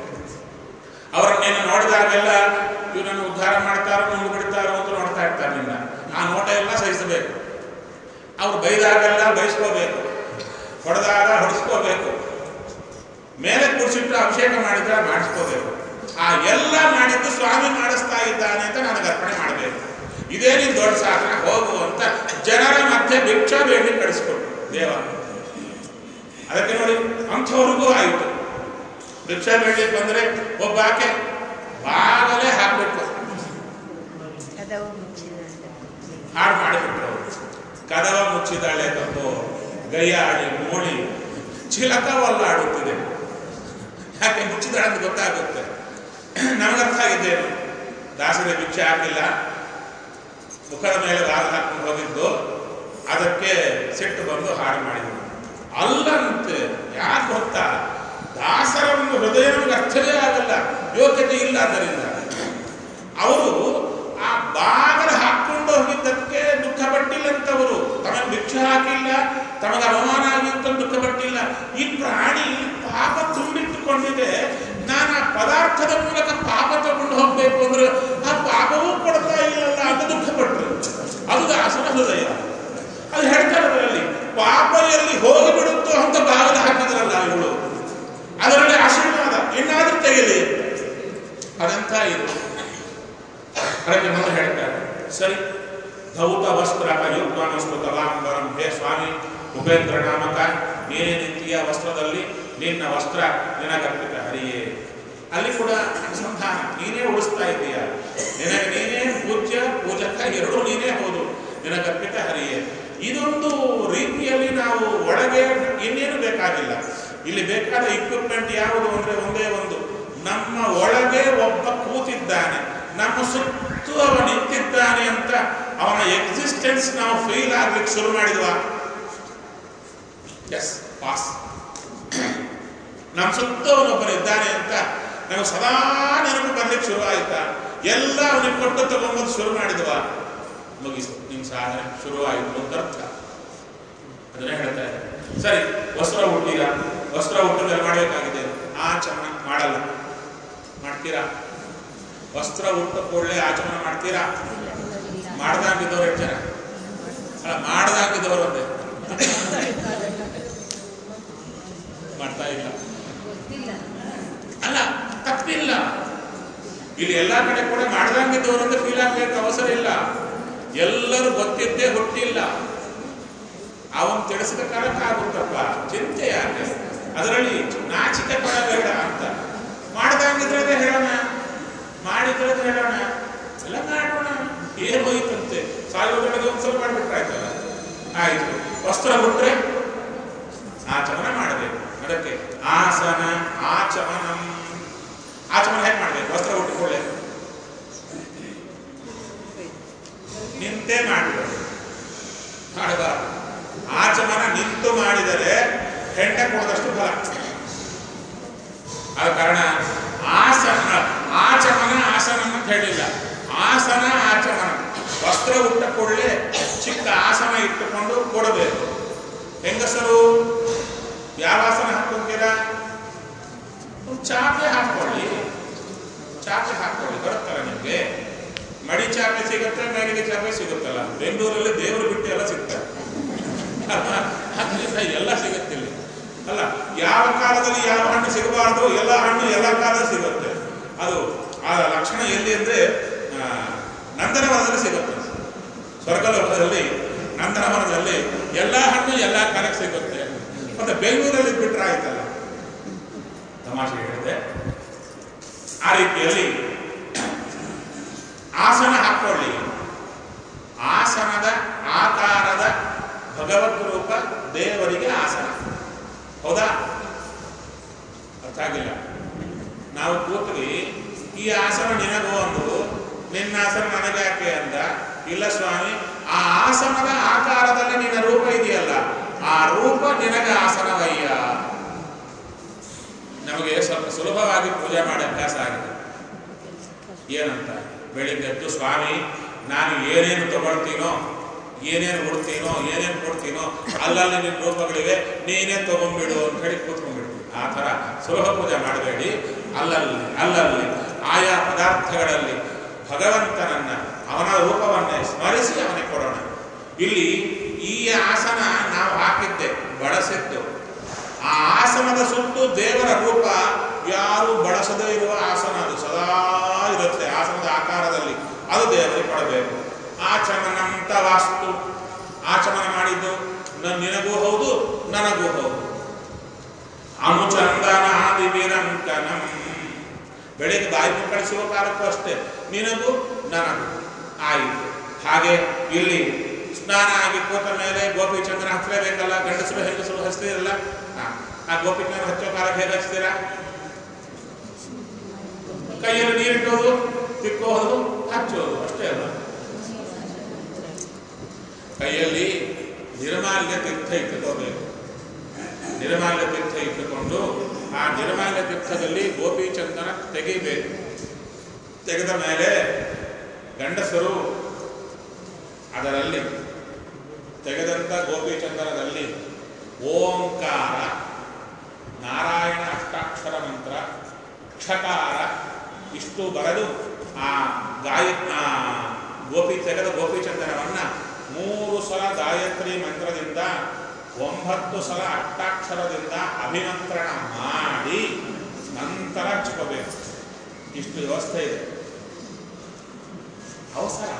ಅವರನ್ನೇನು ನೋಡಿದಾಗೆಲ್ಲ ಇವನನ್ನು ಉದ್ಧಾರ ಮಾಡ್ತಾರೋ ನುಂಗು ಬಿಡ್ತಾರೋ ಅಂತ ನೋಡ್ತಾ ಇರ್ತಾರೆ ನಿನ್ನ ಆ ನೋಟ ಎಲ್ಲ ಸಹಿಸಬೇಕು ಅವ್ರು ಬೈದಾಗೆಲ್ಲ ಬಯಸ್ಕೋಬೇಕು ಹೊಡೆದಾಗ ಹೊಡೆಸ್ಕೋಬೇಕು ಮೇಲೆ ಕುಡಿಸಿಟ್ಟು ಅಭಿಷೇಕ ಮಾಡಿದ್ರೆ ಮಾಡಿಸ್ಕೋಬೇಕು ಆ ಎಲ್ಲ ಮಾಡಿದ್ದು ಸ್ವಾಮಿ ಮಾಡಿಸ್ತಾ ಇದ್ದಾನೆ ಅಂತ ನನಗೆ ಅರ್ಪಣೆ ಮಾಡಬೇಕು ಇದೇ ನೀನು ದೊಡ್ಡ ಸಾಧನ ಹೋಗು ಅಂತ ಜನರ ಮಧ್ಯೆ ಭಿಕ್ಷಾ ಬೇಡಿ ಕಳಿಸ್ಕೊಟ್ಟು ದೇವ ಅದಕ್ಕೆ ನೋಡಿ ಅಂಥವ್ರಿಗೂ ಆಯಿತು ಭಿಕ್ಷಾ ಬೇಡಿ ಬಂದ್ರೆ ಒಬ್ಬ ಆಕೆ ಬಾಗಲೇ ಹಾಕ್ಬೇಕು ಕದವು ಮುಚ್ಚಿದ ಹಾಡು ಮಾಡಿಬಿಟ್ರು ಅವರು ಕದವ ಮುಚ್ಚಿದಾಳೆ ತಪ್ಪು ಗೈಯಾಡಿ ಮೋಳಿ ಚಿಲಕವಲ್ಲಾಡುತ್ತಿದೆ ಯಾಕೆ ಮುಚ್ಚಿದಾಳೆ ಅಂತ ಗೊತ್ತಾಗುತ್ತೆ ನಮಗರ್ಥ ಆಗಿದ್ದೇನು ದಾಸರ ಭಿಕ್ಷೆ ಹಾಕಿಲ್ಲ ಮುಖದ ಮೇಲೆ ಗಾಲ ಹಾಕೊಂಡು ಹೋಗಿದ್ದು ಅದಕ್ಕೆ ಸಿಟ್ಟು ಬಂದು ಹಾಡು ಮಾಡಿದ್ರು ಅಲ್ಲಂತೆ ಯಾಕೆ ಗೊತ್ತಾ ದಾಸರ ಒಂದು ಹೃದಯ ನಮಗೆ ಅರ್ಥವೇ ಆಗಲ್ಲ ಯೋಗ್ಯತೆ ಇಲ್ಲ ಅದರಿಂದ ಅವರು ಆ ಬಾಗಲ ಹಾಕೊಂಡು ಹೋಗಿದ್ದಕ್ಕೆ ದುಃಖ ಪಟ್ಟಿಲ್ಲಂತವರು ತಮಗೆ ಭಿಕ್ಷೆ ಹಾಕಿಲ್ಲ ತಮಗೆ ಅವಮಾನ ಆಗಿತ್ತು ಅಂತ ದುಃಖ ಪಟ್ಟಿಲ್ಲ ಈ ಪ್ರಾಣಿ ಪಾಪ ತುಂಬಿಟ್ಟುಕೊಂಡಿದೆ ನಾನು ಆ ಪದಾರ್ಥದ ಮೂಲಕ ಪಾಪ ತಗೊಂಡು ಹೋಗ್ಬೇಕು ಅಂದ್ರೆ ಆ ಪಾಪವೂ ಕೊಡ್ತಾ ಇಲ್ಲಲ್ಲ ಅಂತ ದುಃಖ ಪಟ್ಟರು ಅದು ದಾಸನ ಹೃದಯ ಅದು ಹೇಳ್ತಾರೆ ಅದರಲ್ಲಿ ಪಾಪ ಎಲ್ಲಿ ಹೋಗಿಬಿಡುತ್ತೋ ಅಂತ ಬಾಗಿಲು ಹಾಕಿದ್ರಲ್ಲ ಇವಳು ಅದರಲ್ಲಿ ಆಶೀರ್ವಾದ ಇನ್ನಾದ್ರೂ ತೆಗೆಲಿ ಅದಂತ ಇದು ಅದಕ್ಕೆ ಮುಂದೆ ಹೇಳ್ತಾರೆ ಸರಿ ಧೌತ ವಸ್ತ್ರ ಯುಕ್ತಾನಸ್ತು ತಲಾಂಬರಂ ಹೇ ಸ್ವಾಮಿ ಉಪೇಂದ್ರ ನಾಮಕ ನೀನೇ ನಿಂತಿಯ ವಸ್ತ್ರದಲ್ಲಿ ನಿನ್ನ ವಸ್ತ್ರ ನಿನಗರ್ಪಿತ ಹರಿಯೇ ಅಲ್ಲಿ ಕೂಡ ಅನುಸಂಧಾನ ನೀನೇ ಉಳಿಸ್ತಾ ಇದ್ದೀಯ ನಿನಗೆ ನೀನೇ ಪೂಜ್ಯ ಪೂಜಕ ಎರಡೂ ನೀನೇ ಹೌದು ನಿನಗರ್ಪಿತ ಹರಿಯೇ ಇದೊಂದು ರೀತಿಯಲ್ಲಿ ನಾವು ಒಳಗೆ ಇನ್ನೇನು ಬೇಕಾಗಿಲ್ಲ ಇಲ್ಲಿ ಬೇಕಾದ ಇಕ್ವಿಪ್ಮೆಂಟ್ ಯಾವುದು ಅಂದ್ರೆ ಒಂದೇ ಒಂದು ನಮ್ಮ ಒಳಗೆ ಒಬ್ಬ ಕೂತಿದ್ದಾನೆ ನಮ್ಮ ಸುತ್ತು ಅವ ನಿಂತಿದ್ದಾನೆ ಅಂತ ಅವನ ಎಕ್ಸಿಸ್ಟೆನ್ಸ್ ನಾವು ಫೀಲ್ ಆಗ್ಲಿಕ್ಕೆ ಶುರು ಮಾಡಿದ್ವಾ ಎಸ್ ಪಾಸ್ ನಮ್ಮ ಸುತ್ತ ಅವನೊಬ್ಬನಿದ್ದಾನೆ ಅಂತ ನಾವು ಸದಾ ನೆನಪು ಬರ್ಲಿಕ್ಕೆ ಶುರು ಆಯ್ತಾ ಎಲ್ಲ ಅವನಿಗೆ ಕೊಟ್ಟು ತಗೊಂಬಂದು ಶುರು ಮಾಡಿದ್ವಾ ಮುಗಿಸು ನಿಮ್ ಸಾಧನೆ ಶುರು ಆಯಿತು ಅಂತ ಅರ್ಥ ಅದನ್ನೇ ಹೇಳ್ತಾ ಇದ್ದಾರೆ ಸರಿ ವಸ್ತ್ರ ಹುಟ್ಟಿರ ವಸ್ತ್ರ ಹುಟ್ಟಿದ್ರೆ ಮಾಡಬೇಕಾಗಿದೆ ಆಚಮನ ಮಾಡಲ್ಲ ಮಾಡ್ತೀರಾ ವಸ್ತ್ರ ಹುಟ್ಟ ಕೂಡಲೇ ಆಚಮನ ಮಾಡ್ತೀರಾ ಮಾಡ್ದಾಗಿದ್ದವ್ರು ಎಷ್ಟು ಜನ ಅಲ್ಲ ಮಾಡ್ದಾಗಿದ್ದವ್ರು ಒಂದೇ ಮಾಡ್ತಾ ಇಲ್ಲ ಅಲ್ಲ ತಪ್ಪಿಲ್ಲ ಇಲ್ಲಿ ಎಲ್ಲಾ ಕಡೆ ಕೂಡ ಮಾಡ್ದಂಗಿದ್ದವರು ಅಂತ ಫೀಲ್ ಆಗ್ಬೇಕು ಅವಸರ ಇಲ್ಲ ಎಲ್ಲರೂ ಗೊತ್ತಿದ್ದೇ ಹುಟ್ಟಿಲ್ಲ ಅವನ್ ತಿಳಿಸಿದ ಕಾಲಕ್ಕೆ ಆಗುತ್ತಪ್ಪ ಚಿಂತೆ ಯಾಕೆ ಅದರಲ್ಲಿ ನಾಚಿಕೆ ಪಡಬೇಡ ಅಂತ ಮಾಡ್ದಂಗಿದ್ರೆ ಹೇಳೋಣ ಮಾಡಿದ್ರೆ ಹೇಳೋಣ ಎಲ್ಲ ಮಾಡೋಣ ಏನು ಹೋಯ್ತಂತೆ ಸಾಯೋದ್ರೊಳಗೆ ಒಂದ್ಸಲ ಮಾಡ್ಬಿಟ್ರಾಯ್ತಲ್ಲ ಆಯ್ತು ವಸ್ತ್ರ ಬಿಟ್ರೆ ಆಚಮನ ಮಾಡಬೇಕು ಅದಕ್ಕೆ ಆಸನ ಆಚಮನಂ ಆಚಮನ ಹೇಗೆ ಮಾಡ್ಬೇಕು ವಸ್ತ್ರ ಉಟ್ಟುಕೊಳ್ಳೆ ನಿಂತೇ ಮಾಡಬೇಕು ಮಾಡಬಾರ್ದು ಆಚಮನ ನಿಂತು ಮಾಡಿದರೆ ಹೆಂಡ ಕೊಡದಷ್ಟು ಫಲ ಆದ ಕಾರಣ ಆಸನ ಆಚಮನ ಆಸನ ಅಂತ ಹೇಳಿಲ್ಲ ಆಸನ ಆಚಮನ ವಸ್ತ್ರ ಉಟ್ಟ ಕೂಡಲೇ ಚಿಕ್ಕ ಆಸನ ಇಟ್ಟುಕೊಂಡು ಕೊಡಬೇಕು ಹೆಂಗಸರು ಯಾವ ಆಸನ ಹಾಕೊಂತೀರಾ ಒಂದು ಚಾಪೆ ಹಾಕೊಳ್ಳಿ ಚಾಪೆ ಹಾಕೊಳ್ಳಿ ಬರುತ್ತಲ್ಲ ನಿಮಗೆ ಮಡಿ ಚಾಪೆ ಸಿಗುತ್ತೆ ಮೇಲಿಗೆ ಚಾಪೆ ಸಿಗುತ್ತಲ್ಲ ಬೆಂಗಳೂರಲ್ಲಿ ದೇವರು ಬಿಟ್ಟು ಎಲ್ಲ ಸಿಗ್ತಾರೆ ಅದರಿಂದ ಎಲ್ಲ ಸಿಗುತ್ತೆ ಇಲ್ಲಿ ಅಲ್ಲ ಯಾವ ಕಾಲದಲ್ಲಿ ಯಾವ ಹಣ್ಣು ಸಿಗಬಾರ್ದು ಎಲ್ಲ ಹಣ್ಣು ಎಲ್ಲ ಕಾಲದಲ್ಲಿ ಸಿಗುತ್ತೆ ಅದು ಆ ಲಕ್ಷಣ ಎಲ್ಲಿ ಅಂದ್ರೆ ಆ, ನಂದನವನದಲ್ಲಿ ಸಿಗುತ್ತೆ ಸ್ವರ್ಗಲೋಕದಲ್ಲಿ ನಂದನವನದಲ್ಲಿ ಎಲ್ಲ ಹಣ್ಣು ಎಲ್ಲ ಕಾಲಕ್ಕೆ ಸಿಗುತ್ತೆ ಮತ್ತೆ ಬೆಂಗಳೂರಲ್ಲಿ ಬಿಟ್ರೆ ಆಯ್ತಲ್ಲ ತಮಾಷೆ ಹೇಳಿದೆ ಆ ರೀತಿಯಲ್ಲಿ ಆಸನ ಹಾಕೊಳ್ಳಿ ಆಸನದ ಆಕಾರದ ಭಗವದ್ ರೂಪ ದೇವರಿಗೆ ಆಸನ ಹೌದಾ ಅರ್ಥ ಆಗಿಲ್ಲ ನಾವು ಕೂತ್ವಿ ಈ ಆಸನ ನಿನಗೂ ಅಂದು ನಿನ್ನ ಆಸನ ನನಗೆ ಯಾಕೆ ಅಂದ ಇಲ್ಲ ಸ್ವಾಮಿ ಆ ಆಸನದ ಆಕಾರದಲ್ಲಿ ನಿನ್ನ ರೂಪ ಇದೆಯಲ್ಲ ಆ ರೂಪ ನಿನಗೆ ಆಸನವಯ್ಯ ನಮಗೆ ಸ್ವಲ್ಪ ಸುಲಭವಾಗಿ ಪೂಜೆ ಮಾಡಿ ಅಭ್ಯಾಸ ಆಗಿದೆ ಏನಂತ ಬೆಳಿಗ್ಗೆ ಎದ್ದು ಸ್ವಾಮಿ ನಾನು ಏನೇನು ತಗೊಳ್ತೀನೋ ಏನೇನು ಉಡ್ತೀನೋ ಏನೇನು ಕೊಡ್ತೀನೋ ಅಲ್ಲಲ್ಲಿ ನಿನ್ನ ರೂಪಗಳಿವೆ ನೀನೇ ತಗೊಂಡ್ಬಿಡು ಅಂತ ಹೇಳಿ ಕೂತ್ಕೊಂಡ್ಬಿಡ್ತೀವಿ ಆ ಥರ ಸುಲಭ ಪೂಜೆ ಮಾಡಬೇಡಿ ಅಲ್ಲಲ್ಲಿ ಅಲ್ಲಲ್ಲಿ ಆಯಾ ಪದಾರ್ಥಗಳಲ್ಲಿ ಭಗವಂತನನ್ನ ಅವನ ರೂಪವನ್ನೇ ಸ್ಮರಿಸಿ ಅವನಿಗೆ ಕೊಡೋಣ ಇಲ್ಲಿ ಈ ಆಸನ ನಾವು ಹಾಕಿದ್ದೆ ಬಳಸಿದ್ದು ಆ ಆಸನದ ಸುತ್ತು ದೇವರ ರೂಪ ಯಾರು ಬಳಸದೇ ಇರುವ ಆಸನ ಅದು ಸದಾ ಇರುತ್ತೆ ಆಸನದ ಆಕಾರದಲ್ಲಿ ಅದು ದೇವರಿಗೆ ಕೊಡಬೇಕು ಆಚಮನಂತ ವಾಸ್ತು ಆಚಮನ ಮಾಡಿದ್ದು ನ- ನಿನಗೂ ಹೌದು ನನಗೂ ಹೌದು ಅನುಚಂದನಾದಿ ವಿರಂಕನಂ ಬೆಳಿಗ್ಗೆ ಬಾಯಿ ಮುಕ್ಕಳಿಸುವ ಕಾಲಕ್ಕೂ ಅಷ್ಟೇ ನಿನಗೂ ನನಗೂ ಆಯಿತು ಹಾಗೆ ಇಲ್ಲಿ ಸ್ನಾನ ಆಗಿ ಕೂತ ಮೇಲೆ ಗೋಪಿ ಚಂದ್ರ ಹಚ್ಚಲೇಬೇಕಲ್ಲ ಗಂಡಸರು ಹೆಂಗಸರು ಹಚ್ತೀರಲ್ಲ ಹಾ. ಆ ಗೋಪಿ ಚಂದ್ರ ಹಚ್ಚೋ ಕಾಲಕ್ಕೆ ಹೇಗೆ ಹಚ್ತೀರಾ ಕೈಯಲ್ಲಿ ನೀರಿಟ್ಟೋದು ತಿಕ್ಕೋದು ಹಚ್ಚೋದು ಅಷ್ಟೇ ಅಲ್ಲ ಕೈಯಲ್ಲಿ ನಿರ್ಮಾಲ್ಯ ತೀರ್ಥ ಇಟ್ಟುಕೋಬೇಕು ನಿರ್ಮಾಲ್ಯ ತೀರ್ಥ ಇಟ್ಟುಕೊಂಡು ಆ ನಿರ್ಮಾಲ್ಯ ತೀರ್ಥದಲ್ಲಿ ಗೋಪಿ ಚಂದನ ತೆಗಿಬೇಕು ತೆಗೆದ ಮೇಲೆ ಗಂಡಸರು ಅದರಲ್ಲಿ ತೆಗೆದಂಥ ಗೋಪಿ ಚಂದನದಲ್ಲಿ ಓಂಕಾರ ನಾರಾಯಣ ಅಷ್ಟಾಕ್ಷರ ಮಂತ್ರ ಕ್ಷಕಾರ ಇಷ್ಟು ಬರೆದು ಆ ಗಾಯ ಆ ಗೋಪಿ ತೆಗೆದ ಗೋಪಿ ಚಂದನವನ್ನ ಮೂರು ಸಲ ಗಾಯತ್ರಿ ಮಂತ್ರದಿಂದ ಒಂಬತ್ತು ಸಲ ಅಷ್ಟಾಕ್ಷರದಿಂದ ಅಭಿಮಂತ್ರಣ ಮಾಡಿ ನಂತರ ಹಚ್ಕೋಬೇಕು ಇಷ್ಟು ವ್ಯವಸ್ಥೆ ಇದೆ ಅವಸರ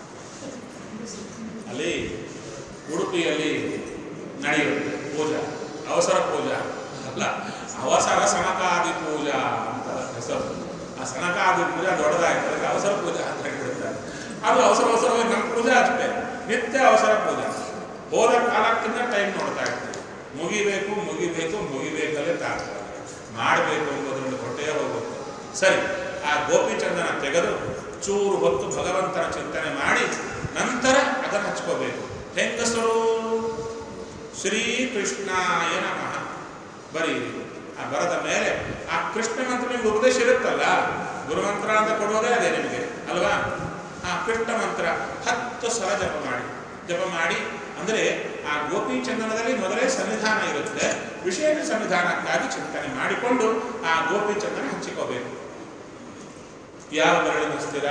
ಅಲ್ಲಿ ಉಡುಪಿಯಲ್ಲಿ ನಡೆಯುತ್ತೆ ಪೂಜಾ ಅವಸರ ಪೂಜಾ ಅಲ್ಲ ಅವಸರ ಸನಕಾದಿ ಪೂಜಾ ಅಂತ ಹೆಸರು ಆ ಸನಕಾದಿ ಪೂಜಾ ದೊಡ್ಡದಾಯ್ತು ಅದಕ್ಕೆ ಅವಸರ ಪೂಜಾ ಅಂತ ಹೇಳ್ಬಿಡ್ತಾರೆ ಅದು ಅವಸರ ಅವಸರವಾಗಿ ನಮ್ಮ ಪೂಜಾ ಅಷ್ಟೇ ನಿತ್ಯ ಅವಸರ ಪೂಜಾ ಹೋದ ಕಾಲಕ್ಕಿಂತ ಟೈಮ್ ನೋಡ್ತಾ ಇರ್ತೀವಿ ಮುಗಿಬೇಕು ಮುಗಿಬೇಕು ಮುಗಿಬೇಕಲ್ಲೇ ತಾತ್ಪರ್ಯ ಮಾಡಬೇಕು ಎಂಬುದರಲ್ಲಿ ಹೊಟ್ಟೆಯ ಹೋಗುತ್ತೆ ಸರಿ ಆ ಗೋಪಿಚಂದನ ತೆಗೆದು ಚೂರು ಹೊತ್ತು ಭಗವಂತನ ಚಿಂತನೆ ಮಾಡಿ ನಂತರ ಅದನ್ನು ಹಚ್ಕೋಬೇಕು ಹೆಂಗಸರು ಶ್ರೀಕೃಷ್ಣಾಯ ನಮಃ ಬರೀರಿ ಆ ಬರದ ಮೇಲೆ ಆ ಕೃಷ್ಣ ಮಂತ್ರ ನಿಮ್ಗೆ ಉಪದೇಶ ಇರುತ್ತಲ್ಲ ಗುರುಮಂತ್ರ ಅಂತ ಕೊಡೋದೇ ಅದೇ ನಿಮಗೆ ಅಲ್ವಾ ಆ ಕೃಷ್ಣ ಮಂತ್ರ ಹತ್ತು ಸಲ ಜಪ ಮಾಡಿ ಜಪ ಮಾಡಿ ಅಂದರೆ ಆ ಗೋಪಿ ಚಂದನದಲ್ಲಿ ಮೊದಲೇ ಸನ್ನಿಧಾನ ಇರುತ್ತೆ ವಿಶೇಷ ಸನ್ನಿಧಾನಕ್ಕಾಗಿ ಚಿಂತನೆ ಮಾಡಿಕೊಂಡು ಆ ಗೋಪಿ ಚಂದನ ಹಂಚಿಕೋಬೇಕು ಯಾವ ಬೆರಳಿನ ಸ್ಥಿರ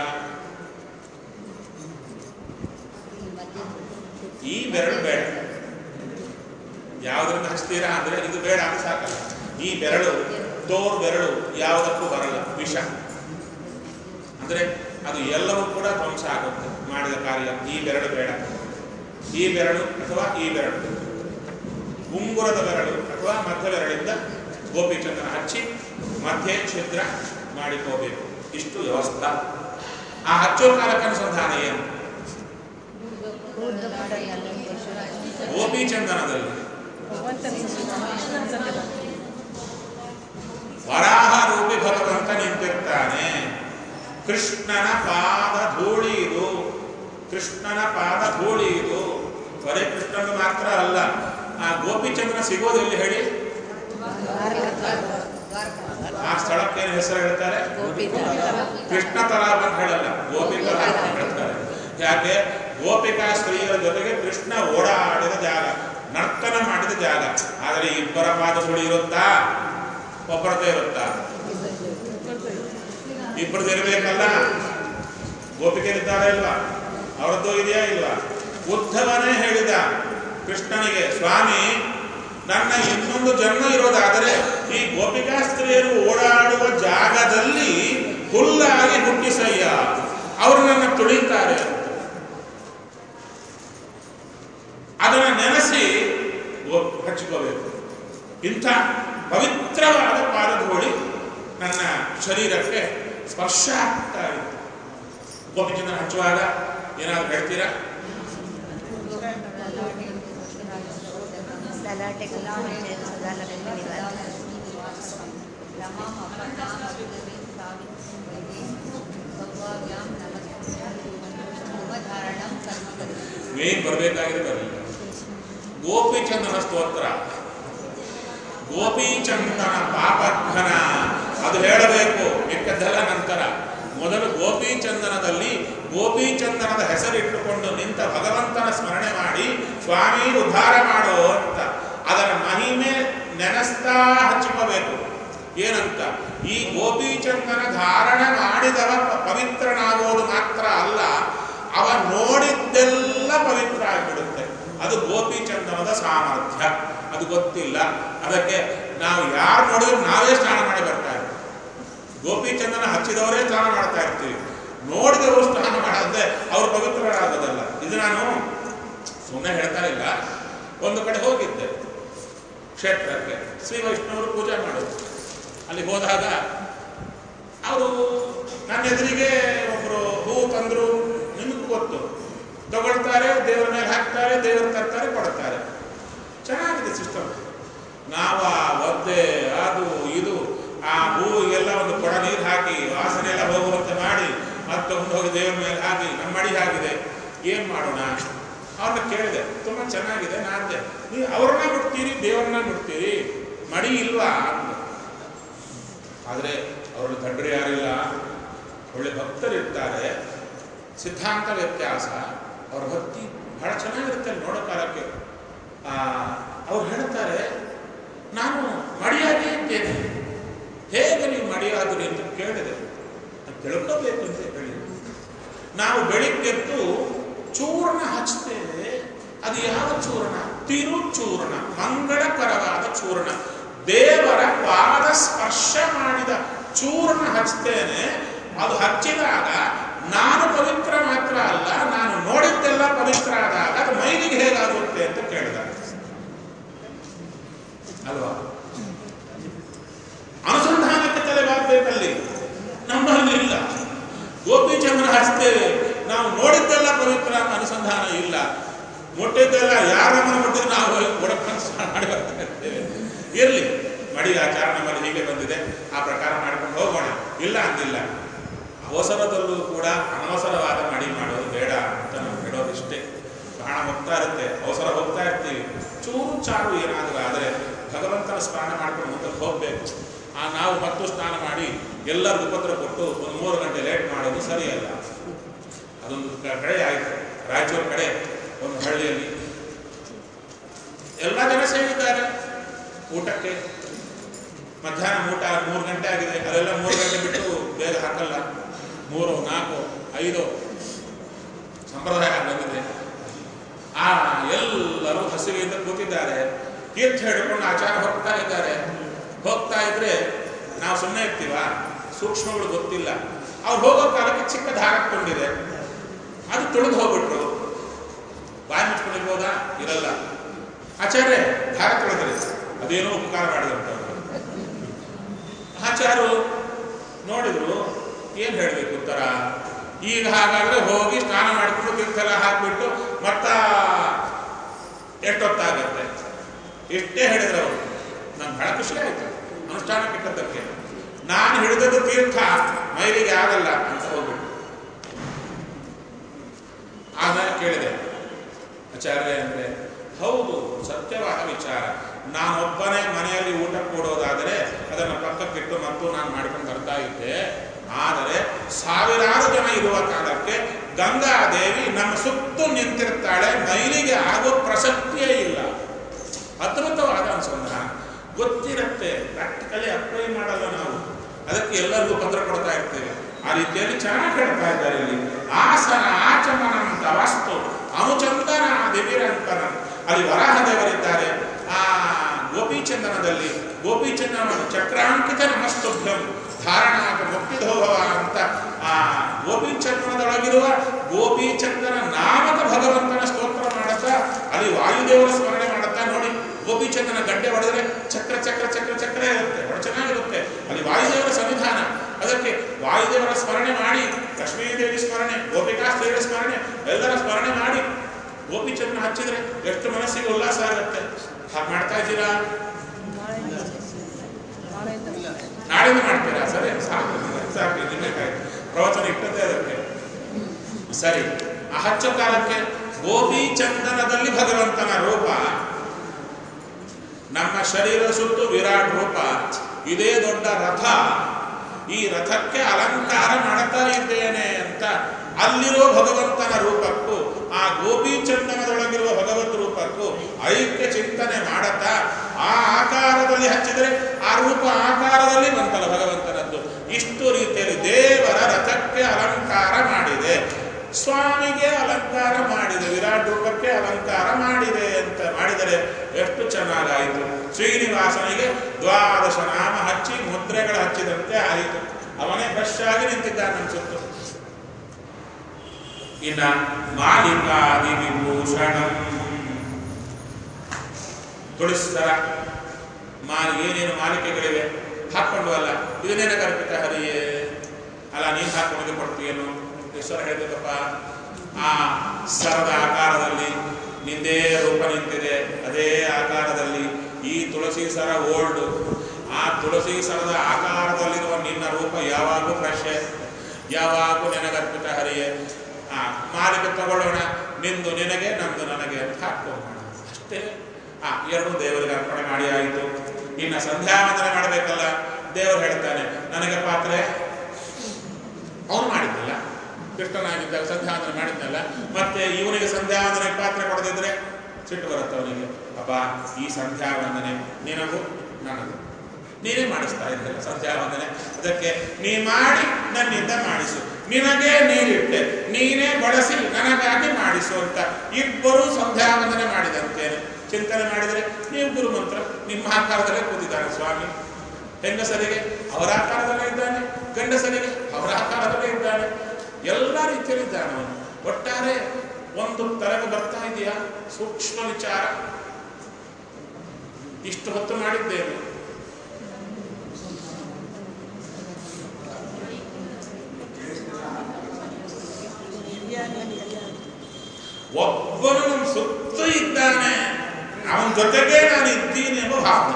ಈ ಬೆರಳು ಬೇಡ ಯಾವುದರಿಂದ ಹಚ್ತೀರಾ ಅಂದ್ರೆ ಇದು ಬೇಡ ಅಂತ ಸಾಕಲ್ಲ ಈ ಬೆರಳು ತೋರ್ ಬೆರಳು ಯಾವುದಕ್ಕೂ ಬರಲ್ಲ ವಿಷ ಅಂದ್ರೆ ಅದು ಎಲ್ಲವೂ ಕೂಡ ಧ್ವಂಸ ಆಗುತ್ತೆ ಮಾಡಿದ ಕಾರ್ಯ ಈ ಬೆರಳು ಬೇಡ ಈ ಬೆರಳು ಅಥವಾ ಈ ಬೆರಳು ಉಂಗುರದ ಬೆರಳು ಅಥವಾ ಮಧ್ಯ ಬೆರಳಿಂದ ಗೋಪಿಚಂದನ ಹಚ್ಚಿ ಮಧ್ಯೆ ಛಿದ್ರ ಮಾಡಿಕೋಬೇಕು ಇಷ್ಟು ವ್ಯವಸ್ಥೆ ಆ ಹಚ್ಚೋ ಕಾಲಕ್ಕೆ ಅನುಸಂಧಾನ ಏನು ಗೋಪಿಚಂದನದಲ್ಲಿ ವರಾಹ ರೂಪಿ ಭಗವಂತ ನಿಂತಿರ್ತಾನೆ ಕೃಷ್ಣನ ಪಾದ ಧೂಳಿ ಇದು ಕೃಷ್ಣನ ಪಾದ ಧೂಳಿ ಇದು ಬರೇ ಕೃಷ್ಣನ ಮಾತ್ರ ಅಲ್ಲ ಆ ಗೋಪಿಚಂದ್ರ ಸಿಗೋದು ಎಲ್ಲಿ ಹೇಳಿ ಆ ಸ್ಥಳಕ್ಕೆ ಏನು ಹೆಸರು ಹೇಳ್ತಾರೆ ಕೃಷ್ಣ ತಲಾಬ್ ಅಂತ ಹೇಳಲ್ಲ ಗೋಪಿ ತಲಾಬ್ ಅಂತ ಹೇಳ್ತಾರೆ ಯಾಕೆ ಗೋಪಿಕಾ ಸ್ತ್ರೀಯರ ಜೊತೆಗೆ ಕೃಷ್ಣ ಓಡಾಡಿದ ಜಾಗ ನರ್ತನ ಮಾಡಿದ ಜಾಗ ಆದರೆ ಇಬ್ಬರ ಪಾದ ಸುಳಿ ಇರುತ್ತಾ ಒಬ್ಬರದೇ ಇರುತ್ತಾ ಇಬ್ಬರದ್ದು ಇರಬೇಕಲ್ಲ ಗೋಪಿಕೆಯರಿದ್ದಾರೆ ಇಲ್ವಾ ಅವರದ್ದು ಇದೆಯಾ ಇಲ್ವಾ ಉದ್ಧವನೇ ಹೇಳಿದ ಕೃಷ್ಣನಿಗೆ ಸ್ವಾಮಿ ನನ್ನ ಇನ್ನೊಂದು ಜನ್ಮ ಇರೋದಾದರೆ ಈ ಗೋಪಿಕಾ ಸ್ತ್ರೀಯರು ಓಡಾಡುವ ಜಾಗದಲ್ಲಿ ಹುಲ್ಲಾಗಿ ಹುಟ್ಟಿಸಯ್ಯ ಅವರು ನನ್ನ ತುಳಿತಾರೆ ಅದನ್ನು ನೆನೆಸಿ ಗೋ- ಹಚ್ಕೋಬೇಕು ಇಂಥ ಪವಿತ್ರವಾದ ಪಾದಧೂಳಿ ನನ್ನ ಶರೀರಕ್ಕೆ ಸ್ಪರ್ಶ ಆಗ್ತಾ ಇತ್ತು ಗೋಪಿಚಂದ್ರ ಹಚ್ಚುವಾಗ ಏನಾದ್ರು ಹೇಳ್ತೀರಾ ಲಲಾಟೆ ಕುಂಕುಮ ಸದಾ ಲಕ್ಷ್ಮೀ ಮೇನ್ ಬರಬೇಕಾಗಿದೆ ಬರಲಿಲ್ಲ ಗೋಪಿಚಂದನ ಸ್ತೋತ್ರ ಗೋಪಿಚಂದನ ಪಾಪಘನ ಅದು ಹೇಳಬೇಕು ಮಿಕ್ಕದ್ದೆಲ್ಲ ನಂತರ ಮೊದಲು ಗೋಪಿಚಂದನದಲ್ಲಿ ಗೋಪಿಚಂದನದ ಹೆಸರಿಟ್ಟುಕೊಂಡು ನಿಂತ ಭಗವಂತನ ಸ್ಮರಣೆ ಮಾಡಿ ಸ್ವಾಮಿ ಉದ್ಧಾರ ಮಾಡೋ ಅಂತ ಅದರ ಮಹಿಮೆ ನೆನೆಸ್ತಾ ಹಚ್ಚಿಕೋಬೇಕು ಏನಂತ ಈ ಗೋಪಿಚಂದನ ಧಾರಣ ಮಾಡಿದವ ಪ- ಪವಿತ್ರನಾಗೋದು ಮಾತ್ರ ಅಲ್ಲ ಅವ ನೋಡಿದ್ದೆಲ್ಲ ಪವಿತ್ರ ಆಗಿಬಿಡುತ್ತೆ ಅದು ಗೋಪಿಚಂದನದ ಸಾಮರ್ಥ್ಯ ಅದು ಗೊತ್ತಿಲ್ಲ ಅದಕ್ಕೆ ನಾವು ಯಾರು ನೋಡಿದ್ರು ನಾವೇ ಸ್ನಾನ ಮಾಡಿ ಬರ್ತಾ ಇರ್ತೀವಿ ಗೋಪಿಚಂದನ ಹಚ್ಚಿದವರೇ ಸ್ನಾನ ಮಾಡ್ತಾ ಇರ್ತೀವಿ ನೋಡಿದವರು ಸ್ನಾನ ಮಾಡದೆ ಅವರು ಪವಿತ್ರರಾಗೋದಲ್ಲ ಇದು ನಾನು ಸುಮ್ಮನೆ ಹೇಳ್ತಾ ಇಲ್ಲ ಒಂದು ಕಡೆ ಹೋಗಿದ್ದೆ ಕ್ಷೇತ್ರಕ್ಕೆ ಶ್ರೀ ವೈಷ್ಣವರು ಪೂಜೆ ಮಾಡೋದು ಅಲ್ಲಿ ಹೋದಾಗ ಅವರು ನನ್ನ ಎದುರಿಗೆ ಒಬ್ಬರು ಹೂ ತಂದರು ನಿಮಗೂ ಗೊತ್ತು ತಗೊಳ್ತಾರೆ ದೇವರ ಮೇಲೆ ಹಾಕ್ತಾರೆ ದೇವರು ತರ್ತಾರೆ ಕೊಡ್ತಾರೆ ಚೆನ್ನಾಗಿದೆ ಸಿಸ್ಟಮ್ ನಾವು ಆ ಒದ್ದೆ ಅದು ಇದು ಆ ಹೂವಿಗೆಲ್ಲ ಒಂದು ಕೊಡ ನೀರು ಹಾಕಿ ವಾಸನೆ ಎಲ್ಲ ಹೋಗುವಂತೆ ಮಾಡಿ ಮತ್ತೊಂದು ಹೋಗಿ ದೇವರ ಮೇಲೆ ಹಾಕಿ ನಮ್ಮ ಮಡಿ ಆಗಿದೆ ಏನು ಮಾಡೋಣ ಅವ್ರನ್ನ ಕೇಳಿದೆ ತುಂಬ ಚೆನ್ನಾಗಿದೆ ನಾಂದೆ ನೀವು ಅವ್ರನ್ನ ಬಿಡ್ತೀರಿ ದೇವ್ರನ್ನ ಬಿಡ್ತೀರಿ ಮಡಿ ಇಲ್ವಾ ಅಂದೆ ಆದರೆ ಅವರಲ್ಲಿ ದಡ್ಡರು ಯಾರಿಲ್ಲ ಒಳ್ಳೆ ಭಕ್ತರಿರ್ತಾರೆ ಸಿದ್ಧಾಂತ ವ್ಯತ್ಯಾಸ ಅವ್ರ ಭಕ್ತಿ ಬಹಳ ಚೆನ್ನಾಗಿರುತ್ತೆ ನೋಡೋ ಕಾಲಕ್ಕೆ ಆ, ಅವ್ರು ಹೇಳ್ತಾರೆ ನಾನು ಮಡಿಯಾಗಿ ಇದ್ದೇನೆ ಹೇಗೆ ನೀವು ಮಡಿಯಾದ್ರಿ ಅಂತ ಕೇಳಿದೆ ಅದು ತಿಳ್ಕೋಬೇಕು ಅಂತ ಹೇಳಿ ನಾವು ಬೆಳಿಗ್ಗೆದ್ದು ಚೂರ್ಣ ಹಚ್ತೇವೆ ಅದು ಯಾವ ಚೂರ್ಣ ತಿರುಚೂರ್ಣ ಮಂಗಳಕರವಾದ ಚೂರ್ಣ ದೇವರ ಪಾದ ಸ್ಪರ್ಶ ಮಾಡಿದ ಚೂರ್ಣ ಹಚ್ತೇನೆ ಅದು ಹಚ್ಚಿದಾಗ ನಾನು ಪವಿತ್ರ ಮಾತ್ರ ಅಲ್ಲ ನಾನು ನೋಡಿದ್ದೆಲ್ಲ ಪವಿತ್ರ ಆದಾಗ ಅದು ಮೈಲಿಗೆ ಹೇಗಾಗುತ್ತೆ ಅಂತ ಕೇಳಿದ ಅಲ್ವಾ ಅನುಸಂಧಾನಕ್ಕೆ ತಲೆಬಾಗಬೇಕಲ್ಲಿ ನಮ್ಮಲ್ಲಿ ಇಲ್ಲ ಗೋಪಿ ಚಂದ್ರ ಹಚ್ತೇವೆ ನಾವು ನೋಡಿದ್ದೆಲ್ಲ ಪವಿತ್ರ ಅಂತ ಅನುಸಂಧಾನ ಇಲ್ಲ ಮುಟ್ಟಿದ್ದೆಲ್ಲ ಯಾರ ಮನೆ ಮುಟ್ಟಿದ್ರೆ ನಾವು ಒಡಕನ್ಸ್ ಮಾಡಿ ಬರ್ತಾ ಇರ್ತೇವೆ ಇರಲಿ ಮಡಿ ಆಚಾರ ನಮ್ಮಲ್ಲಿ ಹೀಗೆ ಬಂದಿದೆ ಆ ಪ್ರಕಾರ ಮಾಡ್ಕೊಂಡು ಹೋಗೋಣ ಇಲ್ಲ ಅಂದಿಲ್ಲ ಅವಸರದಲ್ಲೂ ಕೂಡ ಅನವಸರವಾದ ಮಡಿ ಮಾಡೋದು ಬೇಡ ಅಂತ ನಾವು ಹೇಳೋದಿಷ್ಟೇ ಪ್ರಾಣ ಹೋಗ್ತಾ ಇರುತ್ತೆ ಅವಸರ ಹೋಗ್ತಾ ಇರ್ತೀವಿ ಚೂರು ಚಾರು ಏನಾದರೂ ಆದರೆ ಭಗವಂತನ ಸ್ನಾನ ಮಾಡ್ಕೊಂಡು ಮುಂದಕ್ಕೆ ಹೋಗ್ಬೇಕು ಆ ನಾವು ಮತ್ತು ಸ್ನಾನ ಮಾಡಿ ಎಲ್ಲರಿಗೂ ಉಪದ್ರ ಕೊಟ್ಟು ಒಂದು ಮೂರು ಗಂಟೆ ಲೇಟ್ ಮಾಡೋದು ಸರಿಯಲ್ಲ ಅದೊಂದು ಕ- ಕಡೆ ಆಯಿತು ರಾಯಚೂರು ಕಡೆ ಒಂದು ಹಳ್ಳಿಯಲ್ಲಿ ಎಲ್ಲ ಜನ ಸೇರಿದ್ದಾರೆ ಊಟಕ್ಕೆ ಮಧ್ಯಾಹ್ನ ಊಟ ಮೂರು ಗಂಟೆ ಆಗಿದೆ ಅದೆಲ್ಲ ಮೂರು ಗಂಟೆ ಬಿಟ್ಟು ಬೇಗ ಹಾಕಲ್ಲ ಮೂರು ನಾಲ್ಕು ಐದು ಸಂಪ್ರದಾಯ ಬಂದಿದೆ ಆ ಎಲ್ಲರೂ ಹಸಿವೆಯಿಂದ ಕೂತಿದ್ದಾರೆ ತೀರ್ಥ ಹಿಡ್ಕೊಂಡು ಆಚಾರ ಹೋಗ್ತಾ ಇದ್ದಾರೆ ಹೋಗ್ತಾ ಇದ್ರೆ ನಾವು ಸುಮ್ಮನೆ ಇರ್ತೀವ ಸೂಕ್ಷ್ಮಗಳು ಗೊತ್ತಿಲ್ಲ ಅವ್ರು ಹೋಗೋ ಕಾಲಕ್ಕೆ ಚಿಕ್ಕ ದಾರ ಕೊಂಡಿದೆ ಅದು ತುಳಿದು ಹೋಗ್ಬಿಟ್ರು ಬಾಯಿ ಮುಚ್ಕೊಂಡಿರ್ಬೋದಾ ಇರಲ್ಲ ಆಚಾರ್ಯ ದಾರ ತುಳಿದ್ರಿ ಅದೇನೋ ಉಪಕಾರ ಮಾಡಿದಂತ ಆಚಾರು ನೋಡಿದ್ರು ಏನ್ ಹೇಳ್ಬೇಕು ಉತ್ತರ ಈಗ ಹಾಗಾದ್ರೆ ಹೋಗಿ ಸ್ನಾನ ಮಾಡಿಕೊಂಡು ತೀರ್ಥೆಲ್ಲ ಹಾಕ್ಬಿಟ್ಟು ಮತ್ತ ಎಷ್ಟೊತ್ತಾಗತ್ತೆ ಎಷ್ಟೇ ಹೇಳಿದ್ರು ಅವರು ನಂಗೆ ಬಹಳ ಖುಷಿ ಆಯ್ತು ಅನುಷ್ಠಾನ ಕೆಟ್ಟದ್ದಕ್ಕೆ ನಾನು ಹಿಡಿದದ್ದು ತೀರ್ಥ ಮೈಲಿಗೆ ಆಗಲ್ಲ ಅಂತ ಹೋಗ್ಬಿಟ್ಟು ಆಮೇಲೆ ಕೇಳಿದೆ ಆಚಾರ್ಯ ಅಂದ್ರೆ ಹೌದು ಸತ್ಯವಾದ ವಿಚಾರ ನಾನೊಬ್ಬನೇ ಮನೆಯಲ್ಲಿ ಊಟ ಕೊಡೋದಾದರೆ ಅದನ್ನು ಪಕ್ಕಕ್ಕಿಟ್ಟು ಮತ್ತು ನಾನು ಮಾಡ್ಕೊಂಡು ಬರ್ತಾ ಇದ್ದೆ ಆದರೆ ಸಾವಿರಾರು ಜನ ಇರುವ ಕಾಲಕ್ಕೆ ಗಂಗಾದೇವಿ ನಮ್ಮ ಸುತ್ತು ನಿಂತಿರ್ತಾಳೆ ಮೈಲಿಗೆ ಆಗೋ ಪ್ರಸಕ್ತಿಯೇ ಇಲ್ಲ ಅದ್ಭುತವಾದ ಅನುಸಂಧಾನ ಗೊತ್ತಿರುತ್ತೆ ಪ್ರಾಕ್ಟಿಕಲಿ ಅಪ್ಲೈ ಮಾಡಲ್ಲ ನಾವು ಅದಕ್ಕೆ ಎಲ್ಲರಿಗೂ ಪತ್ರ ಕೊಡ್ತಾ ಇರ್ತೇವೆ ಆ ರೀತಿಯಲ್ಲಿ ಚೆನ್ನಾಗಿ ಹೇಳ್ತಾ ಇದ್ದಾರೆ ಇಲ್ಲಿ ಆಸನ ಆಚಮನ ಅಂತ ವಾಸ್ತು ಅನುಚಂದನ ದಿವಿರಂಕನ ಅಲ್ಲಿ ವರಾಹ ದೇವರಿದ್ದಾರೆ ಆ ಗೋಪಿಚಂದನದಲ್ಲಿ ಗೋಪಿಚಂದನ ಚಕ್ರಾಂಕಿತ ನಮಸ್ತುಭ್ಯಂ ಧಾರಣಾಕ ಮುಕ್ತಿಧೋಭವ ಅಂತ ಆ ಗೋಪಿಚಂದನದೊಳಗಿರುವ ಗೋಪಿಚಂದನ ನಾಮಕ ಭಗವಂತನ ಸ್ತೋತ್ರ ಮಾಡುತ್ತಾ ಅಲ್ಲಿ ವಾಯುದೇವರ ಸ್ಮರಣೆ ಮಾಡುತ್ತಾ ನೋಡಿ ಗೋಪಿಚಂದನ ಗಡ್ಡೆ ಹೊಡೆದ್ರೆ ಚಕ್ರ ಚಕ್ರ ಚಕ್ರ ಚಕ್ರ ಇರುತ್ತೆ ಬಹಳ ಚೆನ್ನಾಗಿರುತ್ತೆ ಅಲ್ಲಿ ವಾಯುದೇವರ ಸನ್ನಿಧಾನ ಅದಕ್ಕೆ ವಾಯುದೇವರ ಸ್ಮರಣೆ ಮಾಡಿ ಲಕ್ಷ್ಮೀದೇವಿ ಸ್ಮರಣೆ ಗೋಪಿಕಾಸ್ತ್ರೀಯರ ಸ್ಮರಣೆ ಎಲ್ಲರ ಸ್ಮರಣೆ ಮಾಡಿ ಗೋಪಿಚಂದನ ಹಚ್ಚಿದ್ರೆ ಎಷ್ಟು ಮನಸ್ಸಿಗೆ ಉಲ್ಲಾಸ ಆಗುತ್ತೆ ಹಾಗೆ ಮಾಡ್ತಾ ಇದ್ದೀರಾ ನಾಳೆಯಿಂದ ಮಾಡ್ತೀರಾ ಸರಿ ಸಾಕು ಸಾಕು ಇದನ್ನೇ ಕಾಯ್ತು ಪ್ರವಚನ ಇಟ್ಟದ್ದೇ ಅದಕ್ಕೆ ಸರಿ ಆ ಹಚ್ಚ ಕಾಲಕ್ಕೆ ಗೋಪಿ ಚಂದನದಲ್ಲಿ ಭಗವಂತನ ರೂಪ ನಮ್ಮ ಶರೀರ ಸುತ್ತು ವಿರಾಟ್ ರೂಪ ಇದೇ ದೊಡ್ಡ ರಥ ಈ ರಥಕ್ಕೆ ಅಲಂಕಾರ ಮಾಡ್ತಾ ಇದ್ದೇನೆ ಅಂತ ಅಲ್ಲಿರೋ ಭಗವಂತನ ರೂಪಕ್ಕೂ ಆ ಗೋಪಿ ಚಂದನದೊಳಗಿರುವ ಭಗವತ್ ರೂಪಕ್ಕೂ ಐಕ್ಯ ಚಿಂತನೆ ಮಾಡುತ್ತಾ ಆ ಆಕಾರದಲ್ಲಿ ಹಚ್ಚಿದರೆ ಆ ರೂಪ ಆಕಾರದಲ್ಲಿ ಬಂತಲ್ಲ ಭಗವಂತನದ್ದು ಇಷ್ಟು ರೀತಿಯಲ್ಲಿ ದೇವರ ರಥಕ್ಕೆ ಅಲಂಕಾರ ಮಾಡಿದೆ ಸ್ವಾಮಿಗೆ ಅಲಂಕಾರ ಮಾಡಿದೆ ವಿರಾಟ್ ರೂಪಕ್ಕೆ ಅಲಂಕಾರ ಮಾಡಿದೆ ಅಂತ ಮಾಡಿದರೆ ಎಷ್ಟು ಚೆನ್ನಾಗಾಯಿತು ಶ್ರೀನಿವಾಸನಿಗೆ ದ್ವಾದಶ ನಾಮ ಹಚ್ಚಿ ಮುದ್ರೆಗಳು ಹಚ್ಚಿದಂತೆ ಆಯಿತು ಅವನೇ ಫ್ರೆಶ್ ಆಗಿ ನಿಂತಿದ್ದಾನೆ ಅನ್ಸುತ್ತು ಇನ್ನ ಮಾಲಿಕಾದಿ ವಿಭೂಷಣಂ ತುಳಿಸ್ತರ ಮಾ ಏನೇನು ಮಾಲಿಕೆಗಳಿವೆ ಹಾಕೊಂಡು ಅಲ್ಲ ಇದನ್ನೇನ ಕಲ್ಪಿತ ಹರಿಯೇ ಅಲ್ಲ ನೀನು ಹಾಕೊಂಡು ಕೊಡ್ತೀಯೇನು ಈಶ್ವರ ಹೇಳ್ಬೇಕಪ್ಪ ಆ ಸರದ ಆಕಾರದಲ್ಲಿ ನಿಂದೇ ರೂಪ ನಿಂತಿದೆ ಅದೇ ಆಕಾರದಲ್ಲಿ ಈ ತುಳಸಿ ಸರ ಓಲ್ಡ್ ಆ ತುಳಸಿ ಸರದ ಆಕಾರದಲ್ಲಿರುವ ನಿನ್ನ ರೂಪ ಯಾವಾಗೂ ಫ್ರೆಶ್ ಯಾವಾಗೂ ನಿನಗರ್ಪಿತ ಹರಿಯೇ ಆ ಮಾಲಿಕೆ ತಗೊಳ್ಳೋಣ ನಿಂದು ನಿನಗೆ ನಮ್ದು ನನಗೆ ಅಂತ ಹಾಕೋಣ ಅಷ್ಟೇ ಆ ಎರಡು ದೇವರಿಗೆ ಅರ್ಪಣೆ ಮಾಡಿ ಆಯಿತು ಇನ್ನು ಸಂಧ್ಯಾ ವಂದನೆ ಮಾಡಬೇಕಲ್ಲ ದೇವರು ಹೇಳ್ತಾನೆ ನನಗೆ ಪಾತ್ರೆ ಅವನು ಮಾಡಿದ್ನಲ್ಲ ಕೃಷ್ಣನಾಗಿದ್ದಾಗ ಸಂಧ್ಯಾವಂದನೆ ಮಾಡಿದ್ನಲ್ಲ ಮತ್ತೆ ಇವನಿಗೆ ಸಂಧ್ಯಾವಂದನೆ ಪಾತ್ರೆ ಕೊಡದಿದ್ರೆ ಸಿಟ್ಟು ಬರುತ್ತೆ ಅವನಿಗೆ ಅಪ್ಪ ಈ ಸಂಧ್ಯಾವಂದನೆ ನಿನಗೂ ನನಗೂ ನೀನೇ ಮಾಡಿಸ್ತಾ ಇದ್ದಲ್ಲ ಸಂಧ್ಯಾವಂದನೆ ಅದಕ್ಕೆ ನೀ ಮಾಡಿ ನನ್ನಿಂದ ಮಾಡಿಸು ನಿನಗೆ ನೀರಿಟ್ಟೆ ನೀನೇ ಬಳಸಿ ನನಗಾಗಿ ಮಾಡಿಸು ಅಂತ ಇಬ್ಬರು ಸಂಧ್ಯಾವಂದನೆ ಮಾಡಿದಂತೇನೆ ಚಿಂತನೆ ಮಾಡಿದರೆ ನೀವು ಗುರು ಮಂತ್ರ ನಿಮ್ಮ ಆಕಾರದಲ್ಲೇ ಕೂತಿದ್ದಾನೆ ಸ್ವಾಮಿ ಹೆಂಗಸರಿಗೆ ಅವರ ಆಕಾರದಲ್ಲೇ ಇದ್ದಾನೆ ಗಂಡಸರಿಗೆ ಅವರ ಆಕಾರದಲ್ಲೇ ಇದ್ದಾನೆ ಎಲ್ಲ ರೀತಿಯಲ್ಲಿ ಇದ್ದಾನೆ ಅವನು ಒಟ್ಟಾರೆ ಒಂದು ತಲೆಗೆ ಬರ್ತಾ ಇದೆಯಾ ಸೂಕ್ಷ್ಮ ವಿಚಾರ ಇಷ್ಟು ಹೊತ್ತು ಮಾಡಿದ್ದೇನೆ ಒಬ್ಬನು ನಮ್ಮ ಸುತ್ತ ಇದ್ದಾನೆ ಅವನ ಜೊತೆಗೆ ನಾನು ಇದ್ದೀನಿ ಎಂಬ ಭಾವನೆ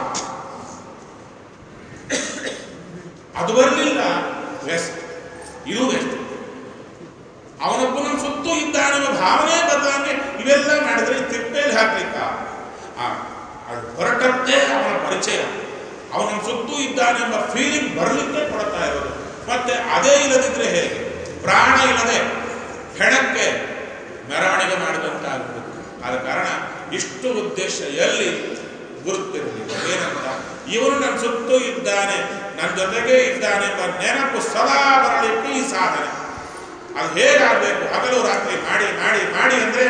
ಅದು ಬರಲಿಲ್ಲ ವೆಸ್ಟ್ ಇದು ವೆಸ್ಟ್ ಅವನೊಬ್ಬ ನಮ್ಮ ಸುತ್ತೂ ಇದ್ದಾನೆಂಬ ಭಾವನೆ ಬದಲಾವಣೆ ಇವೆಲ್ಲ ಮಾಡಿದ್ರೆ ಈ ತಿಪ್ಪೆಯಲ್ಲಿ ಹಾಕ್ಲಿಕ್ಕ ಆ, ಅದು ಹೊರಟದ್ದೇ ಅವನ ಪರಿಚಯ ಅವನ ನಮ್ಮ ಸುತ್ತೂ ಇದ್ದಾನೆಂಬ ಫೀಲಿಂಗ್ ಬರಲಿಕ್ಕೆ ಕೊಡ್ತಾ ಇರೋದು ಮತ್ತೆ ಅದೇ ಇಲ್ಲದಿದ್ರೆ ಹೇಗೆ ಪ್ರಾಣ ಇಲ್ಲದೆ ಹೆಣಕ್ಕೆ ಮೆರವಣಿಗೆ ಮಾಡಿದಂತಾಗುತ್ತೆ ಆದ ಕಾರಣ ಇಷ್ಟು ಉದ್ದೇಶ ಎಲ್ಲಿ ಗುರುತಿರಲಿಲ್ಲ ಏನಂತ ಇವನು ನನ್ನ ಸುತ್ತೂ ಇದ್ದಾನೆ ನನ್ನ ಜೊತೆಗೆ ಇದ್ದಾನೆ ಎಂಬ ನೆನಪು ಸದಾ ಬರಲಿಕ್ಕೆ ಈ ಸಾಧನೆ ಅದು ಹೇಗಾಗಬೇಕು ಹಗಲು ರಾತ್ರಿ ಮಾಡಿ ಮಾಡಿ ಮಾಡಿ ಅಂದ್ರೆ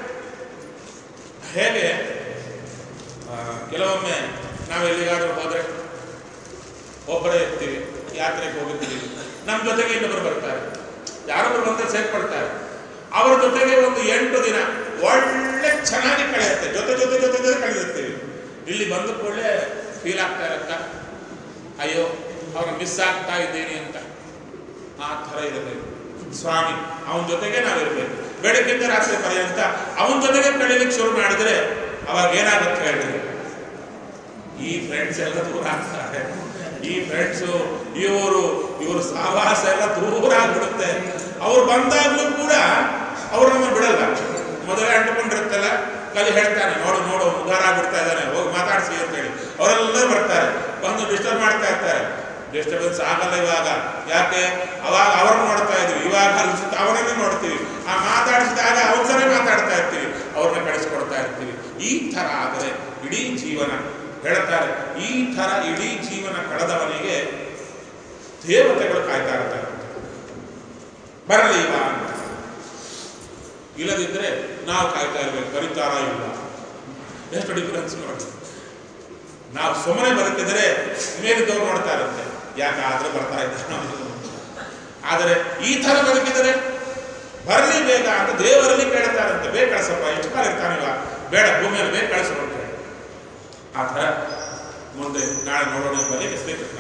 ಹೇಗೆ ಆ, ಕೆಲವೊಮ್ಮೆ ನಾವು ಎಲ್ಲಿಗಾದ್ರೂ ಹೋದ್ರೆ ಒಬ್ಬರೇ ಇರ್ತೀವಿ ಯಾತ್ರೆಗೆ ಹೋಗಿರ್ತೀವಿ ನಮ್ಮ ಜೊತೆಗೆ ಇನ್ನೊಬ್ಬರು ಬರ್ತಾರೆ ಯಾರೊಬ್ಬರು ಬಂದ್ರೆ ಸೇರ್ಪಡ್ತಾರೆ ಅವರ ಜೊತೆಗೆ ಒಂದು ಎಂಟು ದಿನ ಒಳ್ಳೆ ಚೆನ್ನಾಗಿ ಕಳೆಯುತ್ತೆ ಜೊತೆ ಜೊತೆ ಜೊತೆ ಜೊತೆ ಕಳೆದಿರ್ತೀವಿ ಇಲ್ಲಿ ಬಂದ ಕೂಡಲೇ ಫೀಲ್ ಆಗ್ತಾ ಇರತ್ತ ಅಯ್ಯೋ ಅವ್ರನ್ನ ಮಿಸ್ ಆಗ್ತಾ ಇದ್ದೀನಿ ಅಂತ ಆ ಥರ ಇರಬೇಕು ಸ್ವಾಮಿ ಅವನ ಜೊತೆಗೆ ನಾವಿರ್ಬೇಕು ಬೆಳಗ್ಗಿಂದ ರಾತ್ರಿ ಪರ್ಯಂತ ಅವನ ಜೊತೆಗೆ ಕಳೀಲಿಕ್ಕೆ ಶುರು ಮಾಡಿದ್ರೆ ಅವಾಗ ಏನಾಗುತ್ತೆ ಹೇಳಿದ್ರೆ ಈ ಫ್ರೆಂಡ್ಸ್ ಎಲ್ಲ ದೂರ ಆಗ್ತಾರೆ ಈ ಫ್ರೆಂಡ್ಸು ಇವರು ಇವ್ರ ಸಹವಾಸ ಎಲ್ಲ ದೂರ ಆಗ್ಬಿಡುತ್ತೆ ಅವ್ರು ಬಂದಾಗ್ಲೂ ಕೂಡ ಅವ್ರು ನಮ್ಮನ್ನು ಬಿಡಲ್ಲ ಮೊದಲೇ ಅಂಟುಕೊಂಡಿರುತ್ತಲ್ಲ ಕಲಿ ಹೇಳ್ತಾನೆ ನೋಡು ನೋಡು ಉದ್ಧಾರ ಆಗ್ಬಿಡ್ತಾ ಇದ್ದಾನೆ ಹೋಗಿ ಮಾತಾಡ್ಸಿ ಅಂತ ಹೇಳಿ ಅವರೆಲ್ಲ ಬರ್ತಾರೆ ಬಂದು ಡಿಸ್ಟರ್ಬ್ ಮಾಡ್ತಾ ಇರ್ತಾರೆ ಡಿಸ್ಟರ್ಬೆನ್ಸ್ ಆಗಲ್ಲ ಇವಾಗ ಯಾಕೆ ಅವಾಗ ಅವ್ರನ್ನ ನೋಡ್ತಾ ಇದ್ವಿ ಇವಾಗ ಅಲ್ಲಿ ಸುತ್ತ ಅವನನ್ನೇ ನೋಡ್ತೀವಿ ಆ ಮಾತಾಡಿಸಿದಾಗ ಅವ್ರ ಸರಿ ಮಾತಾಡ್ತಾ ಇರ್ತೀವಿ ಅವ್ರನ್ನ ಕಳಿಸ್ಕೊಡ್ತಾ ಇರ್ತೀವಿ ಈ ಥರ ಆದರೆ ಇಡೀ ಜೀವನ ಹೇಳ್ತಾರೆ ಈ ಥರ ಇಡೀ ಜೀವನ ಕಳೆದವನಿಗೆ ದೇವತೆಗಳು ಕಾಯ್ತಾ ಇರ್ತಾರೆ ಬರಲಿ ಇವ ಅಂತ ಇಲ್ಲದಿದ್ರೆ ನಾವು ಕಾಯ್ತಾ ಇರ್ಬೇಕು ಬರೀತಾರ ಇಲ್ಲ ಎಷ್ಟು ಡಿಫರೆನ್ಸ್ ನೋಡಿ ನಾವು ಸುಮ್ಮನೆ ಬದುಕಿದರೆ ಮೇಲಿದ್ದವ್ರು ನೋಡ್ತಾ ಇರುತ್ತೆ ಯಾಕೆ ಆದ್ರೆ ಬರ್ತಾ ಇದ್ದಾನೆ ಅವನು. ಆದರೆ ಈ ಥರ ಬದುಕಿದರೆ ಬರಲಿ ಬೇಗ ಅಂತ ದೇವರಲ್ಲಿ ಕೇಳ್ತಾರಂತೆ ಬೇಗ ಕಳಿಸಪ್ಪ ಎಷ್ಟು ಕಾಲ ಇರ್ತಾನಿವ ಬೇಡ ಭೂಮಿಯಲ್ಲಿ ಬೇಗ ಕಳಿಸು ಅಂತ ಹೇಳಿ ಆ ಥರ ಮುಂದೆ ನಾಳೆ ನೋಡೋಣ ಎಂಬಲ್ಲಿ ಶ್ರೀಕೃಷ್ಣ